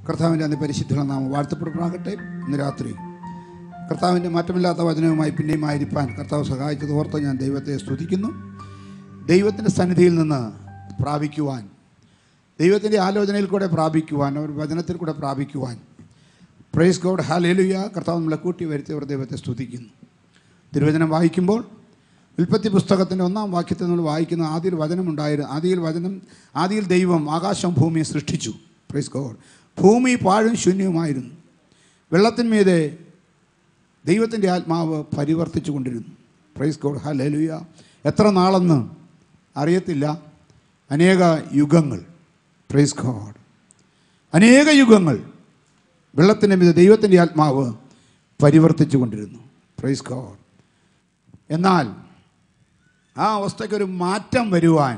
കർത്താവിൻ്റെ അന്ന് പരിശുദ്ധ നാമം വാഴ്ത്തപ്പെടുമാകട്ടെ ഇന്ന് രാത്രി കർത്താവിൻ്റെ മാറ്റമില്ലാത്ത വചനവുമായി പിന്നെയും ആയിരിക്കാൻ കർത്താവ് സഹായിച്ചത് ഓർത്ത് ഞാൻ ദൈവത്തെ സ്തുതിക്കുന്നു ദൈവത്തിൻ്റെ സന്നിധിയിൽ നിന്ന് പ്രാപിക്കുവാൻ ദൈവത്തിൻ്റെ ആലോചനയിൽ കൂടെ പ്രാപിക്കുവാൻ ഒരു വചനത്തിൽ കൂടെ പ്രാപിക്കുവാൻ പ്രൈസ് ഗോഡ് ഹാലേലുയ കർത്താവ് നമ്മളെ കൂട്ടി വരുത്തിയവർ ദൈവത്തെ സ്തുതിക്കുന്നു തിരുവചനം വായിക്കുമ്പോൾ ഉൽപ്പത്തി പുസ്തകത്തിൻ്റെ ഒന്നാം വാക്യത്തിൽ നമ്മൾ വായിക്കുന്ന ആദിയിൽ വചനമുണ്ടായിരുന്നു ആദിയിൽ വചനം ആദിയിൽ ദൈവം ആകാശം ഭൂമിയെ സൃഷ്ടിച്ചു പ്രൈസ് ഗോഡ് ഭൂമി പാഴും ശൂന്യവുമായിരുന്നു വെള്ളത്തിന്മീതെ ദൈവത്തിൻ്റെ ആത്മാവ് പരിവർത്തിച്ചു കൊണ്ടിരുന്നു പ്രൈസ് ഗോഡ് ഹല്ലേലൂയ എത്ര നാളെന്ന് അറിയത്തില്ല അനേക യുഗങ്ങൾ പ്രൈസ് ഗോഡ് അനേക യുഗങ്ങൾ വെള്ളത്തിൻ്റെ മീതെ ദൈവത്തിൻ്റെ ആത്മാവ് പരിവർത്തിച്ചു കൊണ്ടിരുന്നു പ്രൈസ് ഗോഡ് എന്നാൽ ആ അവസ്ഥയ്ക്കൊരു മാറ്റം വരുവാൻ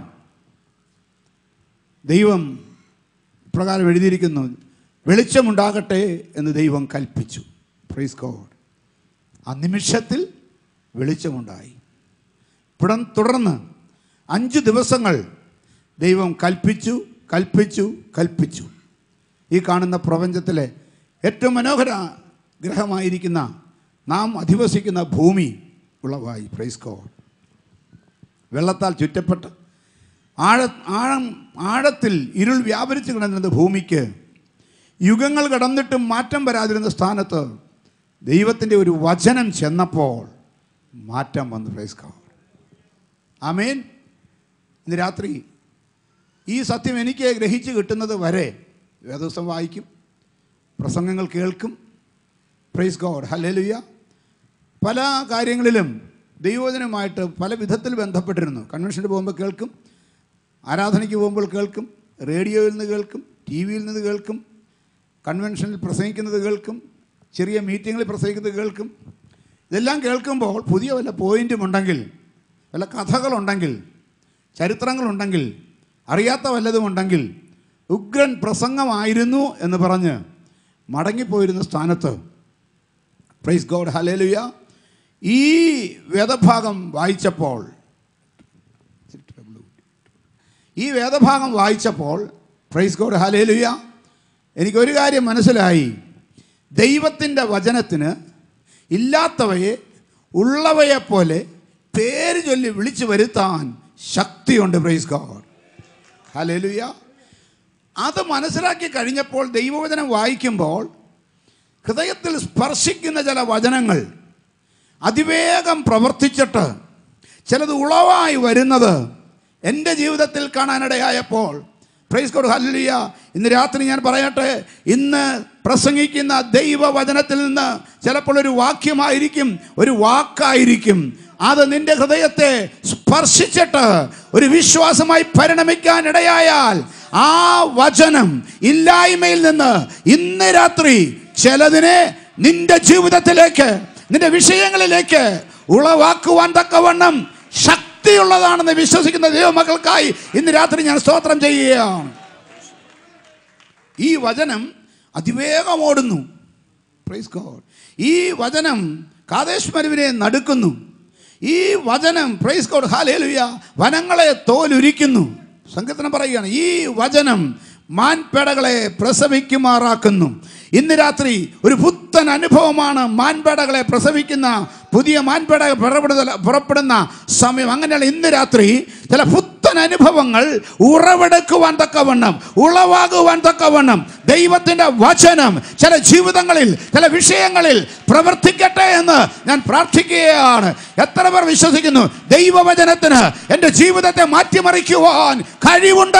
ദൈവം ഇപ്രകാരം എഴുതിയിരിക്കുന്നു വെളിച്ചമുണ്ടാകട്ടെ എന്ന് ദൈവം കൽപ്പിച്ചു പ്രൈസ് ഗോഡ് ആ നിമിഷത്തിൽ വെളിച്ചമുണ്ടായി പിടം തുടർന്ന് അഞ്ച് ദിവസങ്ങൾ ദൈവം കൽപ്പിച്ചു കൽപ്പിച്ചു കൽപ്പിച്ചു ഈ കാണുന്ന പ്രപഞ്ചത്തിലെ ഏറ്റവും മനോഹര ഗ്രഹമായിരിക്കുന്ന നാം അധിവസിക്കുന്ന ഭൂമി ഉളവായി പ്രൈസ് ഗോഡ് വെള്ളത്താൽ ചുറ്റപ്പെട്ട് ആഴ ആഴം ആഴത്തിൽ ഇരുൾ വ്യാപരിച്ചു കിടന്നിരുന്ന ഭൂമിക്ക് യുഗങ്ങൾ കടന്നിട്ടും മാറ്റം വരാതിരുന്ന സ്ഥാനത്ത് ദൈവത്തിൻ്റെ ഒരു വചനം ചെന്നപ്പോൾ മാറ്റം വന്നു പ്രൈസ് ഗോഡ് ആമേൻ ഇന്ന് രാത്രി ഈ സത്യം എനിക്ക് ഗ്രഹിച്ച് കിട്ടുന്നത് വരെ വേദോസം വായിക്കും പ്രസംഗങ്ങൾ കേൾക്കും പ്രൈസ് ഗോഡ് ഹല്ലേലൂയ പല കാര്യങ്ങളിലും ദൈവജനമായിട്ട് പല വിധത്തിൽ ബന്ധപ്പെട്ടിരുന്നു കൺവെൻഷന് പോകുമ്പോൾ കേൾക്കും ആരാധനയ്ക്ക് പോകുമ്പോൾ കേൾക്കും റേഡിയോയിൽ നിന്ന് കേൾക്കും ടി വിയിൽ നിന്ന് കേൾക്കും കൺവെൻഷനിൽ പ്രസംഗിക്കുന്നത് കേൾക്കും ചെറിയ മീറ്റിങ്ങിൽ പ്രസംഗിക്കുന്നത് കേൾക്കും ഇതെല്ലാം കേൾക്കുമ്പോൾ പുതിയ വല്ല പോയിൻറ്റും ഉണ്ടെങ്കിൽ വല്ല കഥകളുണ്ടെങ്കിൽ ചരിത്രങ്ങളുണ്ടെങ്കിൽ അറിയാത്ത വല്ലതും ഉണ്ടെങ്കിൽ ഉഗ്രൻ പ്രസംഗമായിരുന്നു എന്ന് പറഞ്ഞ് മടങ്ങിപ്പോയിരുന്ന സ്ഥാനത്ത് പ്രൈസ് ഗോഡ് ഹലേലുയ ഈ വേദഭാഗം വായിച്ചപ്പോൾ ഈ വേദഭാഗം വായിച്ചപ്പോൾ പ്രൈസ് ഗോഡ് ഹലേലുയ എനിക്കൊരു കാര്യം മനസ്സിലായി ദൈവത്തിൻ്റെ വചനത്തിന് ഇല്ലാത്തവയെ ഉള്ളവയെപ്പോലെ പേര് ചൊല്ലി വിളിച്ചു വരുത്താൻ ശക്തിയുണ്ട് പ്രൈസ് ഗോഡ് ഹലേലുയ അത് മനസ്സിലാക്കി കഴിഞ്ഞപ്പോൾ ദൈവവചനം വായിക്കുമ്പോൾ ഹൃദയത്തിൽ സ്പർശിക്കുന്ന ചില വചനങ്ങൾ അതിവേഗം പ്രവർത്തിച്ചിട്ട് ചിലത് ഉളവായി വരുന്നത് എൻ്റെ ജീവിതത്തിൽ കാണാനിടയായപ്പോൾ പ്രൈസ് കോഡ് ഹല്ലിയ ഇന്ന് രാത്രി ഞാൻ പറയട്ടെ ഇന്ന് പ്രസംഗിക്കുന്ന ദൈവവചനത്തിൽ നിന്ന് ചിലപ്പോൾ ഒരു വാക്യമായിരിക്കും ഒരു വാക്കായിരിക്കും അത് നിന്റെ ഹൃദയത്തെ സ്പർശിച്ചിട്ട് ഒരു വിശ്വാസമായി പരിണമിക്കാൻ ഇടയായാൽ ആ വചനം ഇല്ലായ്മയിൽ നിന്ന് ഇന്ന് രാത്രി ചിലതിനെ നിന്റെ ജീവിതത്തിലേക്ക് നിന്റെ വിഷയങ്ങളിലേക്ക് ഉളവാക്കുവാൻ തക്കവണ്ണം ശക്തിയുള്ളതാണെന്ന് വിശ്വസിക്കുന്ന ദൈവമക്കൾക്കായി ഇന്ന് രാത്രി ഞാൻ സ്തോത്രം ചെയ്യുകയാണ് ഈ വചനം അതിവേഗം ഓടുന്നു പ്രൈസ് ഗോഡ് ഈ വചനം കാതേശ് മരുവിനെ നടുക്കുന്നു ഈ വചനം പ്രൈസ് ഗോഡ് ഹാലേലുയ വനങ്ങളെ തോലുരിക്കുന്നു സങ്കീർത്തനം പറയുകയാണ് ഈ വചനം മാൻപേടകളെ പ്രസവിക്കുമാറാക്കുന്നു ഇന്ന് രാത്രി ഒരു പുത്തൻ അനുഭവമാണ് മാൻപേടകളെ പ്രസവിക്കുന്ന പുതിയ മാൻപേട പുറപ്പെടുന്ന പുറപ്പെടുന്ന സമയം അങ്ങനെയുള്ള ഇന്ന് രാത്രി ചില പുത്തൻ അനുഭവങ്ങൾ ഉറവെടുക്കുവാൻ തക്കവണ്ണം ഉളവാകുവാൻ തക്കവണ്ണം ദൈവത്തിൻ്റെ വചനം ചില ജീവിതങ്ങളിൽ ചില വിഷയങ്ങളിൽ പ്രവർത്തിക്കട്ടെ എന്ന് ഞാൻ പ്രാർത്ഥിക്കുകയാണ് എത്ര പേർ വിശ്വസിക്കുന്നു ദൈവവചനത്തിന് എൻ്റെ ജീവിതത്തെ മാറ്റിമറിക്കുവാൻ കഴിവുണ്ട്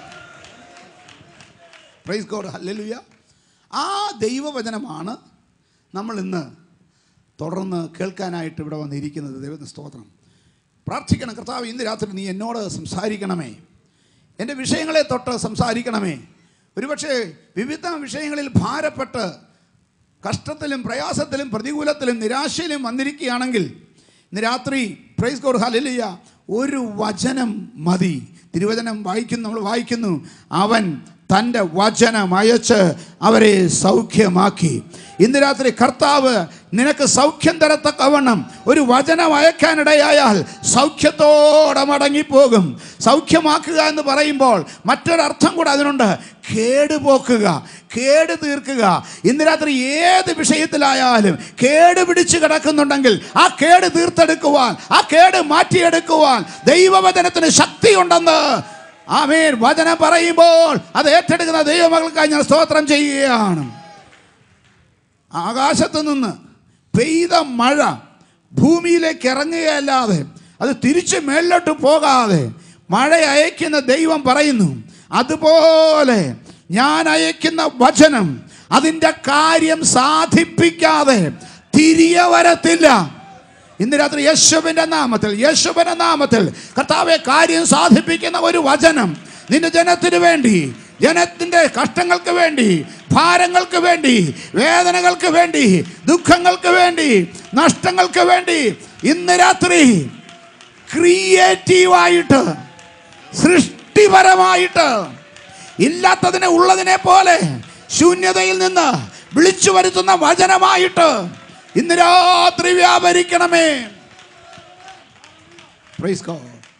പ്രൈസ് ഗോഡ് ഹല്ലേലൂയ ആ ദൈവവചനമാണ് നമ്മൾ ഇന്ന് തുടർന്ന് കേൾക്കാനായിട്ട് ഇവിടെ വന്നിരിക്കുന്നത് ദൈവത്തിന് സ്തോത്രം പ്രാർത്ഥിക്കണം കർത്താവ് ഇന്ന് രാത്രി നീ എന്നോട് സംസാരിക്കണമേ എൻ്റെ വിഷയങ്ങളെ തൊട്ട് സംസാരിക്കണമേ ഒരുപക്ഷെ വിവിധ വിഷയങ്ങളിൽ ഭാരപ്പെട്ട് കഷ്ടത്തിലും പ്രയാസത്തിലും പ്രതികൂലത്തിലും നിരാശയിലും വന്നിരിക്കുകയാണെങ്കിൽ ഇന്ന് രാത്രി പ്രൈസ് ഗോഡ് ഹല്ലേലൂയ ഒരു വചനം മതി തിരുവചനം വായിക്കുന്നു നമ്മൾ വായിക്കുന്നു അവൻ തൻ്റെ വചനം അയച്ച് അവരെ സൗഖ്യമാക്കി ഇന്ന് രാത്രി കർത്താവ് നിനക്ക് സൗഖ്യം തരത്തക്കവണ്ണം ഒരു വചനം അയക്കാനിടയായാൽ സൗഖ്യത്തോടെ മടങ്ങിപ്പോകും സൗഖ്യമാക്കുക എന്ന് പറയുമ്പോൾ മറ്റൊരർത്ഥം കൂടെ അതിനുണ്ട് കേടുപോക്കുക കേട് തീർക്കുക ഇന്ന് രാത്രി ഏത് വിഷയത്തിലായാലും കേട് പിടിച്ച് കിടക്കുന്നുണ്ടെങ്കിൽ ആ കേട് തീർത്തെടുക്കുവാൻ ആ കേട് മാറ്റിയെടുക്കുവാൻ ദൈവവചനത്തിന് ശക്തിയുണ്ടെന്ന് ആമേൻ വചനം പറയുമ്പോൾ അത് ഏറ്റെടുക്കുന്ന ദൈവമകൾക്കായി ഞാൻ സ്തോത്രം ചെയ്യുകയാണ് ആകാശത്ത് നിന്ന് പെയ്ത മഴ ഭൂമിയിലേക്ക് ഇറങ്ങുകയല്ലാതെ അത് തിരിച്ച് മേളിലോട്ട് പോകാതെ മഴ അയക്കുന്ന ദൈവം പറയുന്നു അതുപോലെ ഞാൻ അയക്കുന്ന വചനം അതിൻ്റെ കാര്യം സാധിപ്പിക്കാതെ തിരികെ വരത്തില്ല ഇന്ന് രാത്രി യേശുവിൻ്റെ നാമത്തിൽ യേശുവിൻ്റെ നാമത്തിൽ കർത്താവെ കാര്യം സാധിപ്പിക്കുന്ന ഒരു വചനം നിന്റെ ജനത്തിന് വേണ്ടി ജനത്തിൻ്റെ കഷ്ടങ്ങൾക്ക് വേണ്ടി ഭാരങ്ങൾക്ക് വേണ്ടി വേദനകൾക്ക് വേണ്ടി ദുഃഖങ്ങൾക്ക് വേണ്ടി നഷ്ടങ്ങൾക്ക് വേണ്ടി ഇന്ന് രാത്രി ക്രിയേറ്റീവായിട്ട് സൃഷ്ടിപരമായിട്ട് ഇല്ലാത്തതിനെ ഉള്ളതിനെ പോലെ ശൂന്യതയിൽ നിന്ന് വിളിച്ചു വരുത്തുന്ന വചനമായിട്ട് ഇന്ന് രാത്രി വ്യാപരിക്കണമേ Praise God.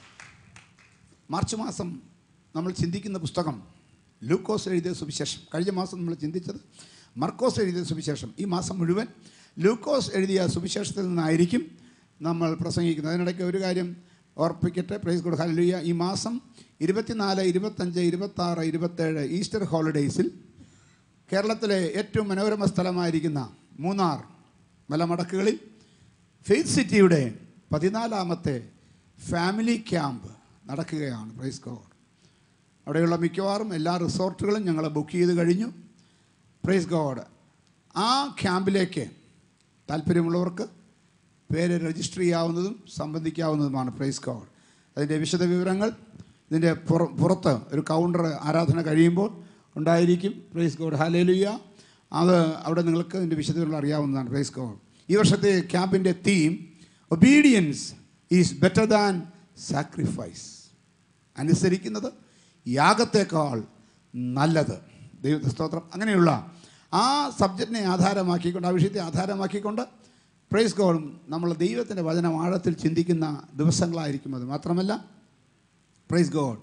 മാർച്ച് മാസം നമ്മൾ ചിന്തിക്കുന്ന പുസ്തകം ലൂക്കോസ് എഴുതിയ സുവിശേഷം കഴിഞ്ഞ മാസം നമ്മൾ ചിന്തിച്ചത് മർക്കോസ് എഴുതിയ സുവിശേഷം ഈ മാസം മുഴുവൻ ലൂക്കോസ് എഴുതിയ സുവിശേഷത്തിൽ നിന്നായിരിക്കും നമ്മൾ പ്രസംഗിക്കുന്നത് അതിനിടയ്ക്ക് ഒരു കാര്യം ഓർപ്പിക്കട്ടെ പ്രൈസ് ഗുഡ് ഹല്ലുയ ഈ മാസം ഇരുപത്തിനാല് ഇരുപത്തഞ്ച് ഇരുപത്താറ് ഇരുപത്തേഴ് ഈസ്റ്റർ ഹോളിഡേയ്സിൽ കേരളത്തിലെ ഏറ്റവും മനോരമ സ്ഥലമായിരിക്കുന്ന മൂന്നാർ മലമടക്കുകളിൽ ഫെയ്ത്ത് സിറ്റിയുടെ പതിനാലാമത്തെ ഫാമിലി ക്യാമ്പ് നടക്കുകയാണ് പ്രൈസ് ഗോഡ് അവിടെയുള്ള മിക്കവാറും എല്ലാ റിസോർട്ടുകളും ഞങ്ങൾ ബുക്ക് ചെയ്ത് കഴിഞ്ഞു പ്രൈസ് ഗോഡ് ആ ക്യാമ്പിലേക്ക് താല്പര്യമുള്ളവർക്ക് പേര് രജിസ്റ്റർ ചെയ്യാവുന്നതും സംബന്ധിക്കാവുന്നതുമാണ് പ്രൈസ് ഗോഡ് അതിൻ്റെ വിശദ വിവരങ്ങൾ ഇതിൻ്റെ പുറ പുറത്ത് ഒരു കൗണ്ടർ ആരാധന കഴിയുമ്പോൾ ഉണ്ടായിരിക്കും പ്രൈസ് ഗോഡ് ഹാലേലുയ്യ അത് അവിടെ നിങ്ങൾക്ക് ഇതിൻ്റെ വിശദവിവരങ്ങൾ അറിയാവുന്നതാണ് പ്രൈസ് ഗോഡ് ഈ വർഷത്തെ ക്യാമ്പിൻ്റെ theme obedience is better than sacrifice അനുസരിക്കുന്നത് യാഗത്തേക്കാൾ നല്ലത് ദൈവത്തെ സ്തോത്രം അങ്ങനെയുള്ള ആ സബ്ജക്റ്റിനെ ആധാരമാക്കിക്കൊണ്ട് ആ വിഷയത്തെ ആധാരമാക്കിക്കൊണ്ട് പ്രൈസ് ഗോഡും നമ്മൾ ദൈവത്തിൻ്റെ വചനം ആഴത്തിൽ ചിന്തിക്കുന്ന ദിവസങ്ങളായിരിക്കും അത് മാത്രമല്ല പ്രൈസ് ഗോഡ്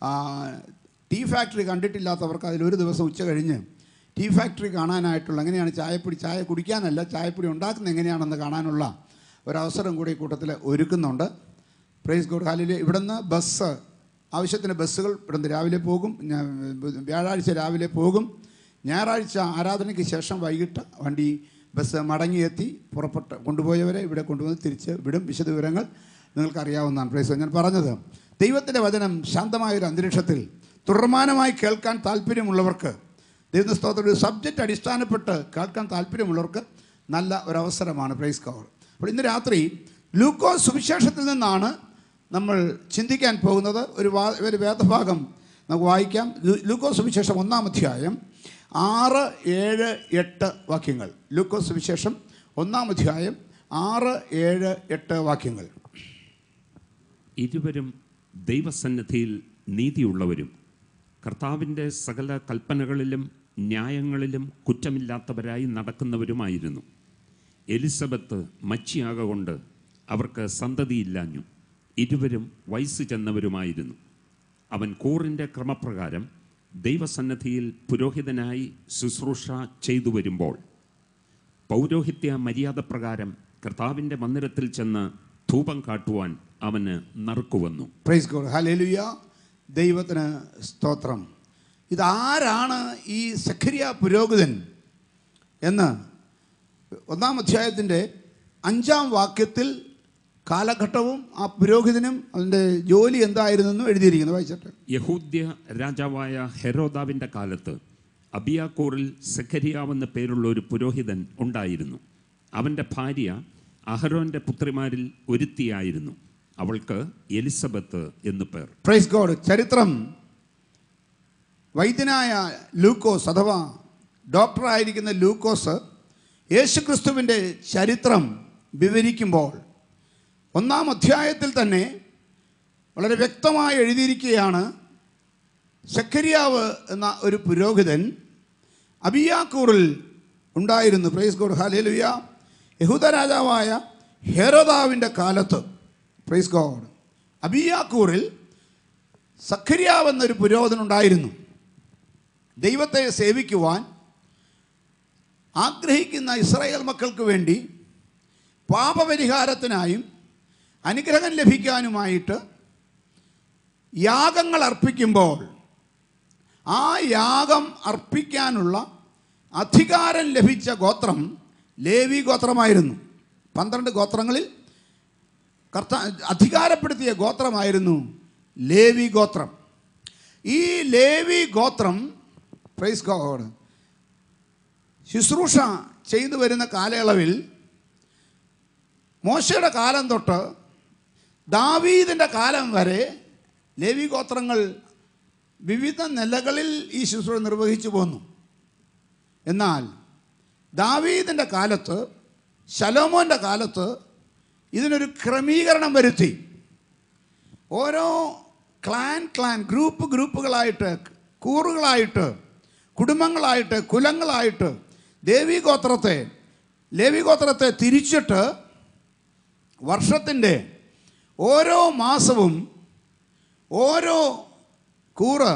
ടീ ഫാക്ടറി കണ്ടിട്ടില്ലാത്തവർക്ക് അതിലൊരു ദിവസം ഉച്ച കഴിഞ്ഞ് ടീ ഫാക്ടറി കാണാനായിട്ടുള്ള എങ്ങനെയാണ് ചായപ്പൊടി ചായ കുടിക്കാനല്ല ചായപ്പൊടി ഉണ്ടാക്കുന്നത് എങ്ങനെയാണെന്ന് കാണാനുള്ള ഒരവസരം കൂടി ഈ കൂട്ടത്തിൽ ഒരുക്കുന്നുണ്ട് പ്രൈസ് ഗോഡ് ഹാലിൽ ഇവിടുന്ന് ബസ് ആവശ്യത്തിന് ബസ്സുകൾ ഇവിടുന്ന് രാവിലെ പോകും ഞാ- വ്യാഴാഴ്ച രാവിലെ പോകും ഞായറാഴ്ച ആരാധനയ്ക്ക് ശേഷം വൈകിട്ട് വണ്ടി ബസ് മടങ്ങിയെത്തി പുറപ്പെട്ട് കൊണ്ടുപോയവരെ ഇവിടെ കൊണ്ടുവന്ന് തിരിച്ച് വിടും വിശദവിവരങ്ങൾ നിങ്ങൾക്കറിയാവുന്നതാണ് പ്രൈസ് ഞാൻ പറഞ്ഞത് ദൈവത്തിൻ്റെ വചനം ശാന്തമായൊരു അന്തരീക്ഷത്തിൽ തുടർമാനമായി കേൾക്കാൻ താല്പര്യമുള്ളവർക്ക് ദൈവ സ്തോത്രം ഒരു സബ്ജക്റ്റ് അടിസ്ഥാനപ്പെട്ട് കേൾക്കാൻ താല്പര്യമുള്ളവർക്ക് നല്ല ഒരവസരമാണ് പ്രൈസ് കവർ അപ്പോൾ ഇന്ന് രാത്രി ലൂക്കോ സുവിശേഷത്തിൽ നിന്നാണ് നമ്മൾ ചിന്തിക്കാൻ പോകുന്നത് ഒരു വാ ഒരു വേദഭാഗം നമുക്ക് വായിക്കാം ലൂ- ലൂക്കോ സുവിശേഷം ഒന്നാം അധ്യായം ആറ് ഏഴ് എട്ട് വാക്യങ്ങൾ ലൂക്കോ സുവിശേഷം ഒന്നാം അധ്യായം ആറ് ഏഴ് എട്ട് വാക്യങ്ങൾ ഇരുവരും ദൈവസന്നിധിയിൽ നീതിയുള്ളവരും കർത്താവിൻ്റെ സകല കൽപ്പനകളിലും ന്യായങ്ങളിലും കുറ്റമില്ലാത്തവരായി നടക്കുന്നവരുമായിരുന്നു എലിസബത്ത് മച്ചിയാകൊണ്ട് അവർക്ക് സന്തതിയില്ലാഞ്ഞു ഇരുവരും വയസ്സ് ചെന്നവരുമായിരുന്നു അവൻ കൂറിൻ്റെ ക്രമപ്രകാരം ദൈവസന്നിധിയിൽ പുരോഹിതനായി ശുശ്രൂഷ ചെയ്തു വരുമ്പോൾ പൗരോഹിത്യ മര്യാദ പ്രകാരം കർത്താവിൻ്റെ മന്ദിരത്തിൽ ചെന്ന് ധൂപം കാട്ടുവാൻ അവന് നറുക്കുവന്നു പ്രൈസ് ഗോഡ് ഹല്ലേലൂയ ദൈവത്തിന് സ്തോത്രം ഇതാരാണ് ഈ സഖരിയ പുരോഹിതൻ എന്ന് ഒന്നാം അധ്യായത്തിൻ്റെ അഞ്ചാം വാക്യത്തിൽ കാലഘട്ടവും ആ പുരോഹിതനും അതിൻ്റെ ജോലി എന്തായിരുന്നെന്നും എഴുതിയിരിക്കുന്നു വായിച്ചിട്ട് യഹൂദ്യ രാജാവായ ഹെരോദാവിൻ്റെ കാലത്ത് അബിയാക്കൂറിൽ സെഖരിയാവെന്ന പേരുള്ള ഒരു പുരോഹിതൻ ഉണ്ടായിരുന്നു അവൻ്റെ ഭാര്യ അഹരോൻ്റെ പുത്രിമാരിൽ ഒരുത്തിയായിരുന്നു അവൾക്ക് എലിസബത്ത് എന്നു പേർ പ്രൈസ് ഗോഡ് ചരിത്രം വൈദ്യനായ ലൂക്കോസ് അഥവാ ഡോക്ടറായിരിക്കുന്ന ലൂക്കോസ് യേശുക്രിസ്തുവിൻ്റെ ചരിത്രം വിവരിക്കുമ്പോൾ ഒന്നാം അധ്യായത്തിൽ തന്നെ വളരെ വ്യക്തമായി എഴുതിയിരിക്കുകയാണ് സക്കരിയാവ് എന്ന ഒരു പുരോഹിതൻ അബിയാക്കൂറിൽ ഉണ്ടായിരുന്നു പ്രൈസ് ഗോഡ് ഹാലേലുയ യഹൂദ രാജാവായ ഹെരോദാവിൻ്റെ കാലത്ത് പ്രൈസ് ഗോഡ് അബിയാക്കൂറിൽ സഖരിയാവ് എന്നൊരു പുരോഹിതനുണ്ടായിരുന്നു ദൈവത്തെ സേവിക്കുവാൻ ആഗ്രഹിക്കുന്ന ഇസ്രായേൽ മക്കൾക്ക് വേണ്ടി പാപപരിഹാരത്തിനായും അനുഗ്രഹം ലഭിക്കാനുമായിട്ട് യാഗങ്ങൾ അർപ്പിക്കുമ്പോൾ ആ യാഗം അർപ്പിക്കാനുള്ള അധികാരം ലഭിച്ച ഗോത്രം ലേവി ഗോത്രമായിരുന്നു പന്ത്രണ്ട് ഗോത്രങ്ങളിൽ കർത്ത അധികാരപ്പെടുത്തിയ ഗോത്രമായിരുന്നു ലേവി ഗോത്രം ഈ ലേവി ഗോത്രം പ്രൈസ് ഗോഡ് ശുശ്രൂഷ ചെയ്തു വരുന്ന കാലയളവിൽ മോശയുടെ കാലം തൊട്ട് ദാവീദിൻ്റെ കാലം വരെ ലേവി ഗോത്രങ്ങൾ വിവിധ നിലകളിൽ ഈ ശുശ്രൂഷ നിർവഹിച്ചു പോന്നു എന്നാൽ ദാവീദിൻ്റെ കാലത്ത് ശലോമോൻ്റെ കാലത്ത് ഇതിനൊരു ക്രമീകരണം വരുത്തി ഓരോ ക്ലാൻ ക്ലാൻ ഗ്രൂപ്പ് ഗ്രൂപ്പുകളായിട്ട് കൂറുകളായിട്ട് കുടുംബങ്ങളായിട്ട് കുലങ്ങളായിട്ട് ദേവീഗോത്രത്തെ ലേവിഗോത്രത്തെ തിരിച്ചിട്ട് വർഷത്തിൻ്റെ ഓരോ മാസവും ഓരോ കൂറ്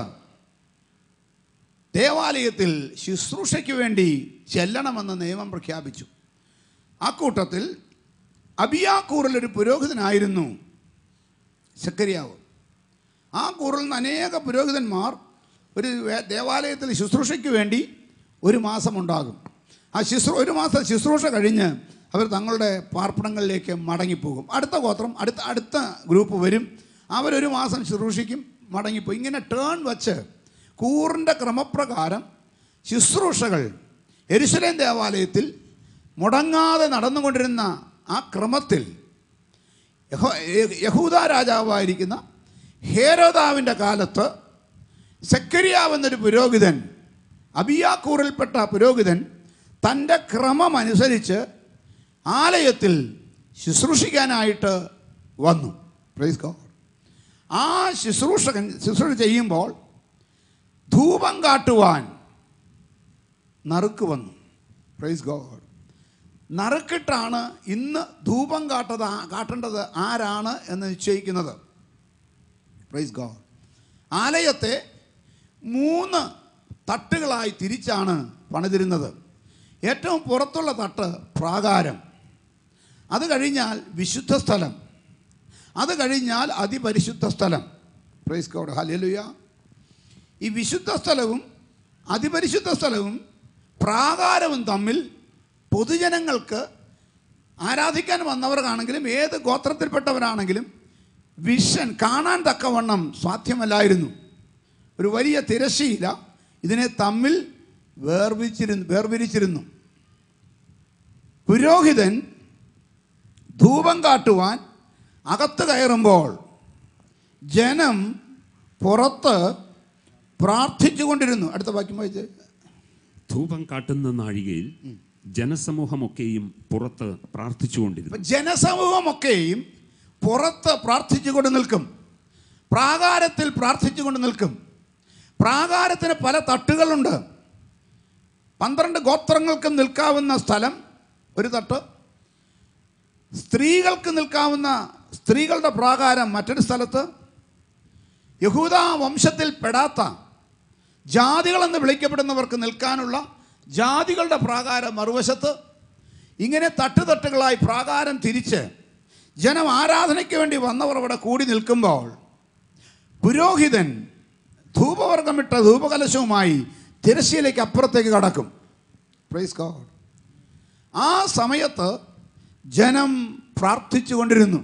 ദേവാലയത്തിൽ ശുശ്രൂഷയ്ക്ക് വേണ്ടി ചെല്ലണമെന്ന് നിയമം പ്രഖ്യാപിച്ചു ആ കൂട്ടത്തിൽ അബിയാക്കൂറിൽ ഒരു പുരോഹിതനായിരുന്നു ശക്കരിയാവ് ആ കൂറിൽ നിന്ന് അനേക പുരോഹിതന്മാർ ഒരു വേ- ദേവാലയത്തിൽ ശുശ്രൂഷയ്ക്ക് വേണ്ടി ഒരു മാസം ഉണ്ടാകും ആ ശുശ്രൂ ഒരു മാസം ശുശ്രൂഷ കഴിഞ്ഞ് അവർ തങ്ങളുടെ പാർപ്പണങ്ങളിലേക്ക് മടങ്ങിപ്പോകും അടുത്ത ഗോത്രം അടുത്ത അടുത്ത ഗ്രൂപ്പ് വരും അവരൊരു മാസം ശുശ്രൂഷിക്കും മടങ്ങിപ്പോയി ഇങ്ങനെ ടേൺ വച്ച് കൂറിൻ്റെ ക്രമപ്രകാരം ശുശ്രൂഷകൾ എരുസലേം ദേവാലയത്തിൽ മുടങ്ങാതെ നടന്നുകൊണ്ടിരുന്ന ആ ക്രമത്തിൽ യഹോ- യ- യഹൂദ രാജാവായിരിക്കുന്ന ഹേരോദാവിൻ്റെ കാലത്ത് സെക്കരിയാവ് എന്നൊരു പുരോഹിതൻ അബിയാക്കൂറിൽപ്പെട്ട പുരോഹിതൻ തൻ്റെ ക്രമം അനുസരിച്ച് ആലയത്തിൽ ശുശ്രൂഷിക്കാനായിട്ട് വന്നു പ്രൈസ് ഗോഡ് ആ ശുശ്രൂഷകൻ ശുശ്രൂഷ ചെയ്യുമ്പോൾ ധൂപം കാട്ടുവാൻ നറുക്ക് വന്നു പ്രൈസ് ഗോഡ് നറുക്കിട്ടാണ് ഇന്ന് ധൂപം കാട്ടത് ആ- കാട്ടേണ്ടത് ആരാണ് എന്ന് നിശ്ചയിക്കുന്നത് പ്രൈസ് ഗോഡ് ആലയത്തെ മൂന്ന് തട്ടുകളായി തിരിച്ചാണ് പണിതിരുന്നത് ഏറ്റവും പുറത്തുള്ള തട്ട് പ്രാകാരം അത് കഴിഞ്ഞാൽ വിശുദ്ധ സ്ഥലം അത് കഴിഞ്ഞാൽ അതിപരിശുദ്ധ സ്ഥലം പ്രൈസ് ഗോഡ് ഹല്ലേലൂയ ഈ വിശുദ്ധ സ്ഥലവും അതിപരിശുദ്ധ സ്ഥലവും പ്രാകാരവും തമ്മിൽ പൊതുജനങ്ങൾക്ക് ആരാധിക്കാൻ വന്നവർക്കാണെങ്കിലും ഏത് ഗോത്രത്തിൽപ്പെട്ടവരാണെങ്കിലും വിഷൻ കാണാൻ തക്കവണ്ണം സാധ്യമല്ലായിരുന്നു ഒരു വലിയ തിരശ്ശീല ഇതിനെ തമ്മിൽ വേർതിരിച്ചിരുന്നു വേർതിരിച്ചിരുന്നു പുരോഹിതൻ ധൂപം കാട്ടുവാൻ അകത്ത് കയറുമ്പോൾ ജനം പുറത്ത് പ്രാർത്ഥിച്ചുകൊണ്ടിരുന്നു അടുത്ത വാക്യം വായിച്ച് ധൂപം കാട്ടുന്ന നാഴികയിൽ ജനസമൂഹമൊക്കെയും പുറത്ത് പ്രാർത്ഥിച്ചുകൊണ്ടിരുന്നു ഇപ്പം ജനസമൂഹമൊക്കെയും പുറത്ത് പ്രാർത്ഥിച്ചുകൊണ്ട് നിൽക്കും പ്രാകാരത്തിൽ പ്രാർത്ഥിച്ചുകൊണ്ട് നിൽക്കും പ്രാകാരത്തിന് പല തട്ടുകളുണ്ട് പന്ത്രണ്ട് ഗോത്രങ്ങൾക്കും നിൽക്കാവുന്ന സ്ഥലം ഒരു തട്ട് സ്ത്രീകൾക്ക് നിൽക്കാവുന്ന സ്ത്രീകളുടെ പ്രാകാരം മറ്റൊരു സ്ഥലത്ത് യഹൂദ വംശത്തിൽ പെടാത്ത ജാതികളെന്ന് വിളിക്കപ്പെടുന്നവർക്ക് നിൽക്കാനുള്ള ജാതികളുടെ പ്രാകാരം മറുവശത്ത് ഇങ്ങനെ തട്ടുതട്ടുകളായി പ്രാകാരം തിരിച്ച് ജനം ആരാധനയ്ക്ക് വേണ്ടി വന്നവർ അവിടെ കൂടി നിൽക്കുമ്പോൾ പുരോഹിതൻ ധൂപവർഗമിട്ട ധൂപകലശവുമായി തിരശ്ശീലയ്ക്ക് അപ്പുറത്തേക്ക് കടക്കും പ്രൈസ് ഗോഡ് ആ സമയത്ത് ജനം പ്രാർത്ഥിച്ചു കൊണ്ടിരുന്നു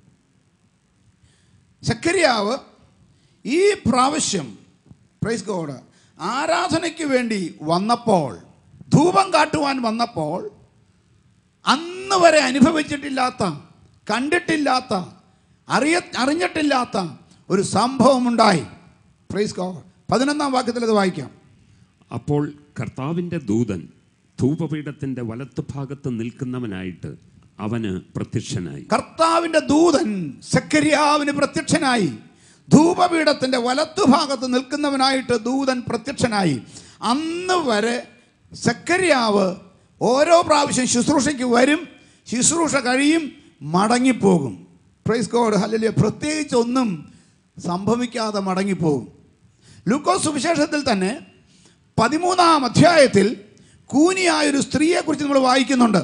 സക്കരിയാവ് ഈ പ്രാവശ്യം പ്രൈസ് ഗോഡ് ആരാധനയ്ക്ക് വേണ്ടി വന്നപ്പോൾ ധൂപം കാട്ടുവാൻ വന്നപ്പോൾ അന്ന് വരെ അനുഭവിച്ചിട്ടില്ലാത്ത കണ്ടിട്ടില്ലാത്ത അറിയ അറിഞ്ഞിട്ടില്ലാത്ത ഒരു സംഭവമുണ്ടായി പ്രൈസ് ഗോഡ് പതിനൊന്നാം വാക്യത്തിൽ അത് വായിക്കാം അപ്പോൾ കർത്താവിൻ്റെ ദൂതൻ ധൂപപീഠത്തിൻ്റെ വലത്തുഭാഗത്ത് നിൽക്കുന്നവനായിട്ട് അവന് പ്രത്യക്ഷനായി കർത്താവിൻ്റെ ദൂതൻ സക്കരിയാവിന് പ്രത്യക്ഷനായി ധൂപപീഠത്തിൻ്റെ വലത്തുഭാഗത്ത് നിൽക്കുന്നവനായിട്ട് ദൂതൻ പ്രത്യക്ഷനായി അന്ന് വരെ സക്കരിയാവ് ഓരോ പ്രാവശ്യം ശുശ്രൂഷയ്ക്ക് വരും ശുശ്രൂഷ കഴിയും മടങ്ങിപ്പോകും പ്രൈസ് ഗോഡ് ഹല്ലേലൂയ പ്രത്യേകിച്ച് ഒന്നും സംഭവിക്കാതെ മടങ്ങിപ്പോകും ലൂക്കോസ് സുവിശേഷത്തിൽ തന്നെ പതിമൂന്നാം അധ്യായത്തിൽ കൂനിയായൊരു സ്ത്രീയെക്കുറിച്ച് നമ്മൾ വായിക്കുന്നുണ്ട്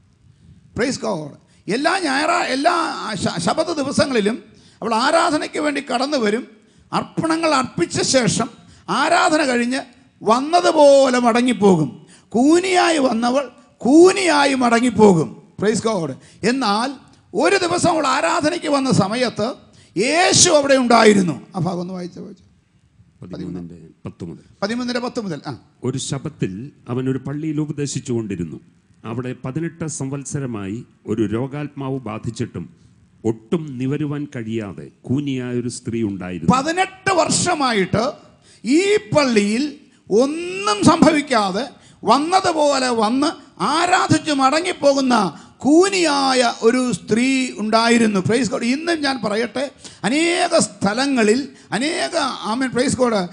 പ്രൈസ് ഗോഡ് എല്ലാ ഞായറാ എല്ലാ ശ- ശബദ ദിവസങ്ങളിലും അവൾ ആരാധനയ്ക്ക് വേണ്ടി കടന്നു വരും അർപ്പണങ്ങൾ അർപ്പിച്ച ശേഷം ആരാധന കഴിഞ്ഞ് വന്നതുപോലെ മടങ്ങിപ്പോകും കൂനിയായി വന്നവൾ കൂനിയായി മടങ്ങിപ്പോകും പ്രൈസ് ഗോഡ് എന്നാൽ ഒരു ദിവസം അവൾ ആരാധനയ്ക്ക് വന്ന സമയത്ത് യേശു അവിടെ ഉണ്ടായിരുന്നു ആ ഭാഗം ഒന്ന് വായിച്ച വായിച്ചു പതിമൂന്നിന്റെ പത്ത് മുതൽ പതിമൂന്നിൻ്റെ പത്ത് മുതൽ ആ ഒരു ശബത്തിൽ അവൻ ഒരു പള്ളിയിൽ ഉപദേശിച്ചുകൊണ്ടിരുന്നു അവിടെ പതിനെട്ട് സംവത്സരമായി ഒരു രോഗാത്മാവ് ബാധിച്ചിട്ടും ഒട്ടും നിവരുവാൻ കഴിയാതെ കൂനിയായ ഒരു സ്ത്രീ ഉണ്ടായിരുന്നു പതിനെട്ട് വർഷമായിട്ട് ഈ പള്ളിയിൽ ഒന്നും സംഭവിക്കാതെ വന്നതുപോലെ വന്ന് ആരാധിച്ച് മടങ്ങിപ്പോകുന്ന കൂനിയായ ഒരു സ്ത്രീ ഉണ്ടായിരുന്നു പ്രൈസ് കോഡ് ഇന്നും ഞാൻ പറയട്ടെ അനേക സ്ഥലങ്ങളിൽ അനേക ആമൻ പ്രൈസ് കോഡ്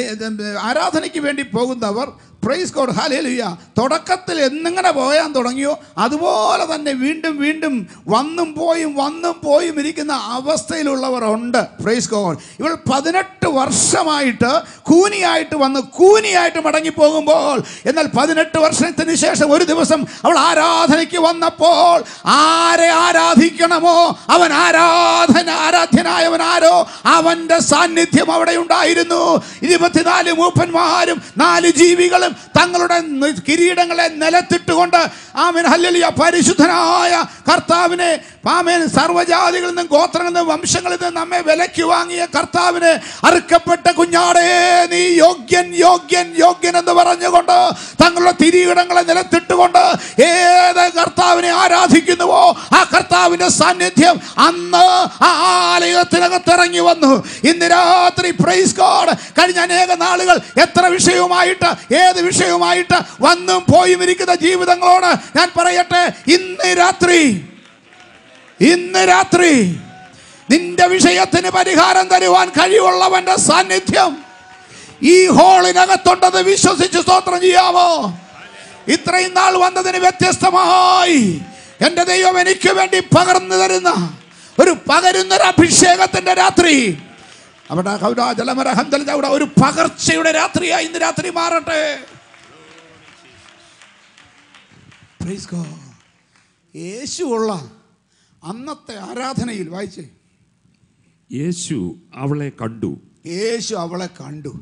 ആരാധനയ്ക്ക് വേണ്ടി പോകുന്നവർ പ്രൈസ് കോഡ് ഹാലേലുയ്യ തുടക്കത്തിൽ എന്നിങ്ങനെ പോയാൻ തുടങ്ങിയോ അതുപോലെ തന്നെ വീണ്ടും വീണ്ടും വന്നും പോയും വന്നും പോയും ഇരിക്കുന്ന അവസ്ഥയിലുള്ളവർ ഉണ്ട് പ്രൈസ് കോഡ് ഇവൾ പതിനെട്ട് വർഷമായിട്ട് കൂനിയായിട്ട് വന്ന് കൂനിയായിട്ട് മടങ്ങി പോകുമ്പോൾ എന്നാൽ പതിനെട്ട് വർഷത്തിന് ശേഷം ഒരു ദിവസം അവൾ ആരാധനയ്ക്ക് വന്നപ്പോൾ ആരെ ആരാധിക്കണമോ അവൻ ആരാധന ആരാധ്യനായവൻ ആരോ അവന്റെ സാന്നിധ്യം അവിടെ ഉണ്ടായിരുന്നു ഇരുപത്തിനാല് മൂപ്പന്മാരും നാല് ജീവികളും തങ്ങളുടെ നി- കിരീടങ്ങളെ നിലത്തിട്ടുകൊണ്ട് ആമേൻ ഹല്ലേലൂയ പരിശുദ്ധനായ കർത്താവിനെ ആമേൻ സർവ്വജാതികളിൽ നിന്നും ഗോത്രങ്ങളിൽ നിന്നും വംശങ്ങളിൽ നിന്നും നമ്മെ വിലയ്ക്ക് വാങ്ങിയ കർത്താവിനെ അറുക്കപ്പെട്ട കുഞ്ഞാടേ നീ യോഗ്യൻ യോഗ്യൻ യോഗ്യൻ എന്ന് പറഞ്ഞുകൊണ്ട് തങ്ങളുടെ തിരിയിടങ്ങളെ നിലത്തിട്ടുകൊണ്ട് ഏത് കർത്താവിനെ ആരാധിക്കുന്നുവോ ആ കർത്താവിന്റെ സാന്നിധ്യം അന്ന് ആ ആലയത്തിനകത്ത് ഇറങ്ങി വന്നു ഇന്ന് രാത്രി പ്രൈസ് ഗോഡ് കഴിഞ്ഞ അനേക നാളുകൾ എത്ര വിഷയവുമായിട്ട് ഏത് വിഷയവുമായിട്ട് വന്നും പോയും ഇരിക്കുന്ന ജീവിതങ്ങളോട് ഞാൻ പറയട്ടെ ഇന്ന് രാത്രി ഇന്ന് രാത്രി നിന്റെ വിഷയത്തിന് പരിഹാരം തരുവാൻ കഴിവുള്ളവന്റെ സാന്നിധ്യം ഈ ഹോളിനകത്തുണ്ടെന്ന് വിശ്വസിച്ച് സ്തോത്രം ചെയ്യാമോ ഇത്രയും നാൾ വന്നതിന് വ്യത്യസ്തമായി എൻ്റെ ദൈവം എനിക്ക് വേണ്ടി പകർന്നു തരുന്ന ഒരു പകരുന്നൊരു അഭിഷേകത്തിന്റെ രാത്രി അവിടെ കൗരാ ജലമര ഹന്തൽ അവിടെ ഒരു പകർച്ചയുടെ രാത്രിയായി ഇന്ന് രാത്രി മാറട്ടെ Praise God. യേശുവുള്ള അന്നത്തെ ആരാധനയിൽ വായിച്ചേ യേശു അവളെ കണ്ടു യേശു അവളെ കണ്ടു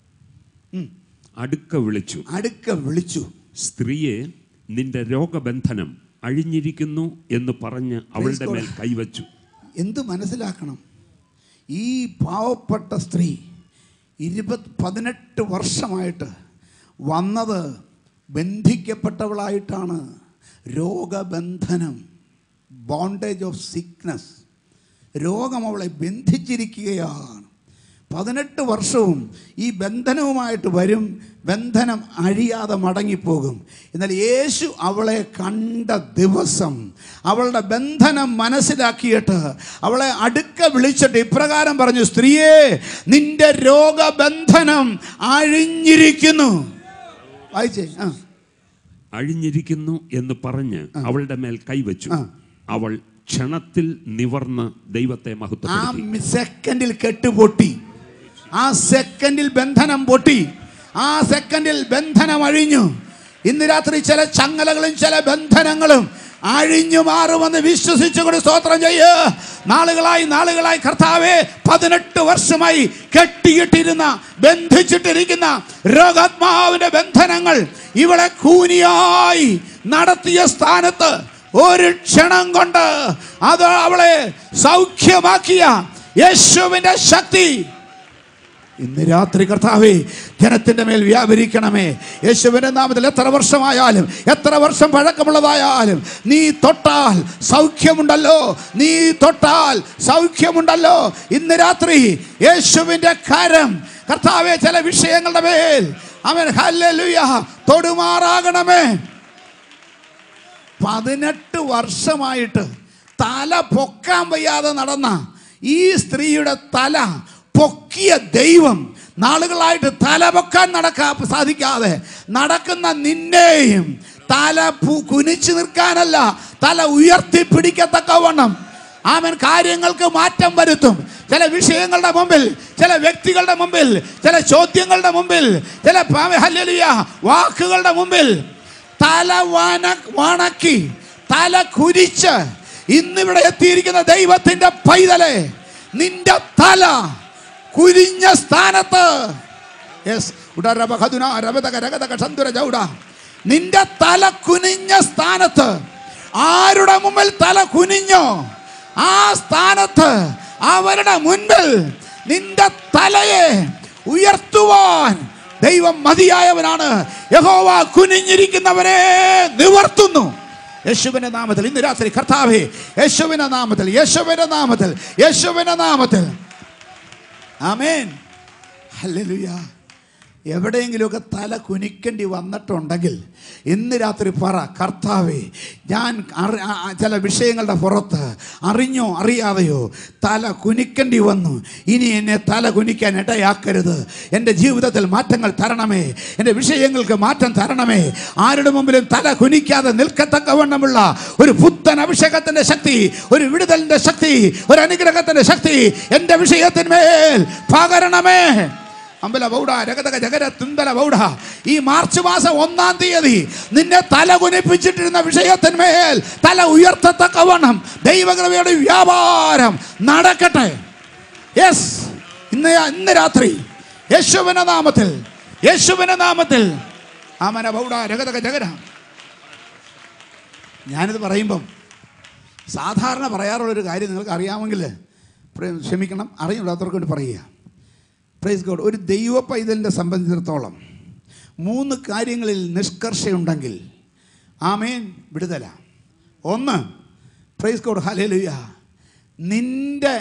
അടുക്ക വിളിച്ചു അടുക്ക വിളിച്ചു സ്ത്രീയെ നിന്റെ രോഗബന്ധനം അഴിഞ്ഞിരിക്കുന്നു എന്ന് പറഞ്ഞ് അവളുടെ മേൽ കൈവച്ചു എന്ത് മനസ്സിലാക്കണം ഈ പാവപ്പെട്ട സ്ത്രീ ഇരുപത് പതിനെട്ട് വർഷമായിട്ട് വന്നത് ബന്ധിക്കപ്പെട്ടവളായിട്ടാണ് രോഗബന്ധനം ബോണ്ടേജ് ഓഫ് സിക്നസ് രോഗം അവളെ ബന്ധിച്ചിരിക്കുകയാണ് പതിനെട്ട് വർഷവും ഈ ബന്ധനവുമായിട്ട് വരും ബന്ധനം അഴിയാതെ മടങ്ങിപ്പോകും എന്നാൽ യേശു അവളെ കണ്ട ദിവസം അവളുടെ ബന്ധനം മനസ്സിലാക്കിയിട്ട് അവളെ അടുക്ക വിളിച്ചിട്ട് ഇപ്രകാരം പറഞ്ഞു സ്ത്രീയെ നിന്റെ രോഗബന്ധനം അഴിഞ്ഞിരിക്കുന്നു വായിച്ചേ ആ അഴിഞ്ഞിരിക്കുന്നു എന്ന് പറഞ്ഞ് അവളുടെ മേൽ കൈവച്ചു ആ. അവൾ ക്ഷണത്തിൽ നിവർന്ന് ദൈവത്തെ ആ മഹത്വപ്പെടുത്തി മി- സെക്കൻഡിൽ കെട്ടുപൊട്ടി ആ സെക്കൻഡിൽ ബന്ധനം പൊട്ടി ആ സെക്കൻഡിൽ ബന്ധനം അഴിഞ്ഞു ഇന്ന് രാത്രി ചില ചങ്ങലകളും ചില ബന്ധനങ്ങളും അഴിഞ്ഞു മാറുമെന്ന് വിശ്വസിച്ചുകൊണ്ട് സ്തോത്രം ചെയ്യ് നാളുകളായി നാളുകളായി കർത്താവെ പതിനെട്ട് വർഷമായി കെട്ടിയിട്ടിരുന്ന ബന്ധിച്ചിട്ടിരിക്കുന്ന രോഗാത്മാവിന്റെ ബന്ധനങ്ങൾ ഇവളെ കൂനിയായി നടത്തിയ സ്ഥാനത്ത് ഒരു ക്ഷണം കൊണ്ട് അത് അവളെ സൗഖ്യമാക്കിയ യേശുവിന്റെ ശക്തി ഇന്ന് രാത്രി കർത്താവേ ജനത്തിന്റെ മേൽ വ്യാപരിക്കണമേ യേശുവിന്റെ നാമത്തിൽ എത്ര വർഷമായാലും എത്ര വർഷം പഴക്കമുള്ളതായാലും നീ തൊട്ടാൽ സൗഖ്യമുണ്ടല്ലോ നീ തൊട്ടാൽ സൗഖ്യമുണ്ടല്ലോ ഇന്ന് രാത്രി യേശുവിന്റെ കരം കർത്താവെ ചില വിഷയങ്ങളുടെ മേൽ അവൻ ഹല്ലേലൂയ തൊടുമാറാകണമേ പതിനെട്ട് വർഷമായിട്ട് തല പൊക്കാൻ വയ്യാതെ നടന്ന ഈ സ്ത്രീയുടെ തല പൊക്കിയ ദൈവം നാളുകളായിട്ട് തല പൊക്കാൻ നടക്കാ സാധിക്കാതെ നടക്കുന്ന നിന്നെയും തല പു- കുനിച്ചു നിൽക്കാനല്ല തല ഉയർത്തി പിടിക്കത്തക്കവണ്ണം ആമൻ കാര്യങ്ങൾക്ക് മാറ്റം വരുത്തും ചില വിഷയങ്ങളുടെ മുമ്പിൽ ചില വ്യക്തികളുടെ മുമ്പിൽ ചില ചോദ്യങ്ങളുടെ മുമ്പിൽ ചില പാവ- ഹല്ലേലൂയ വാക്കുകളുടെ മുമ്പിൽ തല വന വണക്കി തല കുരിച്ച് ഇന്നിവിടെ എത്തിയിരിക്കുന്ന ദൈവത്തിന്റെ പൈതലെ നിന്റെ തല കുരിഞ്ഞ സ്ഥാനത്ത് Yes. ഉടരബ ഖദുന രബതക രഗതക ഷന്തുര ജൗഡ. നിന്റെ തല കുനിഞ്ഞ സ്ഥാനത്ത് ആരുടെ മുമ്പിൽ തല കുനിഞ്ഞോ ആ സ്ഥാനത്ത് അവരുടെ മുൻപിൽ നിന്റെ തലയെ ഉയർത്തുവാൻ ദൈവം മതിയായവനാണ് യഹോവ കുനിഞ്ഞിരിക്കുന്നവനെ നിവർത്തുന്നു യേശുവിന്റെ നാമത്തിൽ ഇന്ന് രാത്രി കർത്താവേ യേശുവിന്റെ നാമത്തിൽ യേശുവിന്റെ നാമത്തിൽ യേശുവിന്റെ നാമത്തിൽ ആമേൻ ഹല്ലേലൂയ എവിടെയെങ്കിലുമൊക്കെ തല കുനിക്കേണ്ടി വന്നിട്ടുണ്ടെങ്കിൽ ഇന്ന് രാത്രി പറ കർത്താവേ ഞാൻ അറി- ആ- ആ ചില വിഷയങ്ങളുടെ പുറത്ത് അറിഞ്ഞോ അറിയാതെയോ തല കുനിക്കേണ്ടി വന്നു ഇനി എന്നെ തല കുനിക്കാൻ ഇടയാക്കരുത് എൻ്റെ ജീവിതത്തിൽ മാറ്റങ്ങൾ തരണമേ എൻ്റെ വിഷയങ്ങൾക്ക് മാറ്റം തരണമേ ആരുടെ മുമ്പിലും തല കുനിക്കാതെ നിൽക്കത്തക്കവണ്ണമുള്ള ഒരു പുത്തൻ അഭിഷേകത്തിൻ്റെ ശക്തി ഒരു വിടുതലിൻ്റെ ശക്തി ഒരു അനുഗ്രഹത്തിൻ്റെ ശക്തി എൻ്റെ വിഷയത്തിന്മേൽ പകരണമേ അമ്പല ബൗഡ രഗതക ജഗര തുന്തല ബൗഡ ഈ മാർച്ച് മാസം ഒന്നാം തീയതി നിന്നെ തല കുനിപ്പിച്ചിട്ടിരുന്ന വിഷയത്തിന്മേൽ തല ഉയർത്തത്തക്കവണ്ണം ദൈവകൃപയുടെ വ്യാപാരം നടക്കട്ടെ യെസ് ഇന്ന് ഇന്ന് രാത്രി യേശുവിന്റെ നാമത്തിൽ യേശുവിന്റെ നാമത്തിൽ ആമന ബൗഡ രഗതക ജഗര ഞാനിത് പറയുമ്പം സാധാരണ പറയാറുള്ളൊരു കാര്യം നിങ്ങൾക്ക് അറിയാമെങ്കിൽ പ്ര- ക്ഷമിക്കണം അറിയില്ലാത്തവർക്ക് വേണ്ടി പറയുക പ്രൈസ് ഗോഡ് ഒരു ദൈവ പൈതലിനെ സംബന്ധിച്ചിടത്തോളം മൂന്ന് കാര്യങ്ങളിൽ നിഷ്കർഷയുണ്ടെങ്കിൽ ആമേൻ വിടുതല ഒന്ന് പ്രൈസ് ഗോഡ് ഹലേലുയ നിന്റെ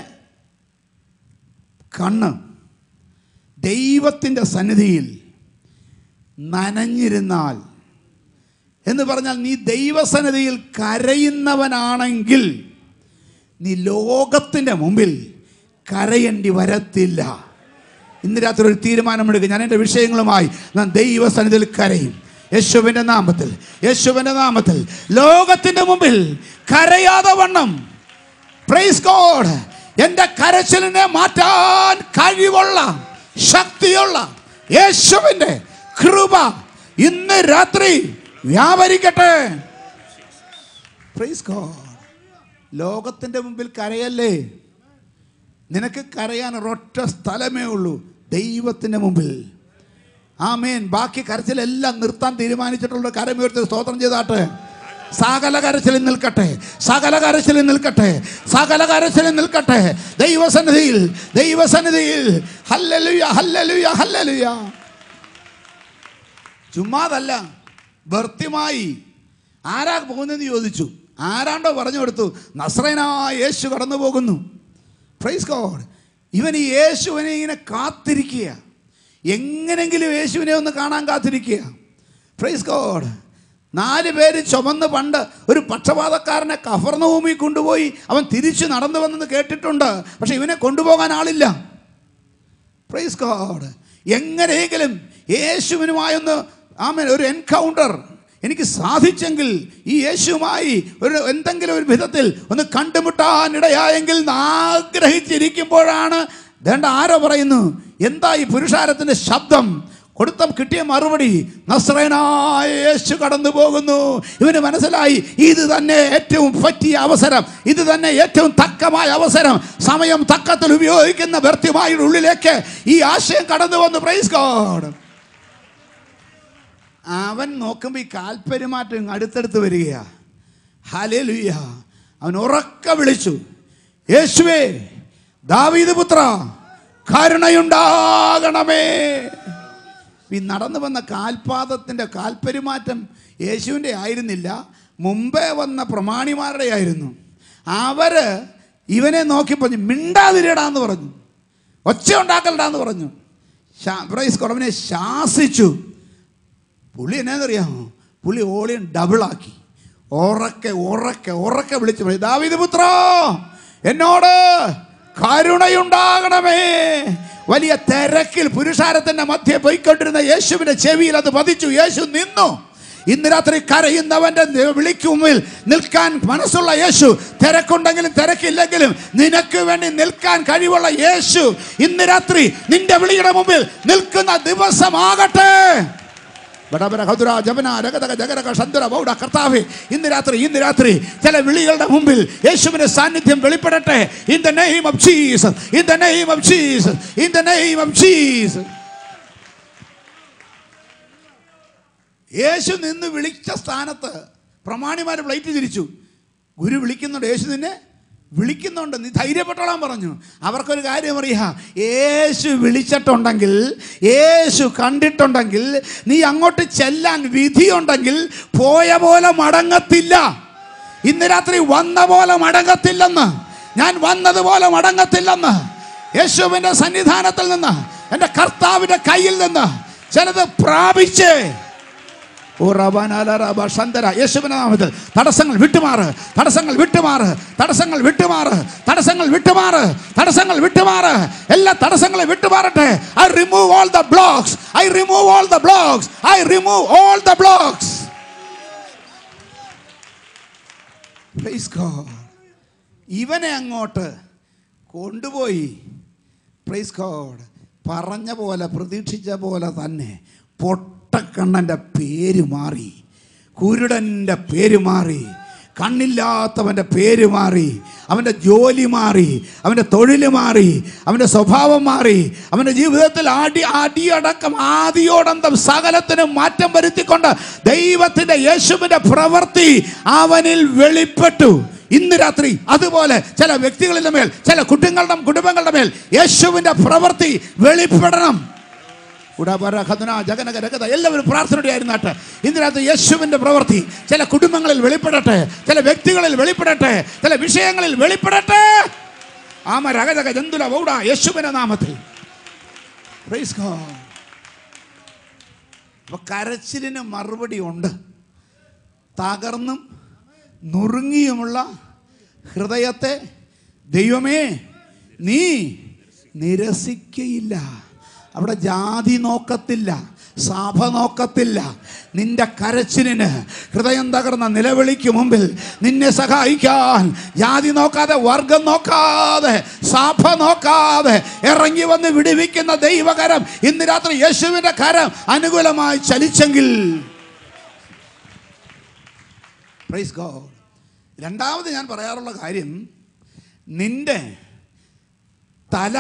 കണ്ണ് ദൈവത്തിൻ്റെ സന്നിധിയിൽ നനഞ്ഞിരുന്നാൽ എന്ന് പറഞ്ഞാൽ നീ ദൈവസന്നിധിയിൽ കരയുന്നവനാണെങ്കിൽ നീ ലോകത്തിൻ്റെ മുമ്പിൽ കരയേണ്ടി വരത്തില്ല ഇന്ന് രാത്രി ഒരു തീരുമാനമെടുക്കുക ഞാൻ എൻ്റെ വിഷയങ്ങളുമായി ഞാൻ ദൈവസന്നിധിയിൽ കരയും യേശുവിൻ്റെ നാമത്തിൽ യേശുവിൻ്റെ നാമത്തിൽ ലോകത്തിൻ്റെ മുമ്പിൽ കരയാതെ വണ്ണം പ്രൈസ് ഗോഡ് എൻ്റെ കരച്ചിലിനെ മാറ്റാൻ കഴിവുള്ള ശക്തിയുള്ള യേശുവിൻ്റെ കൃപ ഇന്ന് രാത്രി വ്യാപരിക്കട്ടെ പ്രൈസ് ഗോഡ് ലോകത്തിൻ്റെ മുമ്പിൽ കരയല്ലേ നിനക്ക് കരയാൻ ഒരൊറ്റ സ്ഥലമേ ഉള്ളൂ ദൈവത്തിൻ്റെ മുമ്പിൽ ആമേൻ ബാക്കി കരച്ചിലെല്ലാം നിർത്താൻ തീരുമാനിച്ചിട്ടുള്ള കരമുയർത്തി സ്തോത്രം ചെയ്താട്ടെ സകല കരച്ചിലിൽ നിൽക്കട്ടെ സകല കരച്ചിലിൽ നിൽക്കട്ടെ സകല കരച്ചിലിൽ നിൽക്കട്ടെ ദൈവസന്നിധിയിൽ ദൈവസന്നിധിയിൽ ഹല്ലലുയ ഹല്ലലുയ ഹല്ലലുയ ചുമ്മാതല്ല ഭർത്യമായി ആരാ പോകുന്നതെന്ന് ചോദിച്ചു ആരാണ്ടോ പറഞ്ഞു കൊടുത്തു നസ്രനായ യേശു കടന്നു പോകുന്നു പ്രൈസ് ഗോഡ് ഇവൻ ഈ യേശുവിനെ ഇങ്ങനെ കാത്തിരിക്കുക എങ്ങനെങ്കിലും യേശുവിനെ ഒന്ന് കാണാൻ കാത്തിരിക്കുക പ്രൈസ് ഗോഡ് നാല് പേര് ചുമന്ന് പണ്ട് ഒരു പക്ഷപാതക്കാരനെ കഫർണഭൂമി കൊണ്ടുപോയി അവൻ തിരിച്ചു നടന്നു വന്നെന്ന് കേട്ടിട്ടുണ്ട് പക്ഷെ ഇവനെ കൊണ്ടുപോകാൻ ആളില്ല പ്രൈസ് ഗോഡ് എങ്ങനെയെങ്കിലും യേശുവിനുമായൊന്ന് ആമേൻ ഒരു എൻകൗണ്ടർ എനിക്ക് സാധിച്ചെങ്കിൽ ഈ യേശുവുമായി ഒരു എന്തെങ്കിലും ഒരു വിധത്തിൽ ഒന്ന് കണ്ടുമുട്ടാൻ ഇടയായെങ്കിൽ എന്ന് ആഗ്രഹിച്ചിരിക്കുമ്പോഴാണ് വേണ്ട ആരോ പറയുന്നു എന്താ ഈ പുരുഷാരത്തിൻ്റെ ശബ്ദം കൊടുത്ത കിട്ടിയ മറുപടി നസ്രനായ യേശു കടന്നു പോകുന്നു ഇവന് മനസ്സിലായി ഇത് തന്നെ ഏറ്റവും പറ്റിയ അവസരം ഇത് തന്നെ ഏറ്റവും തക്കമായ അവസരം സമയം തക്കത്തിൽ ഉപയോഗിക്കുന്ന വ്യർത്ഥമായ ഉള്ളിലേക്ക് ഈ ആശയം കടന്നു വന്നു പ്രൈസ് ഗോഡ് അവൻ നോക്കുമ്പോൾ ഈ കാൽപ്പെരുമാറ്റം ഇങ്ങ് അടുത്തടുത്ത് വരികയാ ഹലേ ലുയ്യ അവൻ ഉറക്ക വിളിച്ചു യേശുവേ ദാവീദ് പുത്ര കരുണയുണ്ടാകണമേ ഈ നടന്നു വന്ന കാൽപാദത്തിൻ്റെ കാൽപ്പെരുമാറ്റം യേശുവിൻ്റെ ആയിരുന്നില്ല മുമ്പേ വന്ന പ്രമാണിമാരുടെ ആയിരുന്നു അവര് ഇവനെ നോക്കി പറഞ്ഞു മിണ്ടാതിരിടാന്ന് പറഞ്ഞു ഒച്ച ഉണ്ടാക്കലടാന്ന് പറഞ്ഞു ശാ- പ്രൈസ് കുറവിനെ ശാസിച്ചു പുള്ളി എന്നാന്നറിയാമോ പുള്ളി ഓളിയും ഡബിളാക്കി ഉറക്കെ ഉറക്കെ ഉറക്കെ വിളിച്ചു പറയും ദാവിദ് പുത്ര എന്നോട് കരുണയുണ്ടാകണമേ വലിയ തിരക്കിൽ പുരുഷാരത്തിന്റെ മധ്യ പോയിക്കൊണ്ടിരുന്ന യേശുവിന്റെ ചെവിയിൽ അത് പതിച്ചു യേശു നിന്നു ഇന്ന് രാത്രി കരയുന്നവന്റെ നി- വിളിക്ക് മുമ്പിൽ നിൽക്കാൻ മനസ്സുള്ള യേശു തിരക്കുണ്ടെങ്കിലും തിരക്കില്ലെങ്കിലും നിനക്ക് വേണ്ടി നിൽക്കാൻ കഴിവുള്ള യേശു ഇന്ന് രാത്രി നിന്റെ വിളിയുടെ മുമ്പിൽ നിൽക്കുന്ന ദിവസമാകട്ടെ ബടബര ഹതുര ജപന രഗതക ജഗരക ഷന്തുര ബൗഡ കർത്താവേ ഇന്ന് രാത്രി ഇന്ന് രാത്രി ചില വിളികളുടെ മുമ്പിൽ യേശുവിന്റെ സാന്നിധ്യം വെളിപ്പെടട്ടെ in the name of Jesus in the name of Jesus in the name of Jesus യേശു നിന്ന് വിളിച്ച സ്ഥാനത്ത് പ്രമാണിമാർ പ്ലേറ്റ് തിരിച്ചു ഗുരു വിളിക്കുന്നുണ്ട് യേശു നിന്നെ വിളിക്കുന്നുണ്ട് നീ ധൈര്യപ്പെട്ടോളാൻ പറഞ്ഞു അവർക്കൊരു കാര്യം അറിയാ യേശു വിളിച്ചിട്ടുണ്ടെങ്കിൽ യേശു കണ്ടിട്ടുണ്ടെങ്കിൽ നീ അങ്ങോട്ട് ചെല്ലാൻ വിധിയുണ്ടെങ്കിൽ പോയ പോലെ മടങ്ങത്തില്ല ഇന്ന് രാത്രി വന്ന പോലെ മടങ്ങത്തില്ലെന്ന് ഞാൻ വന്നതുപോലെ മടങ്ങത്തില്ലെന്ന് യേശുവിൻ്റെ സന്നിധാനത്തിൽ നിന്ന് എൻ്റെ കർത്താവിൻ്റെ കയ്യിൽ നിന്ന് ചിലത് പ്രാപിച്ച് ഓ റബാനാലറബ ശന്തര യേശുവിന്റെ നാമത്തിൽ തടസ്സങ്ങൾ വിട്ടുമാറ് തടസ്സങ്ങൾ വിട്ടുമാറ് തടസ്സങ്ങൾ വിട്ടുമാറ് തടസ്സങ്ങൾ വിട്ടുമാറ് തടസ്സങ്ങൾ വിട്ടുമാറ് എല്ലാ തടസ്സങ്ങളും വിട്ടുമാറട്ടെ I remove all the blocks I remove all the blocks I remove all the blocks ഇവനെ അങ്ങോട്ട് കൊണ്ടുപോയി പ്രൈസ് ഗോഡ് പറഞ്ഞ പോലെ പ്രതീക്ഷിച്ച പോലെ തന്നെ പൊട്ടക്കണ്ണൻ്റെ പേര് മാറി കുരുടൻ്റെ പേര് മാറി കണ്ണില്ലാത്തവൻ്റെ പേര് മാറി അവൻ്റെ ജോലി മാറി അവൻ്റെ തൊഴിൽ മാറി അവൻ്റെ സ്വഭാവം മാറി അവൻ്റെ ജീവിതത്തിൽ അടി അടിയടക്കം ആദിയോടന്തം സകലത്തിനും മാറ്റം വരുത്തിക്കൊണ്ട് ദൈവത്തിൻ്റെ യേശുവിൻ്റെ പ്രവൃത്തി അവനിൽ വെളിപ്പെട്ടു ഇന്ന് രാത്രി അതുപോലെ ചില വ്യക്തികളുടെ മേൽ ചില കുടുംബങ്ങളുടെ കുടുംബങ്ങളുടെ മേൽ യേശുവിൻ്റെ പ്രവൃത്തി വെളിപ്പെടണം ഉടപര ഖദന ജഗനക രഗത എല്ലാവരും പ്രാർത്ഥനയുടെ ആയിരുന്നാട്ടെ ഇന്ന് രാത്രി യേശുവിൻ്റെ പ്രവൃത്തി ചില കുടുംബങ്ങളിൽ വെളിപ്പെടട്ടെ ചില വ്യക്തികളിൽ വെളിപ്പെടട്ടെ ചില വിഷയങ്ങളിൽ വെളിപ്പെടട്ടെ ആമ രഗതക ജന്തുല വൗഡ യേശുവിൻ്റെ നാമത്തിൽ Praise God. അപ്പൊ കരച്ചിലിന് മറുപടി ഉണ്ട് തകർന്നും നുറുങ്ങിയുമുള്ള ഹൃദയത്തെ ദൈവമേ നീ നിരസിക്കയില്ല അവിടെ ജാതി നോക്കത്തില്ല സഭ നോക്കത്തില്ല നിന്റെ കരച്ചിലിന് ഹൃദയം തകർന്ന നിലവിളിക്ക് മുമ്പിൽ നിന്നെ സഹായിക്കാൻ ജാതി നോക്കാതെ വർഗം നോക്കാതെ സഭ നോക്കാതെ ഇറങ്ങി വന്ന് വിടുവിക്കുന്ന ദൈവകരം ഇന്ന് രാത്രി യേശുവിൻ്റെ കരം അനുകൂലമായി ചലിച്ചെങ്കിൽ പ്രൈസ് ഗോഡ് രണ്ടാമത് ഞാൻ പറയാറുള്ള കാര്യം നിന്റെ തല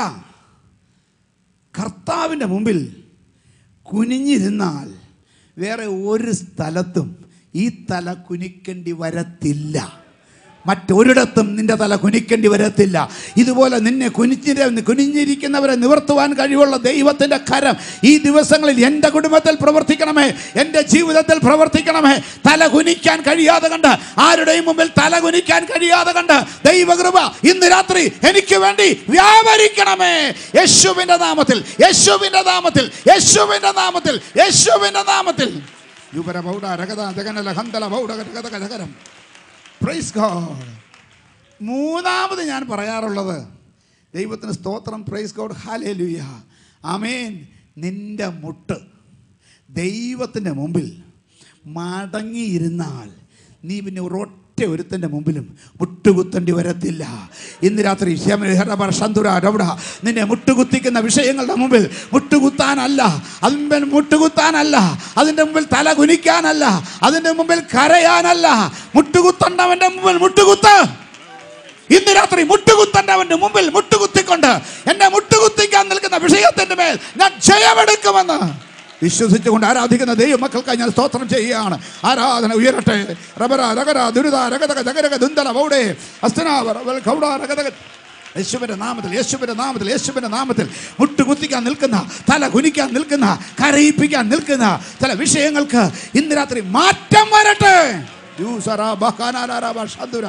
കർത്താവിൻ്റെ മുമ്പിൽ കുനിഞ്ഞിരുന്നാൽ വേറെ ഒരു സ്ഥലത്തും ഈ തല കുനിക്കേണ്ടി വരത്തില്ല മറ്റൊരിടത്തും നിന്റെ തല കുനിക്കേണ്ടി വരത്തില്ല ഇതുപോലെ നിന്നെ കുനിച്ചിര കുനിഞ്ഞിരിക്കുന്നവരെ നിവർത്തുവാൻ കഴിവുള്ള ദൈവത്തിൻ്റെ കരം ഈ ദിവസങ്ങളിൽ എൻ്റെ കുടുംബത്തിൽ പ്രവർത്തിക്കണമേ എൻ്റെ ജീവിതത്തിൽ പ്രവർത്തിക്കണമേ തല കുനിക്കാൻ കഴിയാതെ കണ്ട് ആരുടെയും മുമ്പിൽ തല കുനിക്കാൻ കഴിയാതെ കണ്ട് ദൈവകൃപ ഇന്ന് രാത്രി എനിക്ക് വേണ്ടി വ്യാപരിക്കണമേ യേശുവിൻ്റെ നാമത്തിൽ യേശുവിൻ്റെ നാമത്തിൽ യേശുവിൻ്റെ നാമത്തിൽ യേശുവിൻ്റെ നാമത്തിൽ യുവര ബൗഡ രഗത ജഗനല ഹന്തല ബൗഡ രഗത ജഗരം പ്രൈസ് ഗോഡ് മൂന്നാമത് ഞാൻ പറയാറുള്ളത് ദൈവത്തിന് സ്തോത്രം പ്രൈസ് ഗോഡ് ഹാലേ ലുയ ആമേൻ നിന്റെ മുട്ട് ദൈവത്തിൻ്റെ മുമ്പിൽ മടങ്ങിയിരുന്നാൽ നീ പിന്നെ ഒരൊറ്റ ഒരുത്തൻ്റെ മുമ്പിലും മുട്ടുകുത്തേണ്ടി വരത്തില്ല ഇന്ന് രാത്രി ശന്തുര രവിട നിന്നെ മുട്ടുകുത്തിക്കുന്ന വിഷയങ്ങളുടെ മുമ്പിൽ മുട്ടുകുത്താനല്ല അതിൻ്റെ മുട്ടുകുത്താനല്ല അതിൻ്റെ മുമ്പിൽ തല കുനിക്കാനല്ല അതിൻ്റെ മുമ്പിൽ കരയാനല്ല മുട്ടുകുത്തണ്ടവൻ്റെ മുമ്പിൽ മുട്ടുകുത്ത് ഇന്ന് രാത്രി മുട്ടുകുത്തണ്ടവന്റെ മുമ്പിൽ മുട്ടുകുത്തിക്കൊണ്ട് എന്നെ മുട്ടുകുത്തിക്കാൻ നിൽക്കുന്ന വിഷയത്തിന്റെ മേൽ ഞാൻ ജയമെടുക്കുമെന്ന് വിശ്വസിച്ചുകൊണ്ട് ആരാധിക്കുന്ന ദൈവമക്കൾക്കായി ഞാൻ സ്തോത്രം ചെയ്യുകയാണ് ആരാധന ഉയരട്ടെ റബര രഗര ദുരിത രഗതക ജഗരക ദുന്തല വൗഡേ അസ്തനാവ റവൽ ഗൗഡ രഗതക യേശുവിന്റെ നാമത്തിൽ യേശുവിന്റെ നാമത്തിൽ യേശുവിന്റെ നാമത്തിൽ മുട്ടുകുത്തിക്കാൻ നിൽക്കുന്ന തല കുനിക്കാൻ നിൽക്കുന്ന കരയിപ്പിക്കാൻ നിൽക്കുന്ന ചില വിഷയങ്ങൾക്ക് ഇന്ന് രാത്രി മാറ്റം വരട്ടെ യൂസറ ബഹാനാരാ ഷാദുര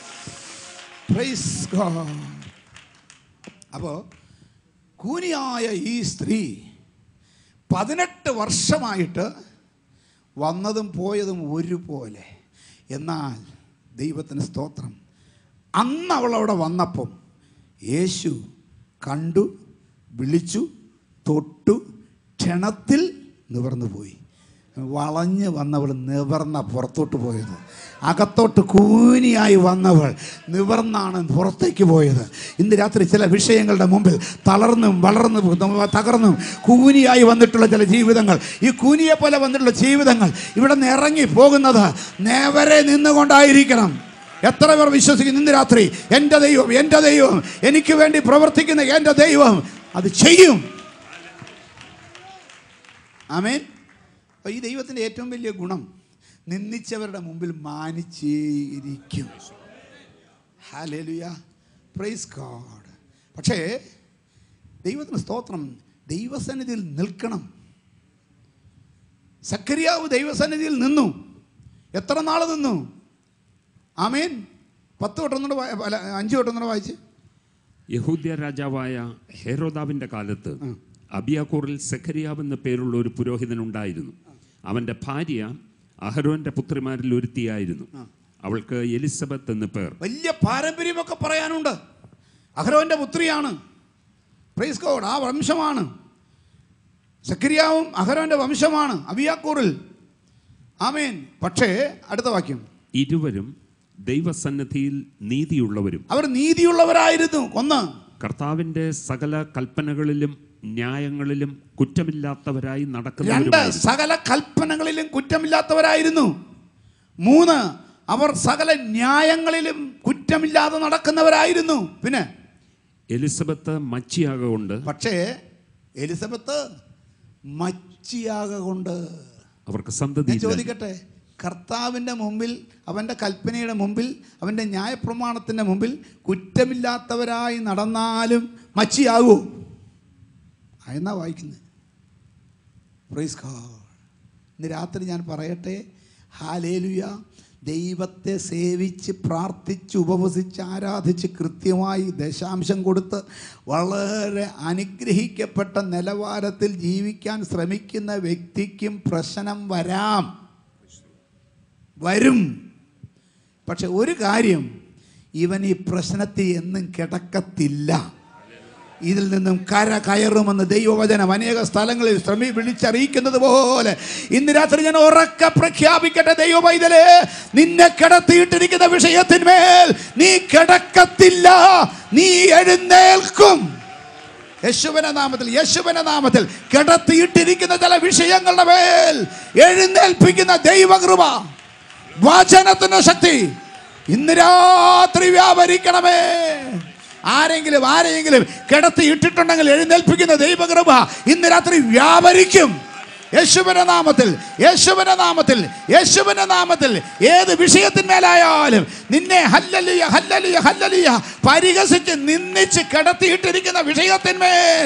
Praise God. അപ്പോൾ കൂനിയായ ഈ സ്ത്രീ പതിനെട്ട് വർഷമായിട്ട് വന്നതും പോയതും ഒരുപോലെ എന്നാൽ ദൈവത്തിന് സ്തോത്രം അന്ന് അവൾ അവിടെ വന്നപ്പം യേശു കണ്ടു വിളിച്ചു തൊട്ടു ക്ഷണത്തിൽ നിവർന്നു പോയി വളഞ്ഞ് വന്നവൾ നിവർന്ന പുറത്തോട്ട് പോയത് അകത്തോട്ട് കൂനിയായി വന്നവൾ നിവർന്നാണ് പുറത്തേക്ക് പോയത് ഇന്ന് രാത്രി ചില വിഷയങ്ങളുടെ മുമ്പിൽ തളർന്നും വളർന്നും തകർന്നും കൂനിയായി വന്നിട്ടുള്ള ചില ജീവിതങ്ങൾ ഈ കൂനിയെ പോലെ വന്നിട്ടുള്ള ജീവിതങ്ങൾ ഇവിടെ നിന്ന് ഇറങ്ങി പോകുന്നത് നേവരെ നിന്നുകൊണ്ടായിരിക്കണം എത്ര പേർ വിശ്വസിക്കുന്നു ഇന്ന് രാത്രി എൻ്റെ ദൈവം എൻ്റെ ദൈവം എനിക്ക് വേണ്ടി പ്രവർത്തിക്കുന്ന എൻ്റെ ദൈവം അത് ചെയ്യും ആമേൻ അപ്പോൾ ഈ ദൈവത്തിൻ്റെ ഏറ്റവും വലിയ ഗുണം നിന്ദിച്ചവരുടെ മുമ്പിൽ മാനിച്ചേയിരിക്കും ഹാലേലുയ പ്രൈസ് ഗോഡ് പക്ഷേ ദൈവത്തിന് സ്തോത്രം ദൈവസന്നിധിയിൽ നിൽക്കണം സക്കരിയാവ് ദൈവസന്നിധിയിൽ നിന്നു എത്ര നാൾ നിന്നു ആമേൻ പത്ത് വട്ടൊന്നുകൂടെ വാ- അല്ല അഞ്ച് വട്ടൊന്നുകൂടെ വായിച്ച് യഹൂദ്യ രാജാവായ ഹെരോദാവിന്റെ കാലത്ത് അബിയാക്കൂറിൽ സെഖരിയാവ് എന്ന പേരുള്ള ഒരു പുരോഹിതൻ ഉണ്ടായിരുന്നു അവന്റെ ഭാര്യ അഹരോന്റെ പുത്രിമാരിൽ ഒരുത്തിയായിരുന്നു അവൾക്ക് എലിസബത്ത് എന്ന് പേർ വലിയ പാരമ്പര്യമൊക്കെ പറയാനുണ്ട് അഹരോന്റെ പുത്രിയാണ് പ്രൈസ് ഗോഡ് ആ വംശമാണ് സക്രിയാവും അഹരോന്റെ വംശമാണ് അബിയാക്കൂറിൽ ആമേൻ പക്ഷേ അടുത്ത വാക്യം ഇരുവരും ദൈവസന്നിധിയിൽ നീതിയുള്ളവരും അവർ നീതിയുള്ളവരായിരുന്നു ഒന്ന് കർത്താവിന്റെ സകല കൽപ്പനകളിലും ന്യായങ്ങളിലും കുറ്റമില്ലാത്തവരായി രണ്ട് നടക്കുന്നവരുമായിരുന്നു സകല കൽപ്പനകളിലും കുറ്റമില്ലാത്തവരായിരുന്നു മൂന്ന് അവർ സകല ന്യായങ്ങളിലും കുറ്റമില്ലാതെ നടക്കുന്നവരായിരുന്നു പിന്നെ എലിസബത്ത് മച്ചിയാകൊണ്ട് പക്ഷേ എലിസബത്ത് മച്ചിയാക കൊണ്ട് അവർക്ക് ഞാൻ സന്തതി ചോദിക്കട്ടെ കർത്താവിൻ്റെ മുമ്പിൽ അവൻ്റെ കൽപ്പനയുടെ മുമ്പിൽ അവൻ്റെ ന്യായപ്രമാണത്തിൻ്റെ മുമ്പിൽ കുറ്റമില്ലാത്തവരായി നടന്നാലും മച്ചിയാകൂ എന്നാ വായിക്കുന്നത് പ്രൈസ് ഗോഡ് ഇന്ന് രാത്രി ഞാൻ പറയട്ടെ ഹാലേലുയ ദൈവത്തെ സേവിച്ച് പ്രാർത്ഥിച്ച് ഉപവസിച്ച് ആരാധിച്ച് കൃത്യമായി ദശാംശം കൊടുത്ത് വളരെ അനുഗ്രഹിക്കപ്പെട്ട നിലവാരത്തിൽ ജീവിക്കാൻ ശ്രമിക്കുന്ന വ്യക്തിക്കും പ്രശ്നം വരാം വരും പക്ഷെ ഒരു കാര്യം ഇവൻ ഈ പ്രശ്നത്തിൽ എന്നും കിടക്കത്തില്ല ഇതിൽ നിന്നും കര കയറുമെന്ന് ദൈവവചനം അനേക സ്ഥലങ്ങളിൽ ശ്രമി വിളിച്ചറിയിക്കുന്നത് പോലെ ഇന്ന് രാത്രി ഞാൻ ഉറക്കെ പ്രഖ്യാപിക്കട്ടെ ദൈവ പൈതലേ നിന്നെ കിടത്തിയിട്ടിരിക്കുന്ന വിഷയത്തിന്മേൽ നീ കിടക്കത്തില്ല നീ എഴുന്നേൽക്കും യേശുവിന്റെ നാമത്തിൽ യേശുവിന്റെ നാമത്തിൽ കിടത്തിയിട്ടിരിക്കുന്ന ചില വിഷയങ്ങളുടെ മേൽ എഴുന്നേൽപ്പിക്കുന്ന ദൈവകൃപ വചനത്തിന്റെ ശക്തി ഇന്ന് രാത്രി വ്യാപരിക്കണമേ ആരെങ്കിലും ആരെങ്കിലും കിടത്തി ഇട്ടിട്ടുണ്ടെങ്കിൽ എഴുന്നേൽപ്പിക്കുന്ന ദൈവകൃപ ഇന്ന് രാത്രി വ്യാപരിക്കും യേശുവിന്റെ നാമത്തിൽ യേശുവിന്റെ നാമത്തിൽ യേശുവിന്റെ നാമത്തിൽ ഏത് വിഷയത്തിന്മേലായാലും നിന്നെ ഹല്ലലിയ ഹല്ലലിയ ഹല്ലലിയ പരിഹസിച്ച് നിന്ദിച്ച് കിടത്തിയിട്ടിരിക്കുന്ന വിഷയത്തിന്മേൽ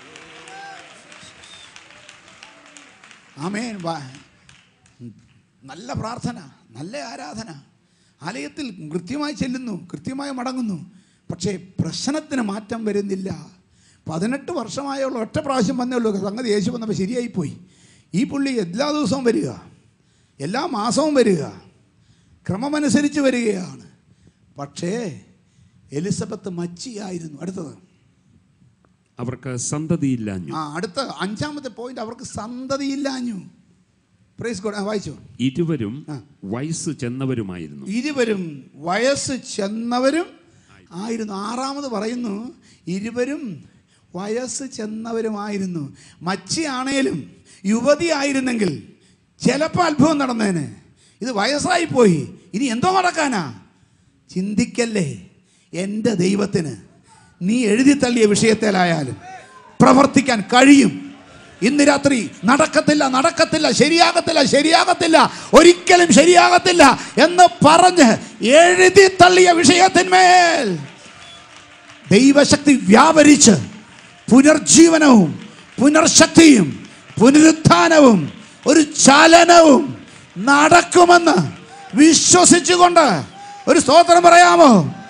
ആമേൻ വാ നല്ല പ്രാർത്ഥന നല്ല ആരാധന ആലയത്തിൽ കൃത്യമായി ചെല്ലുന്നു കൃത്യമായി മടങ്ങുന്നു പക്ഷേ പ്രശ്നത്തിന് മാറ്റം വരുന്നില്ല പതിനെട്ട് വർഷമായുള്ള ഒറ്റ പ്രാവശ്യം വന്നേ ഉള്ളൂ സംഗതി യേശു വന്നപ്പോൾ ശരിയായിപ്പോയി ഈ പുള്ളി എല്ലാ ദിവസവും വരിക എല്ലാ മാസവും വരിക ക്രമമനുസരിച്ച് വരികയാണ് പക്ഷേ എലിസബത്ത് മച്ചിയായിരുന്നു അടുത്തത് അവർക്ക് സന്തതിയില്ലാഞ്ഞു ആ അടുത്ത അഞ്ചാമത്തെ പോയിന്റ് അവർക്ക് സന്തതിയില്ലാഞ്ഞു പ്രൈസ് ഗോഡ് ആ വായിച്ചു ഇരുവരും ആ. വയസ്സ് ചെന്നവരുമായിരുന്നു ഇരുവരും വയസ്സ് ചെന്നവരും ആയിരുന്നു ആറാമത് പറയുന്നു ഇരുവരും വയസ്സ് ചെന്നവരുമായിരുന്നു മച്ചിയാണേലും യുവതി ആയിരുന്നെങ്കിൽ ചിലപ്പോൾ അത്ഭുതം നടന്നേനെ ഇത് വയസ്സായി പോയി ഇനി എന്തോ നടക്കാനാ ചിന്തിക്കല്ലേ എൻ്റെ ദൈവത്തിന് നീ എഴുതി തള്ളിയ വിഷയത്തിലായാലും പ്രവർത്തിക്കാൻ കഴിയും ഇന്ന് രാത്രി നടക്കത്തില്ല നടക്കത്തില്ല ശരിയാകത്തില്ല ശരിയാകത്തില്ല ഒരിക്കലും ശരിയാകത്തില്ല എന്ന് പറഞ്ഞ് എഴുതി തള്ളിയ വിഷയത്തിന്മേൽ ദൈവശക്തി വ്യാപരിച്ച് പുനർജീവനവും പുനർശക്തിയും പുനരുത്ഥാനവും ഒരു ചലനവും നടക്കുമെന്ന് വിശ്വസിച്ചുകൊണ്ട് ഒരു സ്തോത്രം പറയാമോ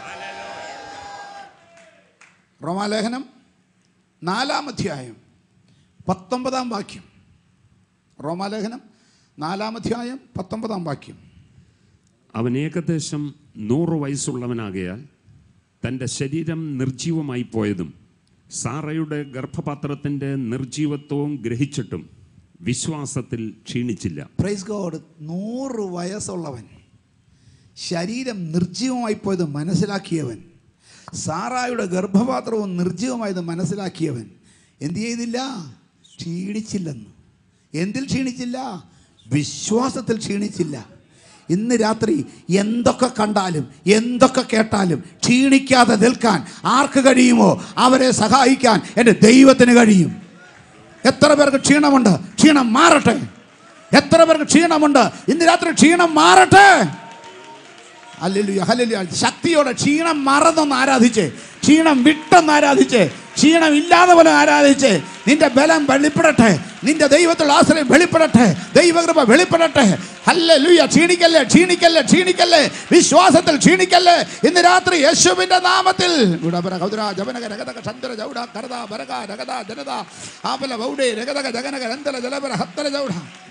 റോമാലേഖനം നാലാം അധ്യായം പത്തൊമ്പതാം വാക്യം റോമാലേഖനം നാലാം അധ്യായം പത്തൊമ്പതാം വാക്യം അവൻ ഏകദേശം നൂറ് വയസ്സുള്ളവനാകയാൽ തൻ്റെ ശരീരം നിർജീവമായി പോയതും സാറയുടെ ഗർഭപാത്രത്തിൻ്റെ നിർജീവത്വവും ഗ്രഹിച്ചിട്ടും വിശ്വാസത്തിൽ ക്ഷീണിച്ചില്ല പ്രൈസ് ഗോഡ് നൂറ് വയസ്സുള്ളവൻ ശരീരം നിർജീവമായി പോയത് മനസ്സിലാക്കിയവൻ സാറായുടെ ഗർഭപാത്രവും നിർജീവമായത് മനസ്സിലാക്കിയവൻ എന്ത് ചെയ്തില്ല ക്ഷീണിച്ചില്ലെന്ന് എന്തിൽ ക്ഷീണിച്ചില്ല വിശ്വാസത്തിൽ ക്ഷീണിച്ചില്ല ഇന്ന് രാത്രി എന്തൊക്കെ കണ്ടാലും എന്തൊക്കെ കേട്ടാലും ക്ഷീണിക്കാതെ നിൽക്കാൻ ആർക്ക് കഴിയുമോ അവരെ സഹായിക്കാൻ എൻ്റെ ദൈവത്തിന് കഴിയും എത്ര പേർക്ക് ക്ഷീണമുണ്ട് ക്ഷീണം മാറട്ടെ എത്ര പേർക്ക് ക്ഷീണമുണ്ട് ഇന്ന് രാത്രി ക്ഷീണം മാറട്ടെ അല്ലല്ലോ ഹല്ലേലൂയ ശക്തിയോടെ ക്ഷീണം മറന്നൊന്ന് ആരാധിച്ചേ ക്ഷീണം വിട്ടെന്ന് ആരാധിച്ചേ ക്ഷീണം ഇല്ലാതെ പോലെ ആരാധിച്ചേ നിന്റെ ബലം വെളിപ്പെടട്ടെ നിന്റെ ദൈവത്തിലുള്ള ആശ്രയം വെളിപ്പെടട്ടെ ദൈവകൃപ വെളിപ്പെടട്ടെ ഹല്ലേലൂയ ക്ഷീണിക്കല്ലേ ക്ഷീണിക്കല്ലേ ക്ഷീണിക്കല്ലേ വിശ്വാസത്തിൽ ക്ഷീണിക്കല്ലേ ഇന്ന് രാത്രി യേശുവിന്റെ നാമത്തിൽ ഉടപര കൗദര ജവനക രഗതക ചന്ദ്ര ജൗഡ കരദ ബരക രഗത ജനത ആപല ബൗഡേ രഗതക ജഗനക രന്തല ജലപര ഹത്തല ജൗഡ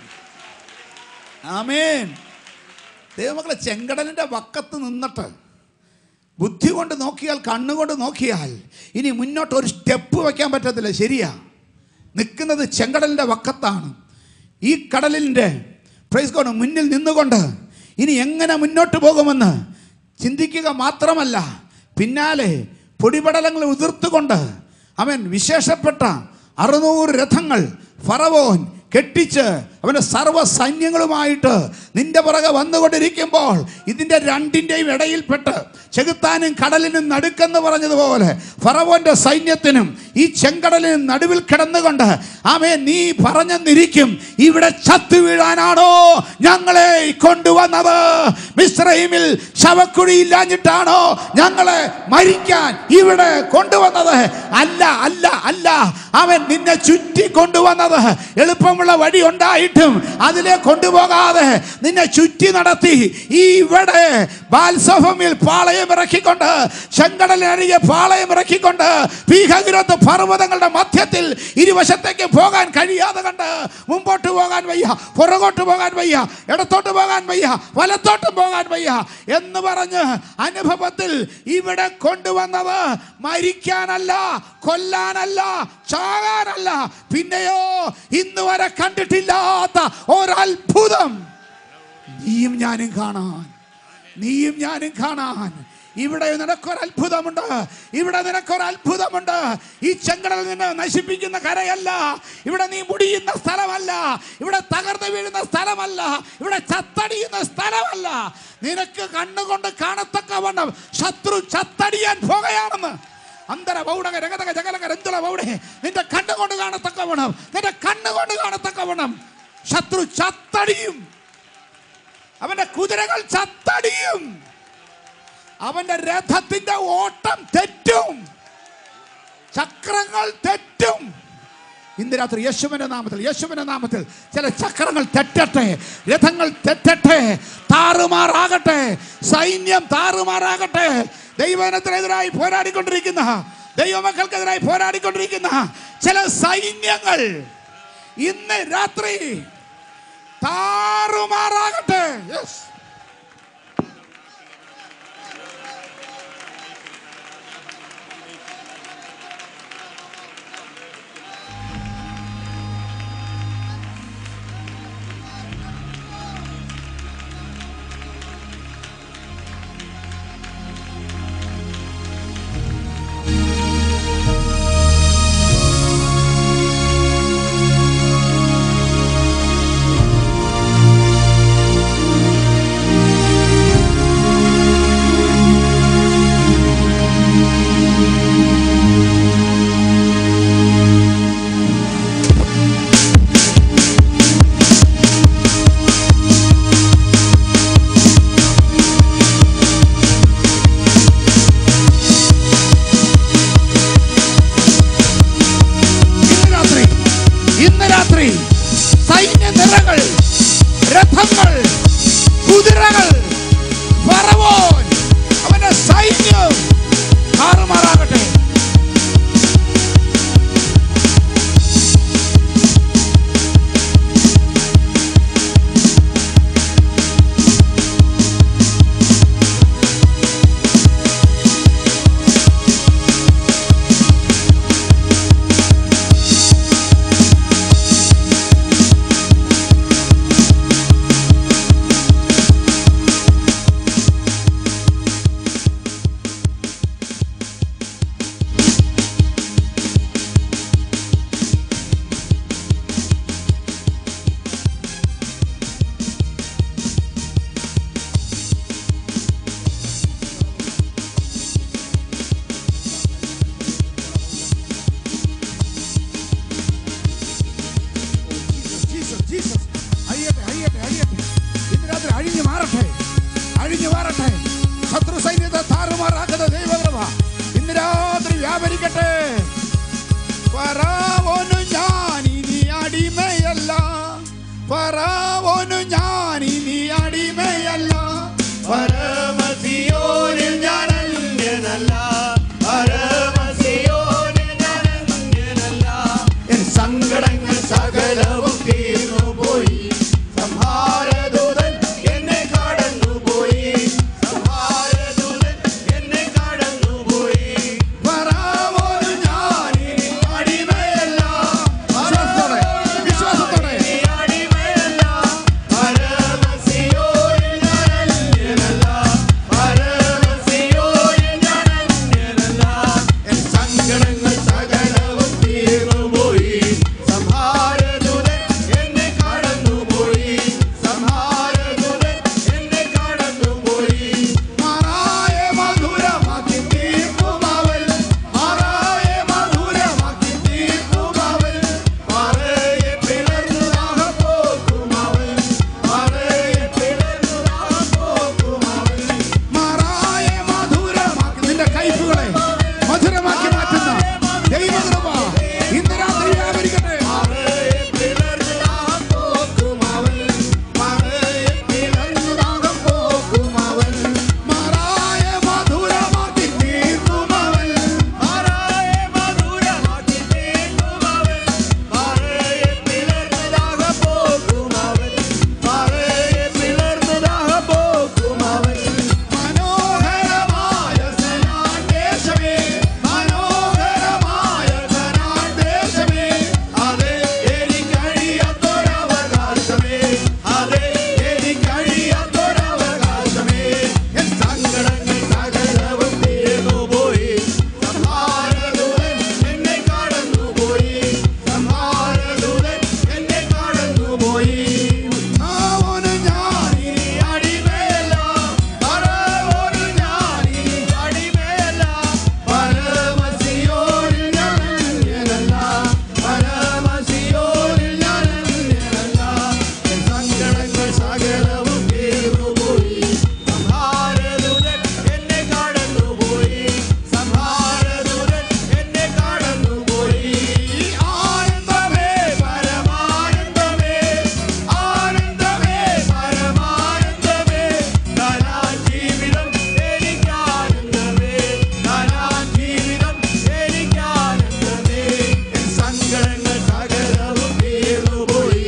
ആമേൻ ദൈവമക്കളെ ചെങ്കടലിൻ്റെ വക്കത്ത് നിന്നിട്ട് ബുദ്ധി കൊണ്ട് നോക്കിയാൽ കണ്ണുകൊണ്ട് നോക്കിയാൽ ഇനി മുന്നോട്ട് ഒരു സ്റ്റെപ്പ് വയ്ക്കാൻ പറ്റത്തില്ല ശരിയാ നിൽക്കുന്നത് ചെങ്കടലിൻ്റെ വക്കത്താണ് ഈ കടലിൻ്റെ പ്രൈസ് കൊണ്ട് മുന്നിൽ നിന്നുകൊണ്ട് ഇനി എങ്ങനെ മുന്നോട്ട് പോകുമെന്ന് ചിന്തിക്കുക മാത്രമല്ല പിന്നാലെ പൊടിപടലങ്ങൾ ഉതിർത്തുകൊണ്ട് അവൻ വിശേഷപ്പെട്ട അറുന്നൂറ് രഥങ്ങൾ ഫറവോൻ കെട്ടിച്ച് അവൻ്റെ സർവ്വ സൈന്യങ്ങളുമായിട്ട് നിന്റെ പുറകെ വന്നുകൊണ്ടിരിക്കുമ്പോൾ ഇതിൻ്റെ രണ്ടിൻ്റെയും ഇടയിൽപ്പെട്ട് ചെകുത്താനും കടലിനും നടുക്കെന്ന് പറഞ്ഞതുപോലെ ഫറവോന്റെ സൈന്യത്തിനും ഈ ചെങ്കടലിനും നടുവിൽ കിടന്നുകൊണ്ട് ആമേ നീ പറഞ്ഞെന്നിരിക്കും ഇവിടെ ചത്തു വീഴാനാണോ ഞങ്ങളെ കൊണ്ടുവന്നത് മിശ്രൈമിൽ ശവക്കുഴിയില്ലാഞ്ഞിട്ടാണോ ഞങ്ങളെ മരിക്കാൻ ഇവിടെ കൊണ്ടുവന്നത് അല്ല അല്ല അല്ല അവൻ നിന്നെ ചുറ്റി കൊണ്ടുവന്നത് എളുപ്പമുള്ള വഴി ഉണ്ടായിട്ടും അതിലെ കൊണ്ടുപോകാതെ നിന്നെ ചുറ്റി നടത്തി ഈ ഇവിടെ ബാൽസഭമിൽ പാളയം ഇറക്കിക്കൊണ്ട് ചെങ്കടലിനരികെ പാളയം ഇറക്കിക്കൊണ്ട് പീഹഗിരത്ത് പർവ്വതങ്ങളുടെ മധ്യത്തിൽ ഇരുവശത്തേക്ക് പോകാൻ കഴിയാതെ കണ്ട് മുമ്പോട്ട് പോകാൻ വയ്യ പുറകോട്ട് പോകാൻ വയ്യ ഇടത്തോട്ട് പോകാൻ വയ്യ വലത്തോട്ട് പോകാൻ വയ്യ എന്ന് പറഞ്ഞ് അനുഭവത്തിൽ ഇവിടെ കൊണ്ടുവന്നത് മരിക്കാനല്ല കൊല്ലാനല്ല ചാകാനല്ല പിന്നെയോ ഇന്ന് വരെ കണ്ടിട്ടില്ലാത്ത ഒരത്ഭുതം നീയും ഞാനും കാണാൻ നീയും ഞാനും കാണാൻ ഇവിടെ നിനക്കൊരു അത്ഭുതമുണ്ട് ഇവിടെ നിനക്കൊരു അത്ഭുതമുണ്ട് ഈ ചെങ്കടലിൽ നിന്ന് നശിപ്പിക്കുന്ന കരയല്ല ഇവിടെ നീ മുടിയുന്ന സ്ഥലമല്ല ഇവിടെ തകർന്നു വീഴുന്ന സ്ഥലമല്ല ഇവിടെ ചത്തടിയുന്ന സ്ഥലമല്ല നിനക്ക് കണ്ണുകൊണ്ട് കാണത്തക്കവണ്ണം ശത്രു ചത്തടിയാൻ പോകുകയാണെന്ന് അന്തര ബൗഡക രഗതക ജഗലക രന്തുള ബൗഡെ നിന്റെ കണ്ണുകൊണ്ട് കാണത്തക്കവണ്ണം നിന്റെ കണ്ണുകൊണ്ട് കാണത്തക്കവണ്ണം ശത്രു ചത്തടിയും അവന്റെ കുതിരകൾ ചത്തടിയും അവന്റെ രഥത്തിന്റെ ഓട്ടം തെറ്റും ചക്രങ്ങൾ തെറ്റും ഇന്ന് രാത്രി യേശുവിന്റെ നാമത്തിൽ യേശുവിന്റെ നാമത്തിൽ ചില ചക്രങ്ങൾ തെറ്റട്ടെ രഥങ്ങൾ തെറ്റട്ടെ താറുമാറാകട്ടെ സൈന്യം താറുമാറാകട്ടെ ദൈവനത്തിനെതിരായി പോരാടിക്കൊണ്ടിരിക്കുന്ന ദൈവമക്കൾക്കെതിരായി പോരാടിക്കൊണ്ടിരിക്കുന്ന ചില സൈന്യങ്ങൾ ഇന്ന് രാത്രി താറുമാറാകട്ടെ യെസ് ഫറവോനു ഞാൻ ഇനി അടിമയല്ല പരമസിയോനിൽ ഞാൻ അന്യനല്ല പരമസിയോനിൽ ഞാൻ അന്യനല്ല എൻ സങ്കടങ്ങൾ സകലവും തീർന്നു പോയി സംഹാരദൂതൻ എന്നെ കടന്നുപോയി സംഹാരദൂതൻ എന്നെ കടന്നുപോയി ഫറവോനു ഞാൻ ഇനി അടിമയല്ല വിശ്വാസത്തോടെ വിശ്വാസത്തോടെ ഇനി അടിമയല്ല പരമസിയോനിൽ ഞാൻ അന്യനല്ല പരമസിയോനിൽ ഞാൻ അന്യനല്ല എൻ സങ്കടങ്ങൾ സകലവും തീർന്നുപോയി സംഹാരദൂതൻ എന്നെ കടന്നുപോയി സംഹാരദൂതൻ എന്നെ കടന്നുപോയി മാറായ മധുരമാക്കി തീർക്കുമവൻ മാറായ മധുരമാക്കി തീർക്കുമവൻ മറയെ പിളർന്നതാക പോക്കുമവൻ മറയെ പിളർന്നതാക പോക്കുമവൻ മാറായ മധുരമാക്കി നിന്റെ കൈപ്പുകളെ മധുരമാക്കി മാറ്റുന്ന ദൈവകൃപ ഇന്ന് രാത്രി വ്യാപരിക്കട്ടെ മറയെ പിളർന്നതാക പോക്കുമവൻ മറയെ പിളർന്നതാക പോക്കുമവൻ മാറായ മധുരമാക്കി തീർക്കുമവൻ മറയെ മധുരമാക്കി തീർക്കുമവൻ മറയെ പിളർന്നതാക പോക്കുമവൻ മറയെ പിളർന്നതാക പോക്കുമവൻ മനോഹരമായ സനാദേശമേ മനോഹരമായ സനാദേശമേ അതെ എനിക്കഴിയാത്തൊരവകാശമേ അതെ എനിക്കഴിയാത്തൊരവകാശമേ എൻ സങ്കടങ്ങൾ സകലവും തീർന്നുപോയി സംഹാരദൂതൻ എന്നെ കടന്നുപോയി സംഹാരദൂതൻ എന്നെ കടന്നുപോയി അവന് ഞാൻ ഇനി അടിമയല്ല പരമോന് ഞാൻ ഇനി അടിമയല്ല പരമസിയോനിൽ ഞാൻ അന്യനല്ല പരമസിയോനിൽ ഞാൻ അന്യനല്ല എൻ സങ്കടങ്ങൾ സകലവും തീർന്നുപോയി സംഹാരദൂതൻ എന്നെ കടന്നുപോയി സംഹാരദൂതൻ എന്നെ കടന്നുപോയി ആനന്ദമേ പരമാനന്ദമേ ആനന്ദമേ പരമാനന്ദമേ ധനാ ജീവിതം എനിക്കാനന്ദമേ ധനാ ജീവിതം എനിക്കാനന്ദമേ എൻ സങ്കടങ്ങൾ സകലവും തീർന്നുപോയി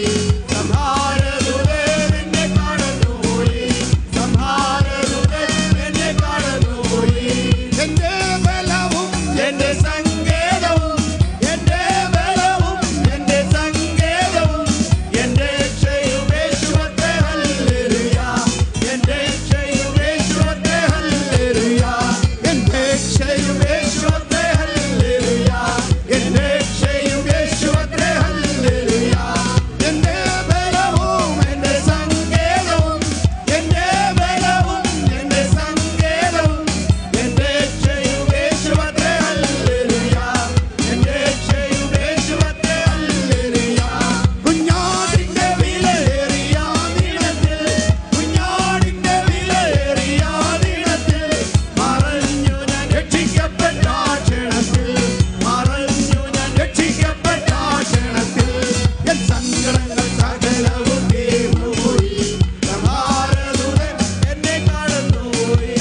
സംഹാരദൂതൻ എന്നെ കടന്നുപോയി സംഹാരദൂതൻ എന്നെ കടന്നുപോയി എന്റെ ബലവും എന്റെ സങ്കേതവും എന്റെ ബലവും എന്റെ സങ്കേതവും എന്റെ ക്ഷയുമേശുവത്തെ ഹല്ലേലൂയ എന്റെ ക്ഷയുമേശുവത്തെ ഹല്ലേലൂയ എന്റെ ക്ഷയുമേശുവത്തെ ഹല്ലേലൂയ എന്റെ ക്ഷയുമേശുവത്തെ ഹല്ലേലൂയ എന്റെ ബലവും എന്റെ സങ്കേതവും എന്റെ ബലവും എന്റെ സങ്കേതവും എന്റെ ക്ഷയുമേശുവത്തെ ഹല്ലേലൂയ എന്റെ ക്ഷയുമേശുവത്തെ ഹല്ലേലൂയ കുഞ്ഞാടിന്റെ വിലയേറിയ ദിനത്തിൽ കുഞ്ഞാടിന്റെ വിലയേറിയ ദിനത്തിൽ മറഞ്ഞു ഞാൻ രക്ഷിക്കപ്പെട്ട ക്ഷണത്തിൽ മറഞ്ഞു ഞാൻ രക്ഷിക്കപ്പെട്ട ക്ഷണത്തിൽ എൻ സങ്കടങ്ങൾ സകലവും തീർന്നുപോയി സമാരദൂതൻ എന്നെ കടന്നുപോയി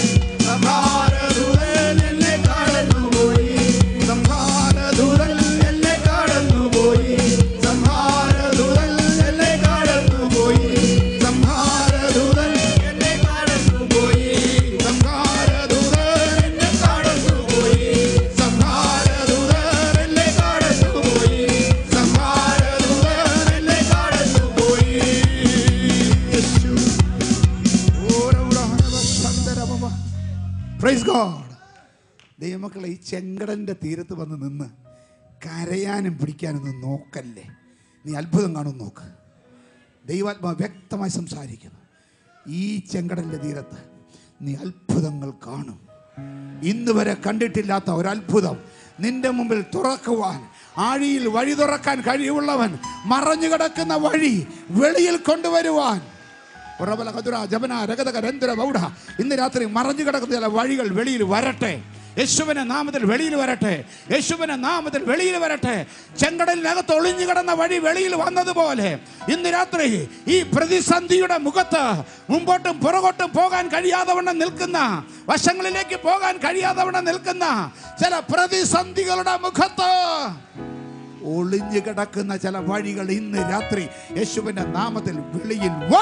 സമാരദൂതൻ എന്നെ കടന്നുപോയി സംഹാരദൂതൻ എന്നെ കടന്നുപോയി സംഹാരദൂതൻ എന്നെ കടന്നുപോയി സംഹാരദൂതൻ എന്നെ കടന്നുപോയി സംഹാരദൂതൻ എന്നെ കടന്നുപോയി സംഹാരദൂതൻ എന്നെ കടന്നുപോയി സംഹാരദൂതൻ എന്നെ കടന്നുപോയി യേശു പ്രൈസ് ഗോഡ് ദൈവമക്കളെ ഈ ചെങ്കടൻ്റെ തീരത്ത് വന്ന് നിന്ന് കരയാനും പിടിക്കാനൊന്നും നോക്കല്ലേ നീ അത്ഭുതം കാണും നോക്ക് ദൈവാത്മാ വ്യക്തമായി സംസാരിക്കുന്നു ഈ ചെങ്കടലിൻ്റെ തീരത്ത് നീ അത്ഭുതങ്ങൾ കാണും ഇന്ന് വരെ കണ്ടിട്ടില്ലാത്ത ഒരത്ഭുതം നിന്റെ മുമ്പിൽ തുറക്കുവാൻ ആഴിയിൽ വഴി തുറക്കാൻ കഴിവുള്ളവൻ മറഞ്ഞു കിടക്കുന്ന വഴി വെളിയിൽ കൊണ്ടുവരുവാൻ ഉറവല കതുര ജപന രഗതക രന്തുര ബൗഢ ഇന്ന് രാത്രി മറഞ്ഞു കിടക്കുന്ന ചില വഴികൾ വെളിയിൽ വരട്ടെ യേശുവിന്റെ നാമത്തിൽ വെളിയിൽ വരട്ടെ യേശുവിന്റെ നാമത്തിൽ വെളിയിൽ വരട്ടെ ചെങ്കടലിനകത്ത് ഒളിഞ്ഞു കിടന്ന വഴി വെളിയിൽ വന്നതുപോലെ ഇന്ന് രാത്രി ഈ പ്രതിസന്ധിയുടെ മുഖത്ത് മുമ്പോട്ടും പുറകോട്ടും പോകാൻ കഴിയാതെ വണ്ണം നിൽക്കുന്ന വശങ്ങളിലേക്ക് പോകാൻ കഴിയാതെ വണ്ണം നിൽക്കുന്ന ചില പ്രതിസന്ധികളുടെ മുഖത്ത് ഒളിഞ്ഞു കിടക്കുന്ന ചില വഴികൾ ഇന്ന് രാത്രി യേശുവിന്റെ നാമത്തിൽ വെളിയിൽ വാ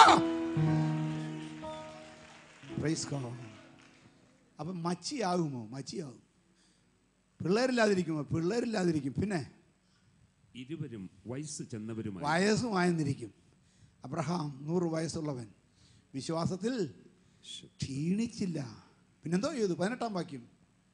Praise God. അപ്പം മച്ചിയാകുമോ മച്ചിയാകും പിള്ളേരില്ലാതിരിക്കുമോ പിള്ളേരില്ലാതിരിക്കും പിന്നെ ഇരുവരും വയസ്സ് ചെന്നവരുമായി വയസ്സുമായെന്നിരിക്കും അബ്രഹാം നൂറ് വയസ്സുള്ളവൻ വിശ്വാസത്തിൽ ക്ഷീണിച്ചില്ല പിന്നെന്തോ ചെയ്തു പതിനെട്ടാം വാക്യം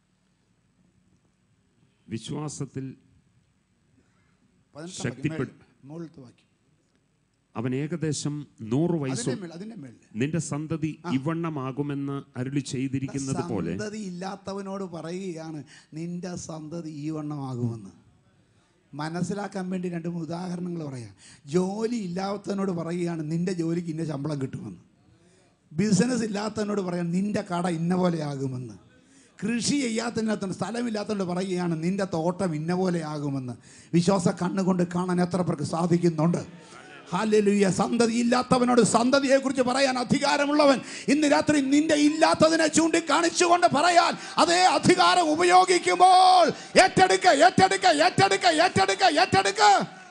വിശ്വാസത്തിൽ പതിനെട്ടാം വാക്യം ശക്തിപ്പെടു- മേൾ- മുകളിലത്തെ വാക്യം അവൻ ഏകദേശം നൂറ് അതിന്റെ വയസ്സും മേൽ അതിന്റെ മേൽ നിന്റെ സന്തതി ഇവണ്ണമാകുമെന്ന് അരുളി ചെയ്തിരിക്കുന്നത് പോലെ സന്തതി ഇല്ലാത്തവനോട് പറയുകയാണ് നിന്റെ സന്തതി ഈ വണ്ണമാകുമെന്ന് മനസ്സിലാക്കാൻ വേണ്ടി രണ്ട് മൂന്ന് ഉദാഹരണങ്ങൾ പറയാം ജോലി ഇല്ലാത്തവനോട് പറയുകയാണ് നിന്റെ ജോലിക്ക് ഇന്ന ശമ്പളം കിട്ടുമെന്ന് ബിസിനസ് ഇല്ലാത്തവനോട് പറയാം നിന്റെ കട ഇന്ന പോലെ ആകുമെന്ന് കൃഷി ചെയ്യാത്തതിനകത്ത് സ്ഥലമില്ലാത്തവനോട് പറയുകയാണ് നിന്റെ തോട്ടം ഇന്ന പോലെ ആകുമെന്ന് വിശ്വാസ കണ്ണുകൊണ്ട് കാണാൻ എത്ര പേർക്ക് സാധിക്കുന്നുണ്ട് ഹാലലുയ സന്തതി ഇല്ലാത്തവനോട് സന്തതിയെക്കുറിച്ച് പറയാൻ അധികാരമുള്ളവൻ ഇന്ന് രാത്രി നിന്റെ ഇല്ലാത്തതിനെ ചൂണ്ടിക്കാണിച്ചുകൊണ്ട് പറയാൻ അതേ അധികാരം ഉപയോഗിക്കുമ്പോൾ ഏറ്റെടുക്ക ഏറ്റെടുക്ക ഏറ്റെടുക്ക ഏറ്റെടുക്ക ഏറ്റെടുക്ക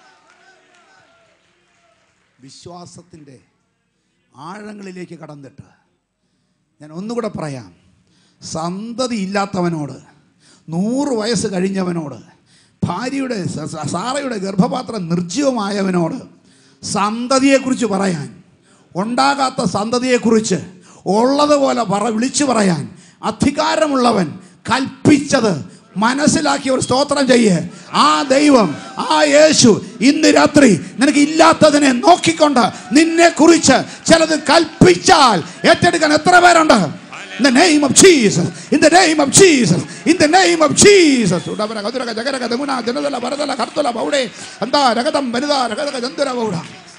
വിശ്വാസത്തിൻ്റെ ആഴങ്ങളിലേക്ക് കടന്നിട്ട് ഞാൻ ഒന്നുകൂടെ പറയാം സന്തതി ഇല്ലാത്തവനോട് നൂറ് വയസ്സ് കഴിഞ്ഞവനോട് ഭാര്യയുടെ സ- സ- സാറയുടെ ഗർഭപാത്രം നിർജ്ജീവമായവനോട് സന്തതിയെക്കുറിച്ച് പറയാൻ ഉണ്ടാകാത്ത സന്തതിയെക്കുറിച്ച് ഉള്ളതുപോലെ പറ വിളിച്ചു പറയാൻ അധികാരമുള്ളവൻ കൽപ്പിച്ചത് മനസ്സിലാക്കി ഒരു സ്തോത്രം ചെയ്യേ ആ ദൈവം ആ യേശു ഇന്ന് രാത്രി നിനക്ക് ഇല്ലാത്തതിനെ നോക്കിക്കൊണ്ട് നിന്നെ കുറിച്ച് ചിലത് കൽപ്പിച്ചാൽ ഏറ്റെടുക്കാൻ എത്ര പേരുണ്ട് In the name of Jesus. In the name of Jesus. In the name of Jesus. ഉടവര കതുരക ജഗരക ദമുന ജനതല ഭരതല കർത്തല ബൗഡേ എന്താ രഗതം വനിത രഗതക ജന്തുര ബൗഡ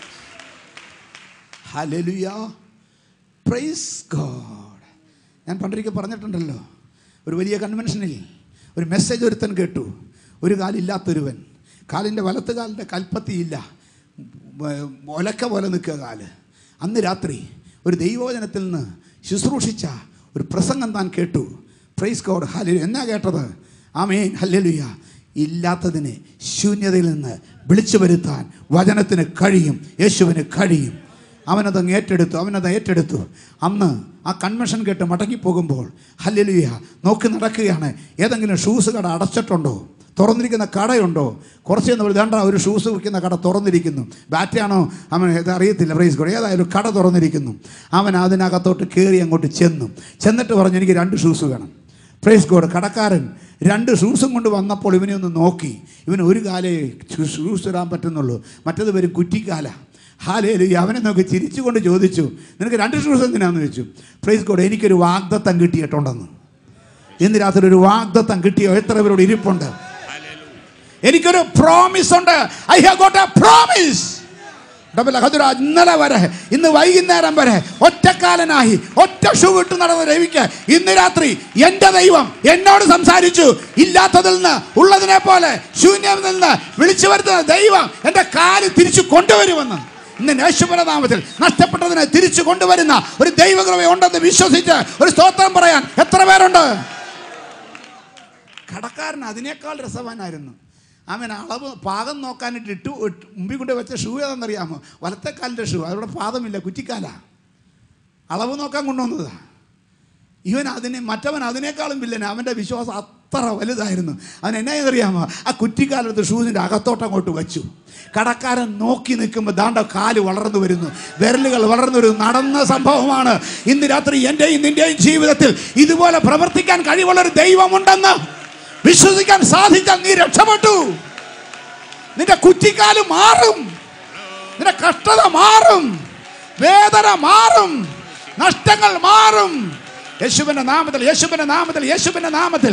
ഹല്ലേലൂയ പ്രൈസ് ഗോഡ് ഞാൻ പണ്ടൊരിക്കൽ പറഞ്ഞിട്ടുണ്ടല്ലോ ഒരു വലിയ കൺവെൻഷനിൽ ഒരു മെസ്സേജ് ഒരുത്തൻ കേട്ടു ഒരു കാലില്ലാത്തൊരുവൻ കാലിൻ്റെ വലത്ത് കാലിൻ്റെ കൽപ്പത്തിയില്ല വ- ഒലക്ക പോലെ നിൽക്കുക കാല് അന്ന് രാത്രി ഒരു ദൈവവചനത്തിൽ നിന്ന് ശുശ്രൂഷിച്ച ഒരു പ്രസംഗം താൻ കേട്ടു പ്രൈസ് ഗോഡ് ഹല്ലേലൂയ എന്നാ കേട്ടത് ആമേൻ ഹല്ലേലൂയ ഇല്ലാത്തതിനെ ശൂന്യതയിൽ നിന്ന് വിളിച്ചു വരുത്താൻ വചനത്തിന് കഴിയും യേശുവിന് കഴിയും അവനതങ്ങ് ഏറ്റെടുത്തു അവനത് ഏറ്റെടുത്തു അന്ന് ആ കൺവെൻഷൻ കേട്ട് മടങ്ങിപ്പോകുമ്പോൾ ഹല്ലേലൂയ നോക്കി നടക്കുകയാണ് ഏതെങ്കിലും ഷൂസ് കട അടച്ചിട്ടുണ്ടോ തുറന്നിരിക്കുന്ന കടയുണ്ടോ കുറച്ച് നമ്മൾ വേണ്ട ഒരു ഷൂസ് വിൽക്കുന്ന കട തുറന്നിരിക്കുന്നു ബാറ്റാണോ അവൻ ഇത് അറിയത്തില്ല പ്രൈസ് കൂടെ ഏതായാലും കട തുറന്നിരിക്കുന്നു അവൻ അതിനകത്തോട്ട് കയറി അങ്ങോട്ട് ചെന്നു ചെന്നിട്ട് പറഞ്ഞു എനിക്ക് രണ്ട് ഷൂസ് വേണം പ്രൈസ് ഗോഡ് കടക്കാരൻ രണ്ട് ഷൂസും കൊണ്ട് വന്നപ്പോൾ ഇവനെ ഒന്ന് നോക്കി ഇവന് ഒരു കാലേ ഷൂ- ഷൂസ് ഇടാൻ പറ്റുന്നുള്ളൂ മറ്റത് വരും കുറ്റിക്കാല ഹാലേലു അവനെ നോക്കി ചിരിച്ചുകൊണ്ട് ചോദിച്ചു നിനക്ക് രണ്ട് ഷൂസ് എന്തിനാന്ന് ചോദിച്ചു പ്രൈസ് ഗോഡ് എനിക്കൊരു വാഗ്ദത്തം കിട്ടിയിട്ടുണ്ടെന്ന് ഇന്ന് രാത്രി ഒരു വാഗ്ദത്തം കിട്ടിയോ എത്ര പേരോട് ഇരിപ്പുണ്ട് എനിക്കൊരു പ്രോമിസ് ഉണ്ട് I have got a promise ഡബിൾ ഹതുര ഇന്നലെ വരെ ഇന്ന് വൈകുന്നേരം വരെ ഒറ്റക്കാലനായി ഒറ്റ ഷൂ ഇട്ട് നടന്ന രവിക്ക് ഇന്ന് രാത്രി എൻ്റെ ദൈവം എന്നോട് സംസാരിച്ചു ഇല്ലാത്തതിൽ നിന്ന് ഉള്ളതിനെ പോലെ ശൂന്യത്തിൽ നിന്ന് വിളിച്ചു വരുത്തുന്ന ദൈവം എൻ്റെ കാല് തിരിച്ചു കൊണ്ടുവരുമെന്ന് ഇന്ന് യേശുവിന്റെ നാമത്തിൽ നഷ്ടപ്പെട്ടതിനെ തിരിച്ചു കൊണ്ടുവരുന്ന ഒരു ദൈവകൃപ ഉണ്ടെന്ന് വിശ്വസിച്ച് ഒരു സ്തോത്രം പറയാൻ എത്ര പേരുണ്ട് കടക്കാരൻ അതിനേക്കാൾ രസവാനായിരുന്നു അവൻ അളവ് പാകം നോക്കാനായിട്ട് ഇട്ടു ഇട്ട് മുമ്പിൽ കൊണ്ട് വെച്ച ഷൂ ഏതാണെന്നറിയാമോ വലത്തെ കാലിൻ്റെ ഷൂ അവിടെ പാദമില്ല കുറ്റിക്കാല അളവ് നോക്കാൻ കൊണ്ടുവന്നതാ ഇവൻ അതിനെ മറ്റവൻ അതിനേക്കാളും വില്ലൻ അവൻ്റെ വിശ്വാസം അത്ര വലുതായിരുന്നു അവൻ എന്നാ അറിയാമോ ആ കുറ്റിക്കാലത്ത് ഷൂസിൻ്റെ അകത്തോട്ട് അങ്ങോട്ട് വെച്ചു കടക്കാരൻ നോക്കി നിൽക്കുമ്പോൾ ദാണ്ട കാല് വളർന്നു വരുന്നു വിരലുകൾ വളർന്നു വരുന്നു നടന്ന സംഭവമാണ് ഇന്ന് രാത്രി എൻ്റെയും നിൻ്റെയും ജീവിതത്തിൽ ഇതുപോലെ പ്രവർത്തിക്കാൻ കഴിവുള്ളൊരു ദൈവമുണ്ടെന്ന് വിശ്വസിക്കാൻ സാധിച്ചാൽ നീ രക്ഷപ്പെട്ടു നിന്റെ കുറ്റിക്കാല് മാറും നിന്റെ കഷ്ടത മാറും വേദന മാറും നഷ്ടങ്ങൾ മാറും യേശുവിന്റെ നാമത്തിൽ യേശുവിന്റെ നാമത്തിൽ യേശുവിന്റെ നാമത്തിൽ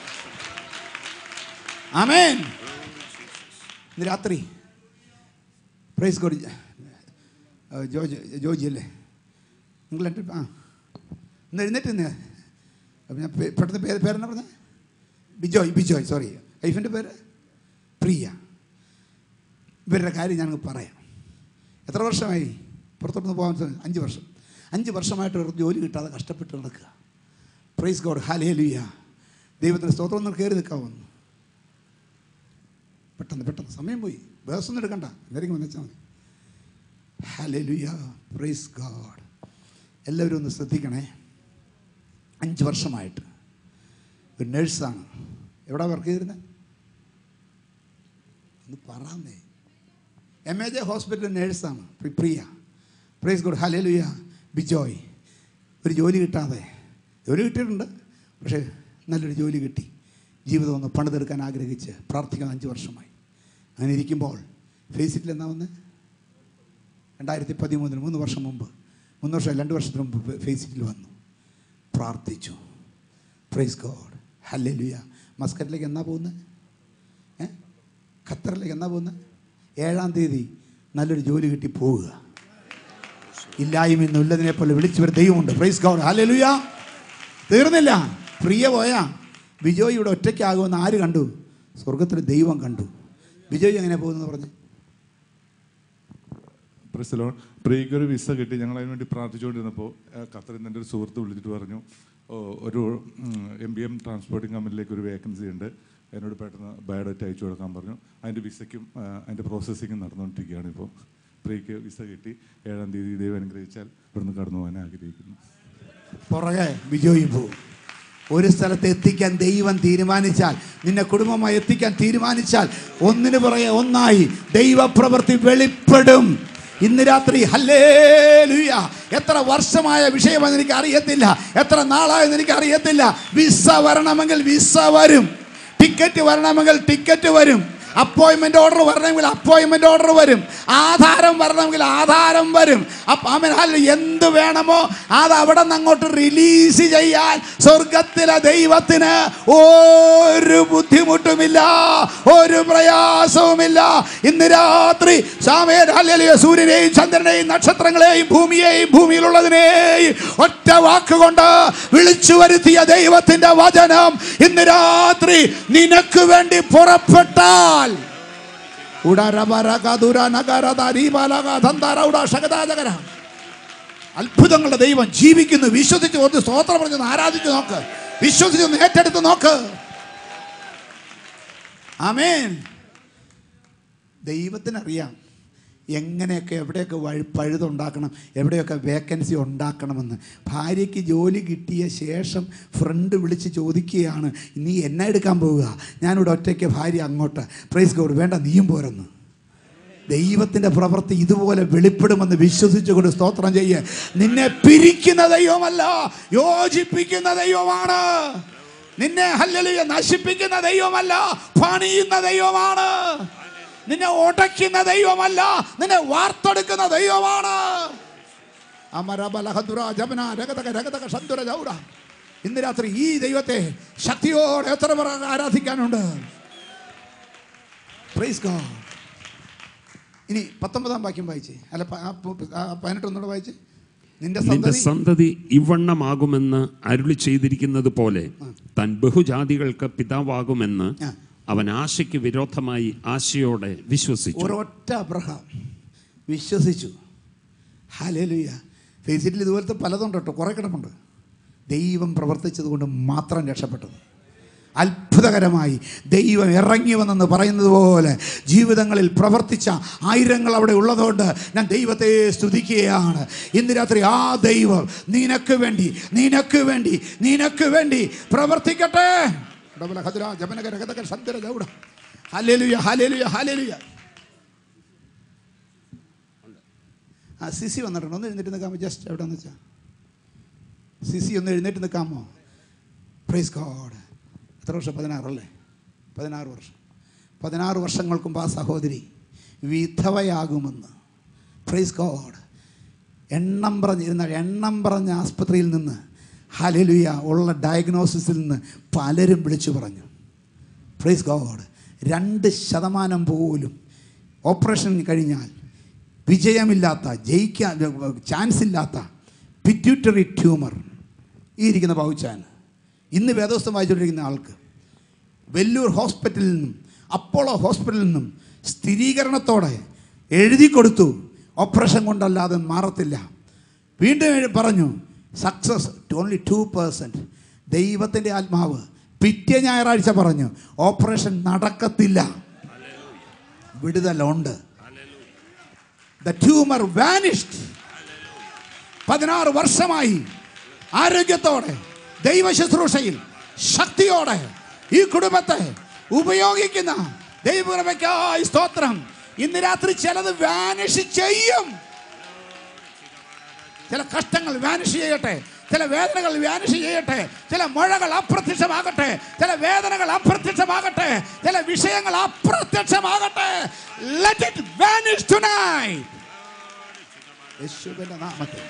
ആമേൻ ഇന്ന് രാത്രി പ്രൈസ് കോടി ജോജ് ജോജി അല്ലേ നിങ്ങൾ എൻ്റെ ആ ഇന്ന് എഴുന്നേറ്റ് നിന്ന് അപ്പം ഞാൻ പേ- പെട്ടെന്ന് പേര് പേരെന്നാ പറഞ്ഞത് ബിജോയ് ബിജോയ് സോറി വൈഫിൻ്റെ പേര് പ്രിയ ഇവരുടെ കാര്യം ഞാൻ പറയാം എത്ര വർഷമായി പുറത്തോട്ട് പോകാൻ സമയം? അഞ്ച് വർഷം അഞ്ച് വർഷമായിട്ട് ഒരു ജോലി കിട്ടാതെ കഷ്ടപ്പെട്ട് നടക്കുക പ്രൈസ് ഗോഡ് ഹാലേലുയ ദൈവത്തിന് സ്തോത്രം ഒന്ന് കയറി നിൽക്കാമെന്ന് പെട്ടെന്ന് പെട്ടെന്ന് സമയം പോയി ബേസൊന്നും എടുക്കണ്ട എന്തെങ്കിലും വന്നേച്ചാൽ മതി ഹാലേലുയ പ്രൈസ് ഗോഡ് എല്ലാവരും ഒന്ന് ശ്രദ്ധിക്കണേ അഞ്ച് വർഷമായിട്ട് ഒരു നേഴ്സാണ് എവിടെ വർക്ക് ചെയ്തിരുന്നത് ഒന്ന് പറയാന്നേ എം എ ജെ ഹോസ്പിറ്റൽ നേഴ്സാണ് പ്രി- Priya praise God hallelujah Bijoy ഒരു ജോലി കിട്ടാതെ ജോലി കിട്ടിയിട്ടുണ്ട് പക്ഷേ നല്ലൊരു ജോലി കിട്ടി ജീവിതം ഒന്ന് പണിതെടുക്കാൻ ആഗ്രഹിച്ച് പ്രാർത്ഥിക്കുന്ന അഞ്ച് വർഷമായി അങ്ങനെ ഇരിക്കുമ്പോൾ ഫേസിറ്റിൽ എന്നാ വന്ന് രണ്ടായിരത്തി പതിമൂന്നിന് മൂന്ന് വർഷം മുമ്പ് മൂന്ന് വർഷം രണ്ട് വർഷത്തിന് മുമ്പ് ഫേസിറ്റിൽ വന്നു പ്രാർത്ഥിച്ചു പ്രൈസ് ഗോഡ് ഹല്ലേലൂയ മസ്കറ്റിലേക്ക് എന്നാ പോകുന്നത് ഏ ഖത്തറിലേക്ക് എന്നാ പോകുന്നത് ഏഴാം തീയതി നല്ലൊരു ജോലി കിട്ടി പോവുക ഇല്ലായ്മ ഇന്നുള്ളതിനെ പോലെ വിളിച്ചു വരും ദൈവമുണ്ട് പ്രൈസ് ഗോഡ് ഹല്ലേലൂയ തീർന്നില്ല പ്രിയ പോയാ ബിജോയ് ഇവിടെ ഒറ്റയ്ക്കാകുമെന്ന് ആര് കണ്ടു സ്വർഗത്തിൽ ദൈവം കണ്ടു ബിജോയ് എങ്ങനെ പോകുന്നു പറഞ്ഞു പ്രസലോൺ പ്രിയയ്ക്ക് ഒരു വിസ കിട്ടി ഞങ്ങൾ അതിന് വേണ്ടി പ്രാർത്ഥിച്ചുകൊണ്ടിരുന്നപ്പോൾ ഖത്തറിൽ നിന്ന് എൻ്റെ ഒരു സുഹൃത്ത് വിളിച്ചിട്ട് പറഞ്ഞു "ഓ, ഒരു എം ബി എം ട്രാൻസ്പോർട്ടിംഗ് കമ്പനിയിലേക്ക് ഒരു വേക്കൻസി ഉണ്ട് എന്നോട് പെട്ടെന്ന് ബയോഡേറ്റ അയച്ചു കൊടുക്കാൻ പറഞ്ഞു അതിൻ്റെ വിസയ്ക്കും ആ, അതിൻ്റെ പ്രോസസ്സിങ്ങും നടന്നുകൊണ്ടിരിക്കുകയാണ് ഇപ്പോൾ പ്രിയയ്ക്ക് വിസ കിട്ടി ഏഴാം തീയതി ദൈവം അനുഗ്രഹിച്ചാൽ ഇവിടുന്ന് കടന്നു പോകാൻ ആഗ്രഹിക്കുന്നു പുറകെ ബിജോയും പോവും ഒരു സ്ഥലത്ത് എത്തിക്കാൻ ദൈവം തീരുമാനിച്ചാൽ നിന്നെ കുടുംബമായി എത്തിക്കാൻ തീരുമാനിച്ചാൽ ഒന്നിനു പുറകെ ഒന്നായി ദൈവപ്രവൃത്തി വെളിപ്പെടും ഇന്ന് രാത്രി ഹല്ലേലൂയ എത്ര വർഷമായ വിഷയമെന്ന് എനിക്ക് അറിയത്തില്ല എത്ര നാളായെന്ന് എനിക്ക് അറിയത്തില്ല വിസ വരണമെങ്കിൽ വിസ വരും ടിക്കറ്റ് വരണമെങ്കിൽ ടിക്കറ്റ് വരും അപ്പോയിൻമെന്റ് ഓർഡർ വരണമെങ്കിൽ അപ്പോയിൻമെന്റ് ഓർഡർ വരും ആധാരം വരണമെങ്കിൽ ആധാരം വരും അപ്പ- ആമേൻ. ഹല്ലെ- എന്ത് വേണമോ അത് അവിടെ നിന്ന് അങ്ങോട്ട് റിലീസ് ചെയ്യാൻ സ്വർഗത്തിലെ ദൈവത്തിന് ഒരു ബുദ്ധിമുട്ടുമില്ല ഒരു പ്രയാസവുമില്ല ഇന്ന് രാത്രി സാമേൻ ഹല്ലേലൂയ സൂര്യനെയും ചന്ദ്രനെയും നക്ഷത്രങ്ങളെയും ഭൂമിയെയും ഭൂമിയിലുള്ളതിനെയും ഒറ്റ വാക്കുകൊണ്ട് വിളിച്ചു വരുത്തിയ ദൈവത്തിന്റെ വചനം ഇന്ന് രാത്രി നിനക്ക് വേണ്ടി പുറപ്പെട്ടാൽ അത്ഭുതങ്ങളുടെ ദൈവം ജീവിക്കുന്നു വിശ്വസിച്ച് ഒന്ന് സ്തോത്രം പറഞ്ഞൊന്ന് ആരാധിച്ച് നോക്ക് വിശ്വസിച്ച് ഒന്ന് ഏറ്റെടുത്ത് നോക്ക് ആമേൻ ദൈവത്തിനറിയാം എങ്ങനെയൊക്കെ എവിടെയൊക്കെ വഴി പഴുതുണ്ടാക്കണം എവിടെയൊക്കെ വേക്കൻസി ഉണ്ടാക്കണമെന്ന് ഭാര്യയ്ക്ക് ജോലി കിട്ടിയ ശേഷം ഫ്രണ്ട് വിളിച്ച് ചോദിക്കുകയാണ് നീ എന്നെ എടുക്കാൻ പോവുക ഞാനിവിടെ ഒറ്റയ്ക്ക് ഭാര്യ അങ്ങോട്ട് പ്രൈസ് ഗോഡ് വേണ്ട നീയും പോരെന്ന് ദൈവത്തിൻ്റെ പ്രവൃത്തി ഇതുപോലെ വെളിപ്പെടുമെന്ന് വിശ്വസിച്ചുകൊണ്ട് സ്തോത്രം ചെയ്യേ നിന്നെ പിരിക്കുന്ന ദൈവമല്ല യോജിപ്പിക്കുന്ന ദൈവമാണ് നിന്നെ ഹല്ലലിയ നശിപ്പിക്കുന്ന ദൈവമല്ല പണിയുന്ന ദൈവമാണ് നിന്നെ ഉടയ്ക്കുന്ന ദൈവമല്ല നിന്നെ വാർത്തെടുക്കുന്ന ദൈവമാണ് അമരബലഹദുര ജപന രഗതക രഗതക സന്തുര ജൗര ഇന്ന് രാത്രി ഈ ദൈവത്തെ ശക്തിയോടെ എത്ര പേർ ആരാധിക്കാനുണ്ട് പ്രൈസ് ഗോഡ് ഇനി പത്തൊമ്പതാം വാക്യം വായിച്ചേ അല്ല പ- ആ പ- ആ പതിനെട്ടൊന്നുകൂടെ വായിച്ചേ നിന്റെ നിന്റെ സന്തതി സന്തതി ഇവണ്ണമാകുമെന്ന് അരുളി ചെയ്തിരിക്കുന്നത് പോലെ താൻ ബഹുജാതികൾക്ക് പിതാവാകുമെന്ന് ആ. അവൻ ആശയ്ക്ക് വിരോധമായി ആശയോടെ വിശ്വസിച്ചു ഒരൊറ്റ അബ്രഹാം വിശ്വസിച്ചു ഹാലേലുയ്യ ഫേസിറ്റിൽ ഇതുപോലത്തെ പലതുണ്ട് കേട്ടോ കുറേ കിടപ്പുണ്ട് ദൈവം പ്രവർത്തിച്ചത് കൊണ്ട് മാത്രം രക്ഷപ്പെട്ടത് അത്ഭുതകരമായി ദൈവം ഇറങ്ങി വന്നെന്ന് പറയുന്നത് പോലെ ജീവിതങ്ങളിൽ പ്രവർത്തിച്ച ആയിരങ്ങൾ അവിടെ ഉള്ളതുകൊണ്ട് ഞാൻ ദൈവത്തെ സ്തുതിക്കുകയാണ് ഇന്ന് രാത്രി ആ ദൈവം നിനക്ക് വേണ്ടി നിനക്ക് വേണ്ടി നിനക്ക് വേണ്ടി പ്രവർത്തിക്കട്ടെ ഡബല ഹദ്ര ജപനക രഗതക സദ്ര ദൗഡ. ഹല്ലേലൂയ ഹല്ലേലൂയ ഹല്ലേലൂയ ആ സിസി വന്നിട്ടുണ്ട് ഒന്ന് എഴുന്നേറ്റ് നിൽക്കാമോ ജസ്റ്റ് എവിടെയെന്ന് വെച്ചാൽ സിസി ഒന്ന് എഴുന്നേറ്റ് നിൽക്കാമോ പ്രൈസ് ഗോഡ് എത്ര വർഷം പതിനാറല്ലേ പതിനാറ് വർഷം പതിനാറ് വർഷങ്ങൾക്ക് മുമ്പ് ആ സഹോദരി വിധവയാകുമെന്ന് പ്രൈസ് ഗോഡ് എണ്ണം പറഞ്ഞിരുന്ന എണ്ണം പറഞ്ഞ ആസ്പത്രിയിൽ നിന്ന് ഹലലുയ ഉള്ള ഡയഗ്നോസിസിൽ നിന്ന് പലരും വിളിച്ചു പറഞ്ഞു പ്രൈസ് ഗോഡ് രണ്ട് ശതമാനം പോലും ഓപ്പറേഷൻ കഴിഞ്ഞാൽ വിജയമില്ലാത്ത ജയിക്കാൻ ചാൻസ് ഇല്ലാത്ത പിറ്റ്യൂട്ടറി ട്യൂമർ ഈ ഇരിക്കുന്ന പൗച്ചാൻ ഇന്ന് വേദോസ്തം വായിച്ചുകൊണ്ടിരിക്കുന്ന ആൾക്ക് വെല്ലൂർ ഹോസ്പിറ്റലിൽ നിന്നും അപ്പോളോ ഹോസ്പിറ്റലിൽ നിന്നും സ്ഥിരീകരണത്തോടെ എഴുതി കൊടുത്തു ഓപ്പറേഷൻ കൊണ്ടല്ലാതെ മാറത്തില്ല വീണ്ടും എഴു- പറഞ്ഞു സക്സസ് ഓൺലി ടു പേഴ്സൻറ്റ് ദൈവത്തിൻ്റെ ആത്മാവ് പിറ്റേ ഞായറാഴ്ച പറഞ്ഞു ഓപ്പറേഷൻ നടക്കത്തില്ല വിടുതലുണ്ട് ദ ട്യൂമർ വാനിഷ്ഡ് പതിനാറ് വർഷമായി ആരോഗ്യത്തോടെ ദൈവ ശുശ്രൂഷയിൽ ശക്തിയോടെ ഈ കുടുംബത്തെ ഉപയോഗിക്കുന്ന ദൈവകൃപയ്ക്കായി സ്തോത്രം ഇന്ന് രാത്രി ചിലത് വാനിഷ് ചെയ്യും ചില കഷ്ടങ്ങൾ വാനിഷ് ചെയ്യട്ടെ ചില വേദനകൾ വാനിഷ് ചെയ്യട്ടെ ചില മുഴകൾ അപ്രത്യക്ഷമാകട്ടെ ചില വേദനകൾ അപ്രത്യക്ഷമാകട്ടെ ചില വിഷയങ്ങൾ അപ്രത്യക്ഷമാകട്ടെ ലെറ്റ് ഇറ്റ് വാനിഷ് tonight യേശുവിന്റെ നാമത്തിൽ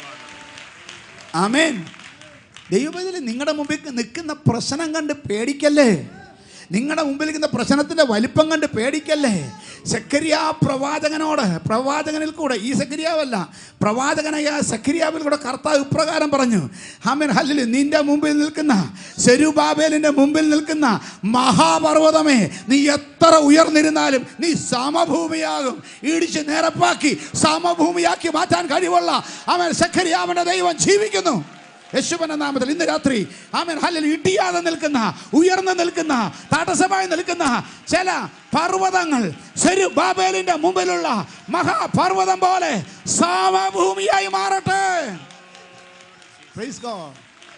ആമേൻ ദൈവത്തിൽ നിങ്ങളുടെ മുമ്പിൽ നിൽക്കുന്ന പ്രശ്നം കണ്ട് പേടിക്കല്ലേ നിങ്ങളുടെ മുമ്പിൽ നിൽക്കുന്ന പ്രശ്നത്തിൻ്റെ വലിപ്പം കണ്ട് പേടിക്കല്ലേ സക്കരിയ പ്രവാചകനോട് പ്രവാചകനിൽ കൂടെ ഈ സക്കരിയാവല്ല പ്രവാചകനായ സക്കരിയാവിൽ കൂടെ കർത്താവ് ഇപ്രകാരം പറഞ്ഞു ഹമൻ ഹല്ലിൽ നിന്റെ മുമ്പിൽ നിൽക്കുന്ന സെരുബാബേലിൻ്റെ മുമ്പിൽ നിൽക്കുന്ന മഹാപർവ്വതമേ നീ എത്ര ഉയർന്നിരുന്നാലും നീ സമഭൂമിയാകും ഇടിച്ച് നിരപ്പാക്കി സമഭൂമിയാക്കി മാറ്റാൻ കഴിവുള്ള അവൻ സക്കരിയാവന്റെ ദൈവം ജീവിക്കുന്നു യേശുവിന്റെ നാമത്തിൽ ഇന്ന് രാത്രി ആമൻ ഹല്ലിൽ ഇടിയാതെ നിൽക്കുന്ന ഉയർന്നു നിൽക്കുന്ന തടസ്സമായി നിൽക്കുന്ന ചില പർവ്വതങ്ങൾ സെരു ബാബേലിന്റെ മുമ്പിലുള്ള മഹാപർവ്വതം പോലെ സമഭൂമിയായി മാറട്ടെ Praise God.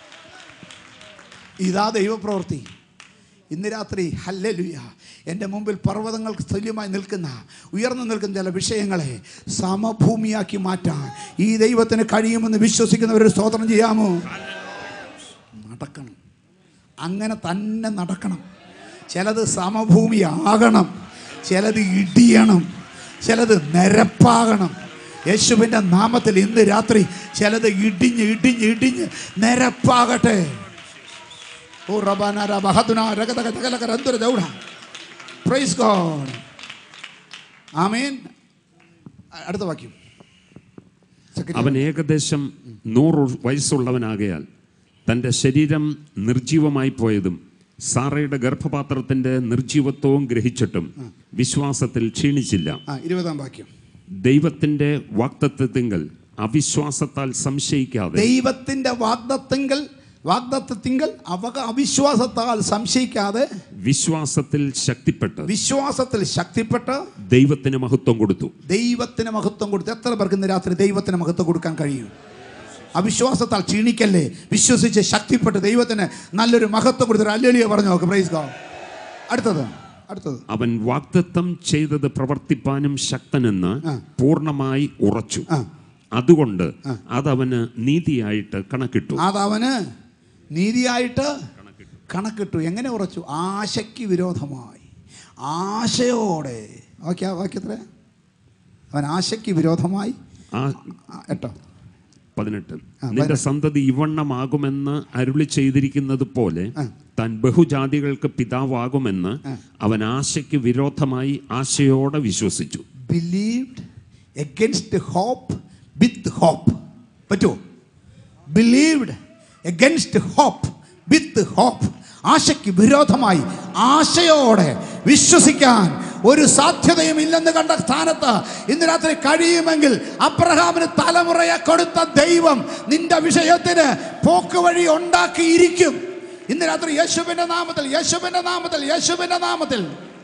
ഇതാ ദൈവപ്രവൃത്തി ഇന്ന് രാത്രി ഹല്ലലുയ എൻ്റെ മുമ്പിൽ പർവ്വതങ്ങൾക്ക് തുല്യമായി നിൽക്കുന്ന ഉയർന്നു നിൽക്കുന്ന ചില വിഷയങ്ങളെ സമഭൂമിയാക്കി മാറ്റാൻ ഈ ദൈവത്തിന് കഴിയുമെന്ന് വിശ്വസിക്കുന്നവർ സ്തോത്രം ചെയ്യാമോ നടക്കണം അങ്ങനെ തന്നെ നടക്കണം ചിലത് സമഭൂമിയാകണം ചിലത് ഇടിയണം ചിലത് നിരപ്പാകണം യേശുവിൻ്റെ നാമത്തിൽ ഇന്ന് രാത്രി ചിലത് ഇടിഞ്ഞ് ഇടിഞ്ഞ് ഇടിഞ്ഞ് നിരപ്പാകട്ടെ ഓ റബാന ബഹദുന രഗതക തകലക രന്തുര ദൗഡ പ്രൈസ് ഗോഡ് ആമേൻ അടുത്ത വാക്യം സെക്കൻഡ് അവൻ ഏകദേശം നൂറ് വയസ്സുള്ളവനാകയാൽ തൻ്റെ ശരീരം നിർജീവമായി പോയതും സാറയുടെ ഗർഭപാത്രത്തിന്റെ നിർജീവത്വവും ഗ്രഹിച്ചിട്ടും വിശ്വാസത്തിൽ ക്ഷീണിച്ചില്ല ആ ഇരുപതാം വാക്യം ദൈവത്തിന്റെ വാക്തത്വത്തിങ്കൽ അവിശ്വാസത്താൽ സംശയിക്കാതെ ദൈവത്തിന്റെ വാഗ്ദത്തിങ്കൽ വാഗ്ദത്തത്തിങ്കൽ അവക അവിശ്വാസത്താൽ സംശയിക്കാതെ വിശ്വാസത്തിൽ ശക്തിപ്പെട്ട് വിശ്വാസത്തിൽ ശക്തിപ്പെട്ട് ദൈവത്തിന് മഹത്വം കൊടുത്തു ദൈവത്തിന് മഹത്വം കൊടുത്ത് എത്ര പേർക്ക് ഇന്ന് രാത്രി ദൈവത്തിന് മഹത്വം കൊടുക്കാൻ കഴിയും അവിശ്വാസത്താൽ ക്ഷീണിക്കല്ലേ വിശ്വസിച്ച് ശക്തിപ്പെട്ട് ദൈവത്തിന് നല്ലൊരു മഹത്വം കൊടുത്തൊരു അല്ലേലിയ പറഞ്ഞു നോക്ക് പ്രൈസ് ഗോ അടുത്തത് അടുത്തത് അവൻ വാഗ്ദത്തം ചെയ്തത് പ്രവർത്തിപ്പാനും ശക്തനെന്ന് ആ. പൂർണ്ണമായി ഉറച്ചു ആ. അതുകൊണ്ട് അതവന് നീതിയായിട്ട് കണക്കിട്ടു അതവന് നീതിയായിട്ട് കണക്കിട്ടു എങ്ങനെ ഉറച്ചു ആശയ്ക്ക് വിരോധമായി ആശയോടെ ഓക്കെ വാക്യത്ര അവൻ ആശയ്ക്ക് വിരോധമായി ആ ആ, എട്ടോ പതിനെട്ട് ആ, നിന്റെ സന്തതി ഇവണ്ണമാകുമെന്ന് അരുളി ചെയ്തിരിക്കുന്നത് പോലെ ആ. താൻ ബഹുജാതികൾക്ക് പിതാവാകുമെന്ന് ആ. അവൻ ആശയ്ക്ക് വിരോധമായി ആശയോടെ വിശ്വസിച്ചു believed against hope with hope പറ്റുമോ believed against hope with hope ആശയ്ക്ക് വിരോധമായി ആശയോടെ വിശ്വസിക്കാൻ ഒരു സാധ്യതയും ഇല്ലെന്ന് കണ്ട സ്ഥാനത്ത് ഇന്ന് രാത്രി കഴിയുമെങ്കിൽ അബ്രഹാമിന് തലമുറയെ കൊടുത്ത ദൈവം നിന്റെ വിഷയത്തിന് പോക്കുവഴി ഉണ്ടാക്കിയിരിക്കും ഇന്ന് രാത്രി യേശുവിന്റെ നാമത്തിൽ യേശുവിന്റെ നാമത്തിൽ യേശുവിന്റെ നാമത്തിൽ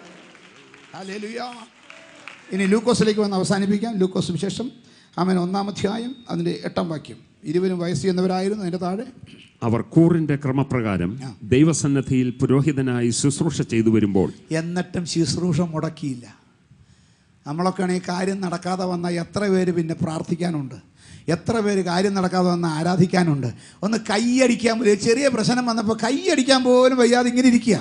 ഹല്ലേലൂയ. ഇനി ലൂക്കോസിലേക്ക് വന്ന് അവസാനിപ്പിക്കാം ലൂക്കോസ് വിശേഷം അവൻ ഒന്നാം അധ്യായം അതിൻ്റെ എട്ടാം വാക്യം ഇരുവരും വയസ്സ് ചെയ്യുന്നവരായിരുന്നു അതിൻ്റെ താഴെ അവർ കൂറിന്റെ ക്രമപ്രകാരം ആ. ദൈവസന്നദ്ധിയിൽ പുരോഹിതനായി ശുശ്രൂഷ ചെയ്തു വരുമ്പോൾ എന്നിട്ടും ശുശ്രൂഷ മുടക്കിയില്ല നമ്മളൊക്കെ ആണെങ്കിൽ കാര്യം നടക്കാതെ വന്നാൽ എത്ര പേര് പിന്നെ പ്രാർത്ഥിക്കാനുണ്ട് എത്ര പേര് കാര്യം നടക്കാതെ വന്ന് ആരാധിക്കാനുണ്ട് ഒന്ന് കൈയടിക്കാൻ പോലും ചെറിയ പ്രശ്നം വന്നപ്പോൾ കൈയടിക്കാൻ പോലും വയ്യാതെ ഇങ്ങനെ ഇരിക്കുക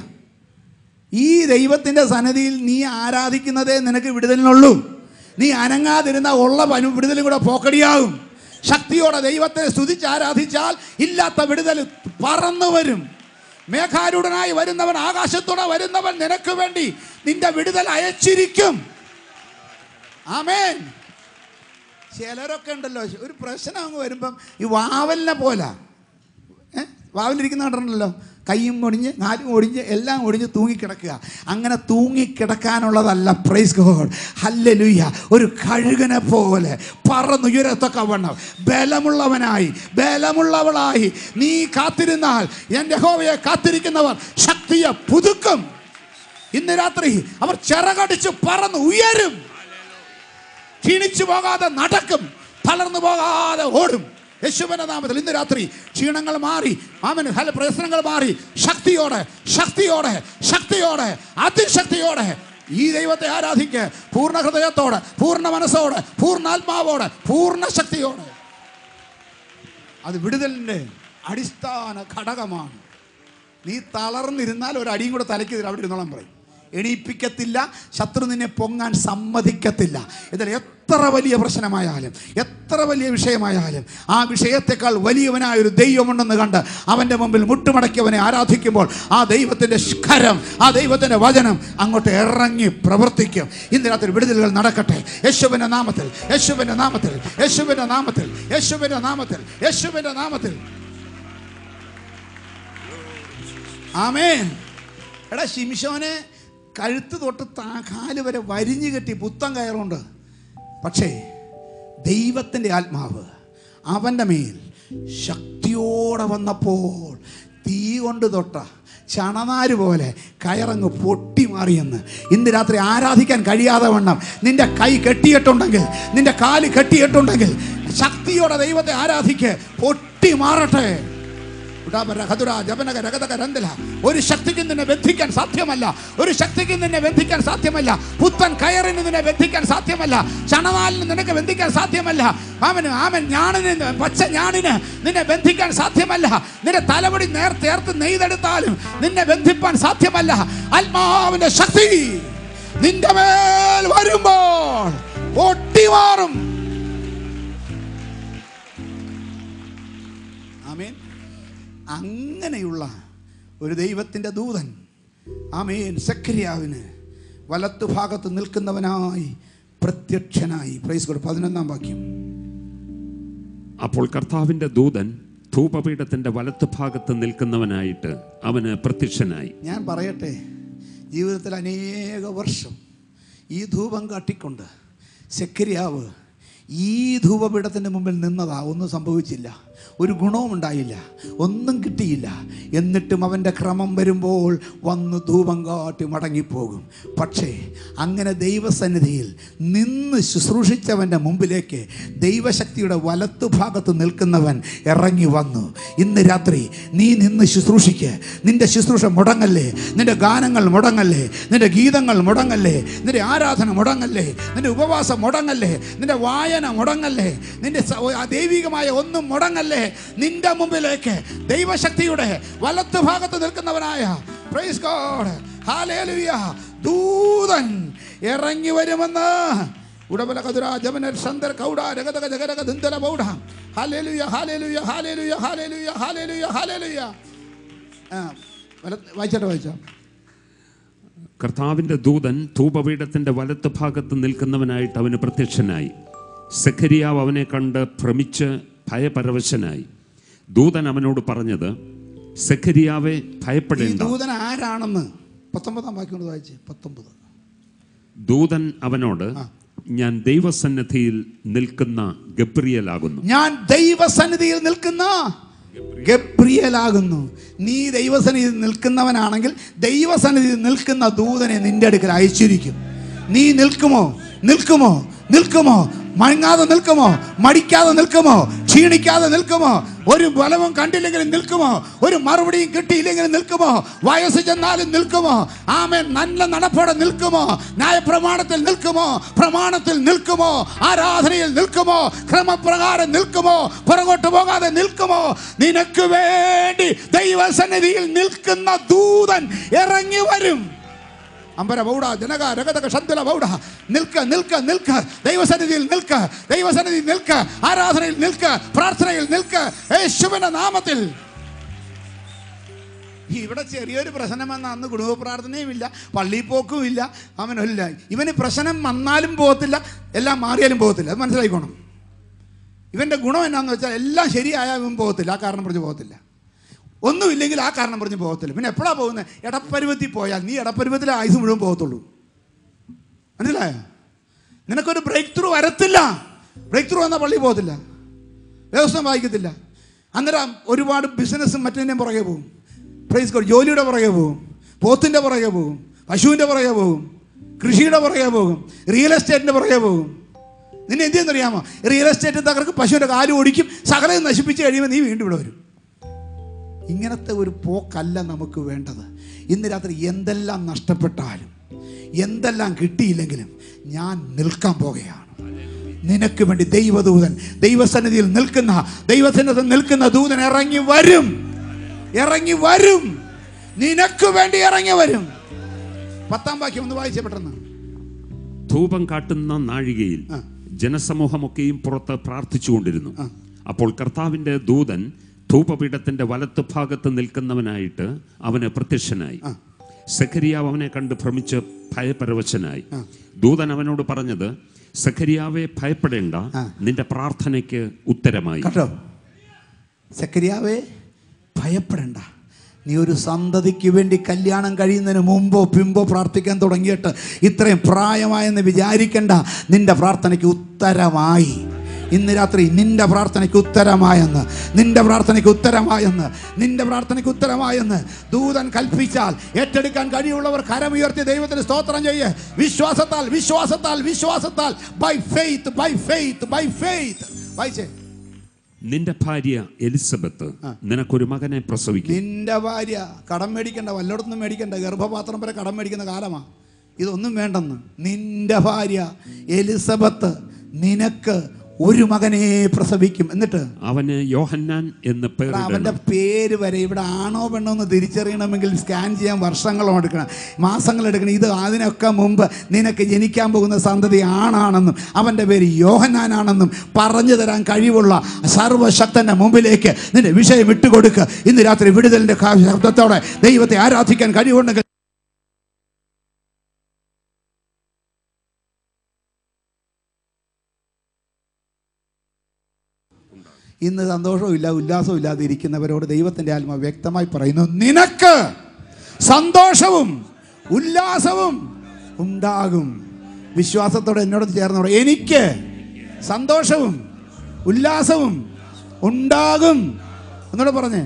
ഈ ദൈവത്തിൻ്റെ സന്നദ്ധിയിൽ നീ ആരാധിക്കുന്നതേ നിനക്ക് വിടുതലിനുള്ളൂ നീ അനങ്ങാതിരുന്ന ഉള്ള പനു വിടുതലും കൂടെ പോക്കടിയാകും ശക്തിയോടെ ദൈവത്തെ സ്തുതിച്ച് ആരാധിച്ചാൽ ഇല്ലാത്ത വിടുതൽ പറന്നു വരും മേഘാരൂഢനായി വരുന്നവൻ ആകാശത്തോടെ വരുന്നവൻ നിനക്ക് വേണ്ടി നിന്റെ വിടുതൽ അയച്ചിരിക്കും ആമേൻ ചിലരൊക്കെ ഉണ്ടല്ലോ ഒരു പ്രശ്നം അങ്ങ് വരുമ്പം ഈ വാവലിനെ പോലെ ഏ വാവലിരിക്കുന്ന കണ്ടിട്ടുണ്ടല്ലോ കൈയും ഒടിഞ്ഞ് കാലും ഒടിഞ്ഞ് എല്ലാം ഒടിഞ്ഞ് തൂങ്ങിക്കിടക്കുക അങ്ങനെ തൂങ്ങിക്കിടക്കാനുള്ളതല്ല പ്രൈസ് ഗോഡ് ഹല്ലേലൂയ ഒരു കഴുകനെ പോലെ പറന്നുയരത്തൊക്കെ വണ്ണം ബലമുള്ളവനായി ബലമുള്ളവളായി നീ കാത്തിരുന്നാൽ എൻ്റെ ഹോവയെ കാത്തിരിക്കുന്നവർ ശക്തിയെ പുതുക്കും ഇന്ന് രാത്രി അവർ ചിറകടിച്ച് പറന്ന് ഉയരും ക്ഷീണിച്ചു പോകാതെ നടക്കും തളർന്നു പോകാതെ ഓടും യേശുവിന്റെ നാമത്തിൽ ഇന്ന് രാത്രി ക്ഷീണങ്ങൾ മാറി അവന് ഹല പ്രശ്നങ്ങൾ മാറി ശക്തിയോടെ ശക്തിയോടെ ശക്തിയോടെ അതിശക്തിയോടെ ഈ ദൈവത്തെ ആരാധിക്ക് പൂർണ്ണ ഹൃദയത്തോടെ പൂർണ്ണ മനസ്സോടെ പൂർണ്ണ ആത്മാവോടെ പൂർണ്ണ ശക്തിയോടെ അത് വിടുതലിൻ്റെ അടിസ്ഥാന ഘടകമാണ് നീ തളർന്നിരുന്നാൽ ഒരു അടിയും കൂടെ തലയ്ക്ക് തരും അവിടെ ഇരുന്നോളം പറയും എണീപ്പിക്കത്തില്ല ശത്രു നിന്നെ പൊങ്ങാൻ സമ്മതിക്കത്തില്ല ഇതിൽ എത്ര വലിയ പ്രശ്നമായാലും എത്ര വലിയ വിഷയമായാലും ആ വിഷയത്തെക്കാൾ വലിയവനായ ഒരു ദൈവമുണ്ടെന്ന് കണ്ട് അവൻ്റെ മുമ്പിൽ മുട്ടുമടക്കിയവനെ ആരാധിക്കുമ്പോൾ ആ ദൈവത്തിൻ്റെ കരം ആ ദൈവത്തിൻ്റെ വചനം അങ്ങോട്ട് ഇറങ്ങി പ്രവർത്തിക്കും ഇന്ന് രാത്രി വിടുതലുകൾ നടക്കട്ടെ യേശുവിൻ്റെ നാമത്തിൽ യേശുവിൻ്റെ നാമത്തിൽ യേശുവിൻ്റെ നാമത്തിൽ യേശുവിൻ്റെ നാമത്തിൽ യേശുവിൻ്റെ നാമത്തിൽ ആമേൻ എടാ ശിംശോനെ കഴുത്ത് തൊട്ട് താ കാല് വരെ വരിഞ്ഞു കെട്ടി പുത്തൻ കയറുണ്ട് പക്ഷേ ദൈവത്തിൻ്റെ ആത്മാവ് അവൻ്റെ മേൽ ശക്തിയോടെ വന്നപ്പോൾ തീ കൊണ്ട് തൊട്ട ചണനാര് പോലെ കയറങ്ങ് പൊട്ടി മാറിയെന്ന് ഇന്ന് രാത്രി ആരാധിക്കാൻ കഴിയാതെ വണ്ണം നിന്റെ കൈ കെട്ടിയിട്ടുണ്ടെങ്കിൽ നിന്റെ കാല് കെട്ടിയിട്ടുണ്ടെങ്കിൽ ശക്തിയോടെ ദൈവത്തെ ആരാധിക്ക് പൊട്ടി മാറട്ടെ ഉടാപര ഹതുര ജപനക രഗതക രന്തല. ഒരു ശക്തിക്കും നിന്നെ ബന്ധിക്കാൻ സാധ്യമല്ല ഒരു ശക്തിക്കും നിന്നെ ബന്ധിക്കാൻ സാധ്യമല്ല പുത്തൻ കയറിന് നിന്നെ ബന്ധിക്കാൻ സാധ്യമല്ല ചണനാലിന് നിനക്ക് ബന്ധിക്കാൻ സാധ്യമല്ല അവന് അവൻ ഞാണിന് പച്ച ഞാണിന് നിന്നെ ബന്ധിക്കാൻ സാധ്യമല്ല നിന്റെ തലമുടി നേർ ചേർത്ത് നെയ്തെടുത്താലും നിന്നെ ബന്ധിപ്പാൻ സാധ്യമല്ല ആത്മാവിന്റെ ശക്തി നിന്റെ മേൽ വരുമ്പോൾ പൊട്ടിമാറും ആമേൻ അങ്ങനെയുള്ള ഒരു ദൈവത്തിൻ്റെ ദൂതൻ ആമേൻ സക്രിയാവിന് വലത്തുഭാഗത്ത് നിൽക്കുന്നവനായി പ്രത്യക്ഷനായി പ്രൈസ് കൊടു പതിനൊന്നാം വാക്യം അപ്പോൾ കർത്താവിന്റെ ദൂതൻ ധൂപപീഠത്തിന്റെ വലത്ത് ഭാഗത്ത് നിൽക്കുന്നവനായിട്ട് അവന് പ്രത്യക്ഷനായി ഞാൻ പറയട്ടെ ജീവിതത്തിൽ അനേക വർഷം ഈ ധൂപം കാട്ടിക്കൊണ്ട് സെക്കരിയാവ് ഈ ധൂപപീഠത്തിൻ്റെ മുമ്പിൽ നിന്നതാ ഒന്നും സംഭവിച്ചില്ല ഒരു ഗുണവും ഉണ്ടായില്ല ഒന്നും കിട്ടിയില്ല എന്നിട്ടും അവൻ്റെ ക്രമം വരുമ്പോൾ വന്ന് ധൂപം കാട്ടി മടങ്ങിപ്പോകും പക്ഷേ അങ്ങനെ ദൈവസന്നിധിയിൽ നിന്ന് ശുശ്രൂഷിച്ചവൻ്റെ മുമ്പിലേക്ക് ദൈവശക്തിയുടെ വലത്തുഭാഗത്ത് നിൽക്കുന്നവൻ ഇറങ്ങി വന്നു ഇന്ന് രാത്രി നീ നിന്ന് ശുശ്രൂഷിക്ക് നിന്റെ ശുശ്രൂഷ മുടങ്ങല്ലേ നിന്റെ ഗാനങ്ങൾ മുടങ്ങല്ലേ നിന്റെ ഗീതങ്ങൾ മുടങ്ങല്ലേ നിന്റെ ആരാധന മുടങ്ങല്ലേ നിന്റെ ഉപവാസം മുടങ്ങല്ലേ നിന്റെ വായന മുടങ്ങല്ലേ നിന്റെ സ- ആ ദൈവികമായ ഒന്നും മുടങ്ങല്ലേ നിന്റെ മുമ്പിലേക്ക് ദൈവശക്തിയുടെ വലത്ത് ഭാഗത്ത് നിൽക്കുന്നവനായ പ്രൈസ് ഗോഡ് ഹാലേലുയ ദൂതൻ ഇറങ്ങി വരുമെന്ന് ഉടബല കതുര ജമനർ സന്ദർ കൗഡ രഗതക ജഗരക ദുന്തല ബൗഡ ഹാലേലുയ ഹാലേലുയ ഹാലേലുയ ഹാലേലുയ ഹാലേലുയ ഹാലേലുയ ആ വലത്ത് വായിച്ചോട്ടെ വായിച്ചോ കർത്താവിന്റെ ദൂതൻ ധൂപപീഠത്തിന്റെ വലത്ത് ഭാഗത്ത് നിൽക്കുന്നവനായിട്ട് അവന് പ്രത്യക്ഷനായി സെഖരിയാവ് അവനെ കണ്ട് ഭ്രമിച്ച് ഭയപരവശനായി ദൂതൻ അവനോട് പറഞ്ഞത് സെഖരിയാവെ ഈ ഭയപ്പെടേണ്ട ദൂതൻ ആരാണെന്ന് പത്തൊമ്പതാം വാക്യം കൊണ്ട് വായിച്ച് പത്തൊമ്പത് ദൂതൻ അവനോട് ഞാൻ ദൈവസന്നിധിയിൽ നിൽക്കുന്ന ഗബ്രിയലാകുന്നു ഞാൻ ദൈവസന്നിധിയിൽ നിൽക്കുന്ന ഗബ്രിയലാകുന്നു നീ ദൈവസന്നിധിയിൽ നിൽക്കുന്നവനാണെങ്കിൽ ദൈവസന്നിധിയിൽ നിൽക്കുന്ന ദൂതനെ നിന്റെ അടുക്കൽ അയച്ചിരിക്കും നീ നിൽക്കുമോ നിൽക്കുമോ നിൽക്കുമോ മഴങ്ങാതെ നിൽക്കുമോ മടിക്കാതെ നിൽക്കുമോ ക്ഷീണിക്കാതെ നിൽക്കുമോ ഒരു ബലവും കണ്ടില്ലെങ്കിലും നിൽക്കുമോ ഒരു മറുപടിയും കിട്ടിയില്ലെങ്കിലും നിൽക്കുമോ വയസ്സ് ചെന്നാലും നിൽക്കുമോ ആമേൻ നല്ല നടപ്പോടെ നിൽക്കുമോ ന്യായപ്രമാണത്തിൽ നിൽക്കുമോ പ്രമാണത്തിൽ നിൽക്കുമോ ആരാധനയിൽ നിൽക്കുമോ ക്രമപ്രകാരം നിൽക്കുമോ പുറകോട്ട് പോകാതെ നിൽക്കുമോ നിനക്ക് വേണ്ടി ദൈവസന്നിധിയിൽ നിൽക്കുന്ന ദൂതൻ ഇറങ്ങി വരും അമ്പര ബൗഡ ജനക രഗതക ശന്തല ബൗഡ നിൽക്ക നിൽക്ക നിൽക്ക ദൈവസന്നിധിയിൽ നിൽക്ക ദൈവസന്നിധിയിൽ നിൽക്ക ആരാധനയിൽ നിൽക്ക പ്രാർത്ഥനയിൽ നിൽക്ക യേശുവിന്റെ നാമത്തിൽ ഇവിടെ ചെറിയൊരു പ്രശ്നം വന്ന അന്ന് കുടുംബ പ്രാർത്ഥനയും ഇല്ല പള്ളിയിൽ പോക്കും ഇല്ല അവനില്ല ഇവന് പ്രശ്നം വന്നാലും പോകത്തില്ല എല്ലാം മാറിയാലും പോകത്തില്ല അത് മനസ്സിലായിക്കോണം ഇവൻ്റെ ഗുണം എന്നാന്ന് വെച്ചാൽ എല്ലാം ശരിയായാൽ ഇവൻ പോകത്തില്ല ആ കാരണം പറഞ്ഞ് പോകത്തില്ല ഒന്നുമില്ലെങ്കിൽ ആ കാരണം പറഞ്ഞ് പോകത്തില്ല പിന്നെ എപ്പോഴാണ് പോകുന്നത് ഇടപ്പരുവത്തിൽ പോയാൽ നീ ഇടപ്പരുവത്തിലെ ആയുസ് മുഴുവൻ പോകത്തുള്ളൂ മനസ്സിലായോ നിനക്കൊരു ബ്രേക്ക് ത്രൂ വരത്തില്ല ബ്രേക്ക് ത്രൂ വന്നാൽ പള്ളി പോകത്തില്ല വ്യവസ്ഥ വായിക്കത്തില്ല അന്നേരം ഒരുപാട് ബിസിനസ്സും മറ്റതിൻ്റെയും പുറകെ പോകും പ്രൈസ് ഗോഡ് ജോലിയുടെ പുറകെ പോകും പോത്തിൻ്റെ പുറകെ പോകും പശുവിൻ്റെ പുറകെ പോകും കൃഷിയുടെ പുറകെ പോകും റിയൽ എസ്റ്റേറ്റിൻ്റെ പുറകെ പോകും നിന്നെ എന്ത് ചെയ്യുന്നറിയാമോ റിയൽ എസ്റ്റേറ്റ് തകർക്കും പശുവിൻ്റെ കാല് ഓടിക്കും സകലം നശിപ്പിച്ച് കഴിയുമ്പോൾ നീ വീണ്ടും ഇവിടെ വരും ഇങ്ങനത്തെ ഒരു പോക്കല്ല നമുക്ക് വേണ്ടത് ഇന്ന് രാത്രി എന്തെല്ലാം നഷ്ടപ്പെട്ടാലും എന്തെല്ലാം കിട്ടിയില്ലെങ്കിലും ഞാൻ നിൽക്കാൻ പോകുകയാണ് നിനക്ക് വേണ്ടി ദൈവദൂതൻ ദൈവസന്നിധിയിൽ നിൽക്കുന്ന ദൈവസന്നിധിയിൽ നിൽക്കുന്ന ദൂതൻ ഇറങ്ങി വരും ഇറങ്ങി വരും നിനക്ക് വേണ്ടി ഇറങ്ങി വരും പത്താം വാക്യം ഒന്ന് വായിച്ചേ പെട്ടെന്ന് ധൂപം കാട്ടുന്ന നാഴികയിൽ ആ. ജനസമൂഹമൊക്കെയും പുറത്ത് പ്രാർത്ഥിച്ചുകൊണ്ടിരുന്നു അപ്പോൾ കർത്താവിന്റെ ദൂതൻ ധൂപപീഠത്തിന്റെ വലത്ത് ഭാഗത്ത് നിൽക്കുന്നവനായിട്ട് അവന് പ്രത്യക്ഷനായി സഖരിയാവ് അവനെ കണ്ട് ഭ്രമിച്ച് ഭയപരവശനായി ദൂതൻ അവനോട് പറഞ്ഞത് സഖരിയാവെ ഭയപ്പെടേണ്ട നിന്റെ പ്രാർത്ഥനയ്ക്ക് ഉത്തരമായി കേട്ടോ സക്കരിയാവേ ഭയപ്പെടണ്ട നീ ഒരു സന്തതിക്ക് വേണ്ടി കല്യാണം കഴിയുന്നതിന് മുമ്പോ പിമ്പോ പ്രാർത്ഥിക്കാൻ തുടങ്ങിയിട്ട് ഇത്രയും പ്രായമായെന്ന് വിചാരിക്കണ്ട നിന്റെ പ്രാർത്ഥനയ്ക്ക് ഉത്തരമായി ഇന്ന് രാത്രി നിന്റെ പ്രാർത്ഥനയ്ക്ക് ഉത്തരമായെന്ന് നിന്റെ പ്രാർത്ഥനയ്ക്ക് ഉത്തരമായെന്ന് നിന്റെ പ്രാർത്ഥനയ്ക്ക് ഉത്തരമായെന്ന് ദൂതൻ കൽപ്പിച്ചാൽ ഏറ്റെടുക്കാൻ കഴിയുള്ളവർ കരമുയർത്തി ദൈവത്തിന് സ്തോത്രം ചെയ്യ് വിശ്വാസത്താൽ വിശ്വാസത്താൽ വിശ്വാസത്താൽ by faith by faith by faith വായിച്ചേ നിന്റെ ഭാര്യ എലിസബത്ത് നിനക്കൊരു മകനെ പ്രസവിക്കും നിന്റെ ഭാര്യ കടം മേടിക്കണ്ട വല്ലയിടത്തുനിന്നും മേടിക്കണ്ട ഗർഭപാത്രം വരെ കടം മേടിക്കുന്ന കാലമാ ഇതൊന്നും വേണ്ടെന്ന് നിന്റെ ഭാര്യ എലിസബത്ത് നിനക്ക് ഒരു മകനെ പ്രസവിക്കും എന്നിട്ട് അവന് യോഹന്നാൻ എന്ന് എടാ, അവന്റെ പേരിടണം പേര് വരെ ഇവിടെ ആണോ പെണ്ണോ എന്ന് തിരിച്ചറിയണമെങ്കിൽ സ്കാൻ ചെയ്യാൻ വർഷങ്ങളോ എടുക്കണം മാസങ്ങൾ എടുക്കണം ഇത് അതിനൊക്കെ മുമ്പ് നിനക്ക് ജനിക്കാൻ പോകുന്ന സന്തതി ആണാണെന്നും അവൻ്റെ പേര് യോഹന്നാനാണെന്നും പറഞ്ഞു തരാൻ കഴിവുള്ള സർവശക്തന്റെ മുമ്പിലേക്ക് നിന്റെ വിഷയം ഇട്ടുകൊടുക്കുക ഇന്ന് രാത്രി വിടുതലിന്റെ കാ- ശബ്ദത്തോടെ ദൈവത്തെ ആരാധിക്കാൻ കഴിവുണ്ടെങ്കിൽ ഇന്ന് സന്തോഷവും ഇല്ല ഉല്ലാസവും ഇല്ലാതെ ഇരിക്കുന്നവരോട് ദൈവത്തിൻ്റെ ആത്മ വ്യക്തമായി പറയുന്നു നിനക്ക് സന്തോഷവും ഉല്ലാസവും ഉണ്ടാകും വിശ്വാസത്തോടെ എന്നോട് ചേർന്നോടെ എനിക്ക് സന്തോഷവും ഉല്ലാസവും ഉണ്ടാകും എന്നോട് പറഞ്ഞേ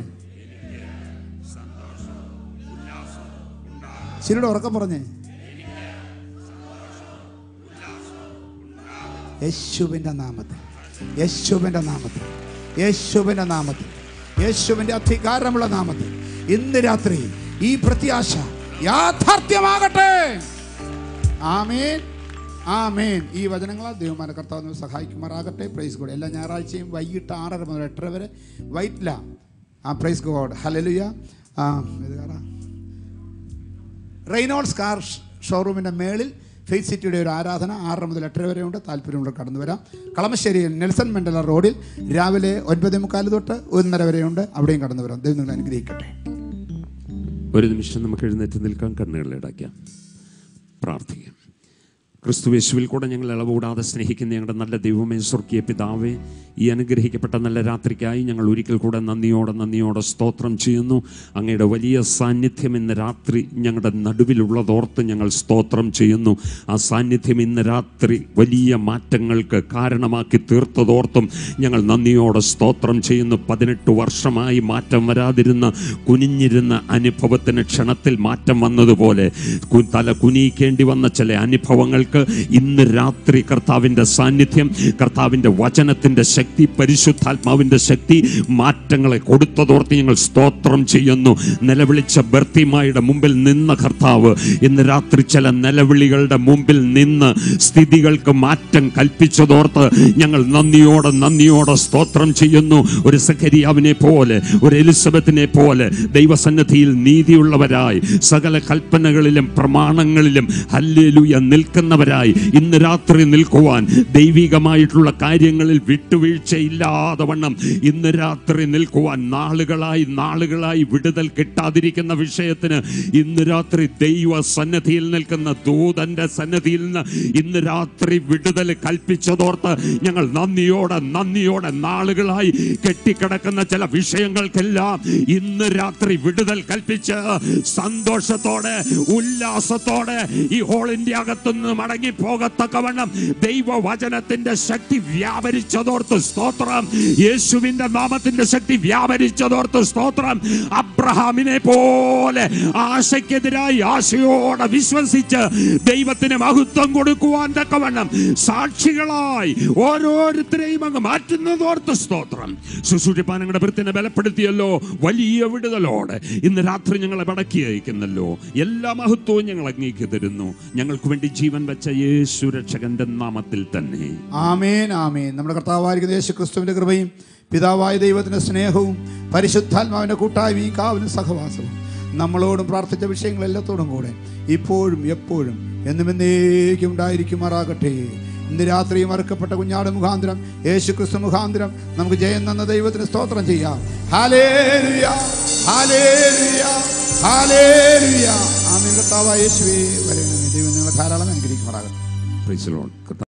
ശരിയുടെ ഉറക്കം പറഞ്ഞേ യേശുവിൻ്റെ നാമത്തിൽ യേശുവിൻ്റെ നാമത്തിൽ യേശുവിൻ്റെ നാമത്തിൽ യേശുവിൻ്റെ അധികാരമുള്ള നാമത്തിൽ ഇന്ന് രാത്രി ഈ പ്രത്യാശ യാഥാർത്ഥ്യമാകട്ടെ ആമേൻ ആമേൻ ഈ വചനങ്ങളാൽ ദൈവമാന കർത്താവ് നമ്മെ സഹായിക്കുമാറാകട്ടെ പ്രൈസ് ഗോഡ് എല്ലാ ഞായറാഴ്ചയും വൈകിട്ട് ആറര മുതൽ എട്ടര വരെ വൈറ്റില ആ പ്രൈസ് ഗോഡ് ഹലലുയ ആ ഇത് കാണാം റെയ്നോൾഡ്സ് കാർ ഷോറൂമിൻ്റെ മേളിൽ ഫെയ്ത്ത് സിറ്റിയുടെ ഒരു ആരാധന ആറര മുതൽ എട്ടര വരെയുണ്ട് താല്പര്യമുള്ള കടന്നു വരാം കളമശ്ശേരിയിൽ നെൽസൺ മണ്ഡല റോഡിൽ രാവിലെ ഒൻപത് മുക്കാൽ തൊട്ട് ഒന്നര വരെയുണ്ട് അവിടെയും കടന്നു വരാം ദൈവം നിങ്ങളെ അനുഗ്രഹിക്കട്ടെ ഒരു നിമിഷം നമുക്ക് എഴുന്നേറ്റ് നിൽക്കാൻ കണ്ണുകൾ ഇടയ്ക്കാം പ്രാർത്ഥിക്കാം ക്രിസ്തുവേശുവിൽ കൂടെ ഞങ്ങൾ ഇളവുകൂടാതെ സ്നേഹിക്കുന്ന ഞങ്ങളുടെ നല്ല ദൈവമേ സ്വർഗീയ പിതാവേ ഈ അനുഗ്രഹിക്കപ്പെട്ട നല്ല രാത്രിക്കായി ഞങ്ങൾ ഒരിക്കൽ കൂടെ നന്ദിയോടെ നന്ദിയോടെ സ്തോത്രം ചെയ്യുന്നു അങ്ങയുടെ വലിയ സാന്നിധ്യം ഇന്ന് രാത്രി ഞങ്ങളുടെ നടുവിലുള്ളതോർത്ത് ഞങ്ങൾ സ്തോത്രം ചെയ്യുന്നു ആ സാന്നിധ്യം ഇന്ന് രാത്രി വലിയ മാറ്റങ്ങൾക്ക് കാരണമാക്കി തീർത്തതോർത്തും ഞങ്ങൾ നന്ദിയോടെ സ്തോത്രം ചെയ്യുന്നു പതിനെട്ട് വർഷമായി മാറ്റം വരാതിരുന്ന കുനിഞ്ഞിരുന്ന അനുഭവത്തിന് ക്ഷണത്തിൽ മാറ്റം വന്നതുപോലെ കു- തല കുനിയിക്കേണ്ടി വന്ന ചില അനുഭവങ്ങൾക്ക് ഇന്ന് രാത്രി കർത്താവിൻ്റെ സാന്നിധ്യം കർത്താവിൻ്റെ വചനത്തിൻ്റെ ശക്തി പരിശുദ്ധാത്മാവിൻ്റെ ശക്തി മാറ്റങ്ങളെ കൊടുത്തതോർത്ത് ഞങ്ങൾ സ്തോത്രം ചെയ്യുന്നു നിലവിളിച്ച ബർത്തിമായുടെ മുമ്പിൽ നിന്ന കർത്താവ് ഇന്ന് രാത്രി ചില നിലവിളികളുടെ മുമ്പിൽ നിന്ന് സ്ഥിതികൾക്ക് മാറ്റം കൽപ്പിച്ചതോർത്ത് ഞങ്ങൾ നന്ദിയോടെ നന്ദിയോടെ സ്തോത്രം ചെയ്യുന്നു ഒരു സഖരിയാവിനെ പോലെ ഒരു എലിസബത്തിനെ പോലെ ദൈവസന്നിധിയിൽ നീതിയുള്ളവരായി സകല കൽപ്പനകളിലും പ്രമാണങ്ങളിലും ഹല്ലേലൂയ നിൽക്കുന്നവർ പ്രാർത്ഥിക്കുന്നവരായി ഇന്ന് രാത്രി നിൽക്കുവാൻ ദൈവികമായിട്ടുള്ള കാര്യങ്ങളിൽ വിട്ടുവീഴ്ചയില്ലാതെ വണ്ണം ഇന്ന് രാത്രി നിൽക്കുവാൻ നാളുകളായി നാളുകളായി വിടുതൽ കിട്ടാതിരിക്കുന്ന വിഷയത്തിന് ഇന്ന് രാത്രി ദൈവ സന്നദ്ധിയിൽ നിൽക്കുന്ന ദൂതന്റെ സന്നദ്ധിയിൽ നിന്ന് ഇന്ന് രാത്രി വിടുതൽ കൽപ്പിച്ചതോർത്ത് ഞങ്ങൾ നന്ദിയോടെ നന്ദിയോടെ നാളുകളായി കെട്ടിക്കിടക്കുന്ന ചില വിഷയങ്ങൾക്കെല്ലാം ഇന്ന് രാത്രി വിടുതൽ കൽപ്പിച്ച് സന്തോഷത്തോടെ ഉല്ലാസത്തോടെ ഈ ഹോളിന്റെ അകത്തുനിന്ന് മടങ്ങി പോകത്തക്കവണ്ണം ദൈവവചനത്തിന്റെ ശക്തി വ്യാപരിച്ചതോർത്ത് സ്തോത്രം യേശുവിന്റെ നാമത്തിന്റെ ശക്തി വ്യാപരിച്ചതോർത്ത് സ്തോത്രം അബ്രഹാമിനെ പോലെ ആശയ്ക്കെതിരായി ആശയോടെ വിശ്വസിച്ച് ദൈവത്തിന് മഹത്വം കൊടുക്കുവാൻ തക്കവണ്ണം സാക്ഷികളായി ഓരോരുത്തരെയും അങ്ങ് മാറ്റുന്നതോർത്ത് സ്തോത്രം ശുശ്രൂഷിപ്പാനങ്ങളുടെ വൃത്തിനെ ബലപ്പെടുത്തിയല്ലോ വലിയ വിടുതലോടെ ഇന്ന് രാത്രി ഞങ്ങളെ മടക്കി അയക്കുന്നല്ലോ എല്ലാ മഹത്വവും ഞങ്ങൾ അങ്ങേക്ക് തരുന്നു ഞങ്ങൾക്ക് വേണ്ടി ജീവൻ വെച്ച യേശു രക്ഷകന്റെ നാമത്തിൽ തന്നെ ആമേൻ ആമേൻ നമ്മുടെ കർത്താവായിരിക്കുന്ന യേശു ക്രിസ്തുവിൻ്റെ കൃപയും പിതാവായ ദൈവത്തിൻ്റെ സ്നേഹവും പരിശുദ്ധാത്മാവിൻ്റെ കൂട്ടായ്മയും കാവലും സഹവാസവും നമ്മളോടും പ്രാർത്ഥിച്ച വിഷയങ്ങളെല്ലാത്തോടും കൂടെ ഇപ്പോഴും എപ്പോഴും എന്നും എന്നേക്കും ഉണ്ടായിരിക്കുമാറാകട്ടെ ഇന്ന് രാത്രി മറക്കപ്പെട്ട കുഞ്ഞാട് മുഖാന്തരം യേശു ക്രിസ്തു മുഖാന്തരം നമുക്ക് ജയം തന്ന ദൈവത്തിന് സ്തോത്രം ചെയ്യാം ഹാലേലുയ ഹാലേലുയ ഹാലേലുയ ആമീൻ കർത്താവായ യേശുവേ വരെ ദൈവം നിങ്ങളെ ധാരാളം അനുഗ്രഹിക്കുമാറാകട്ടെ Praise the Lord.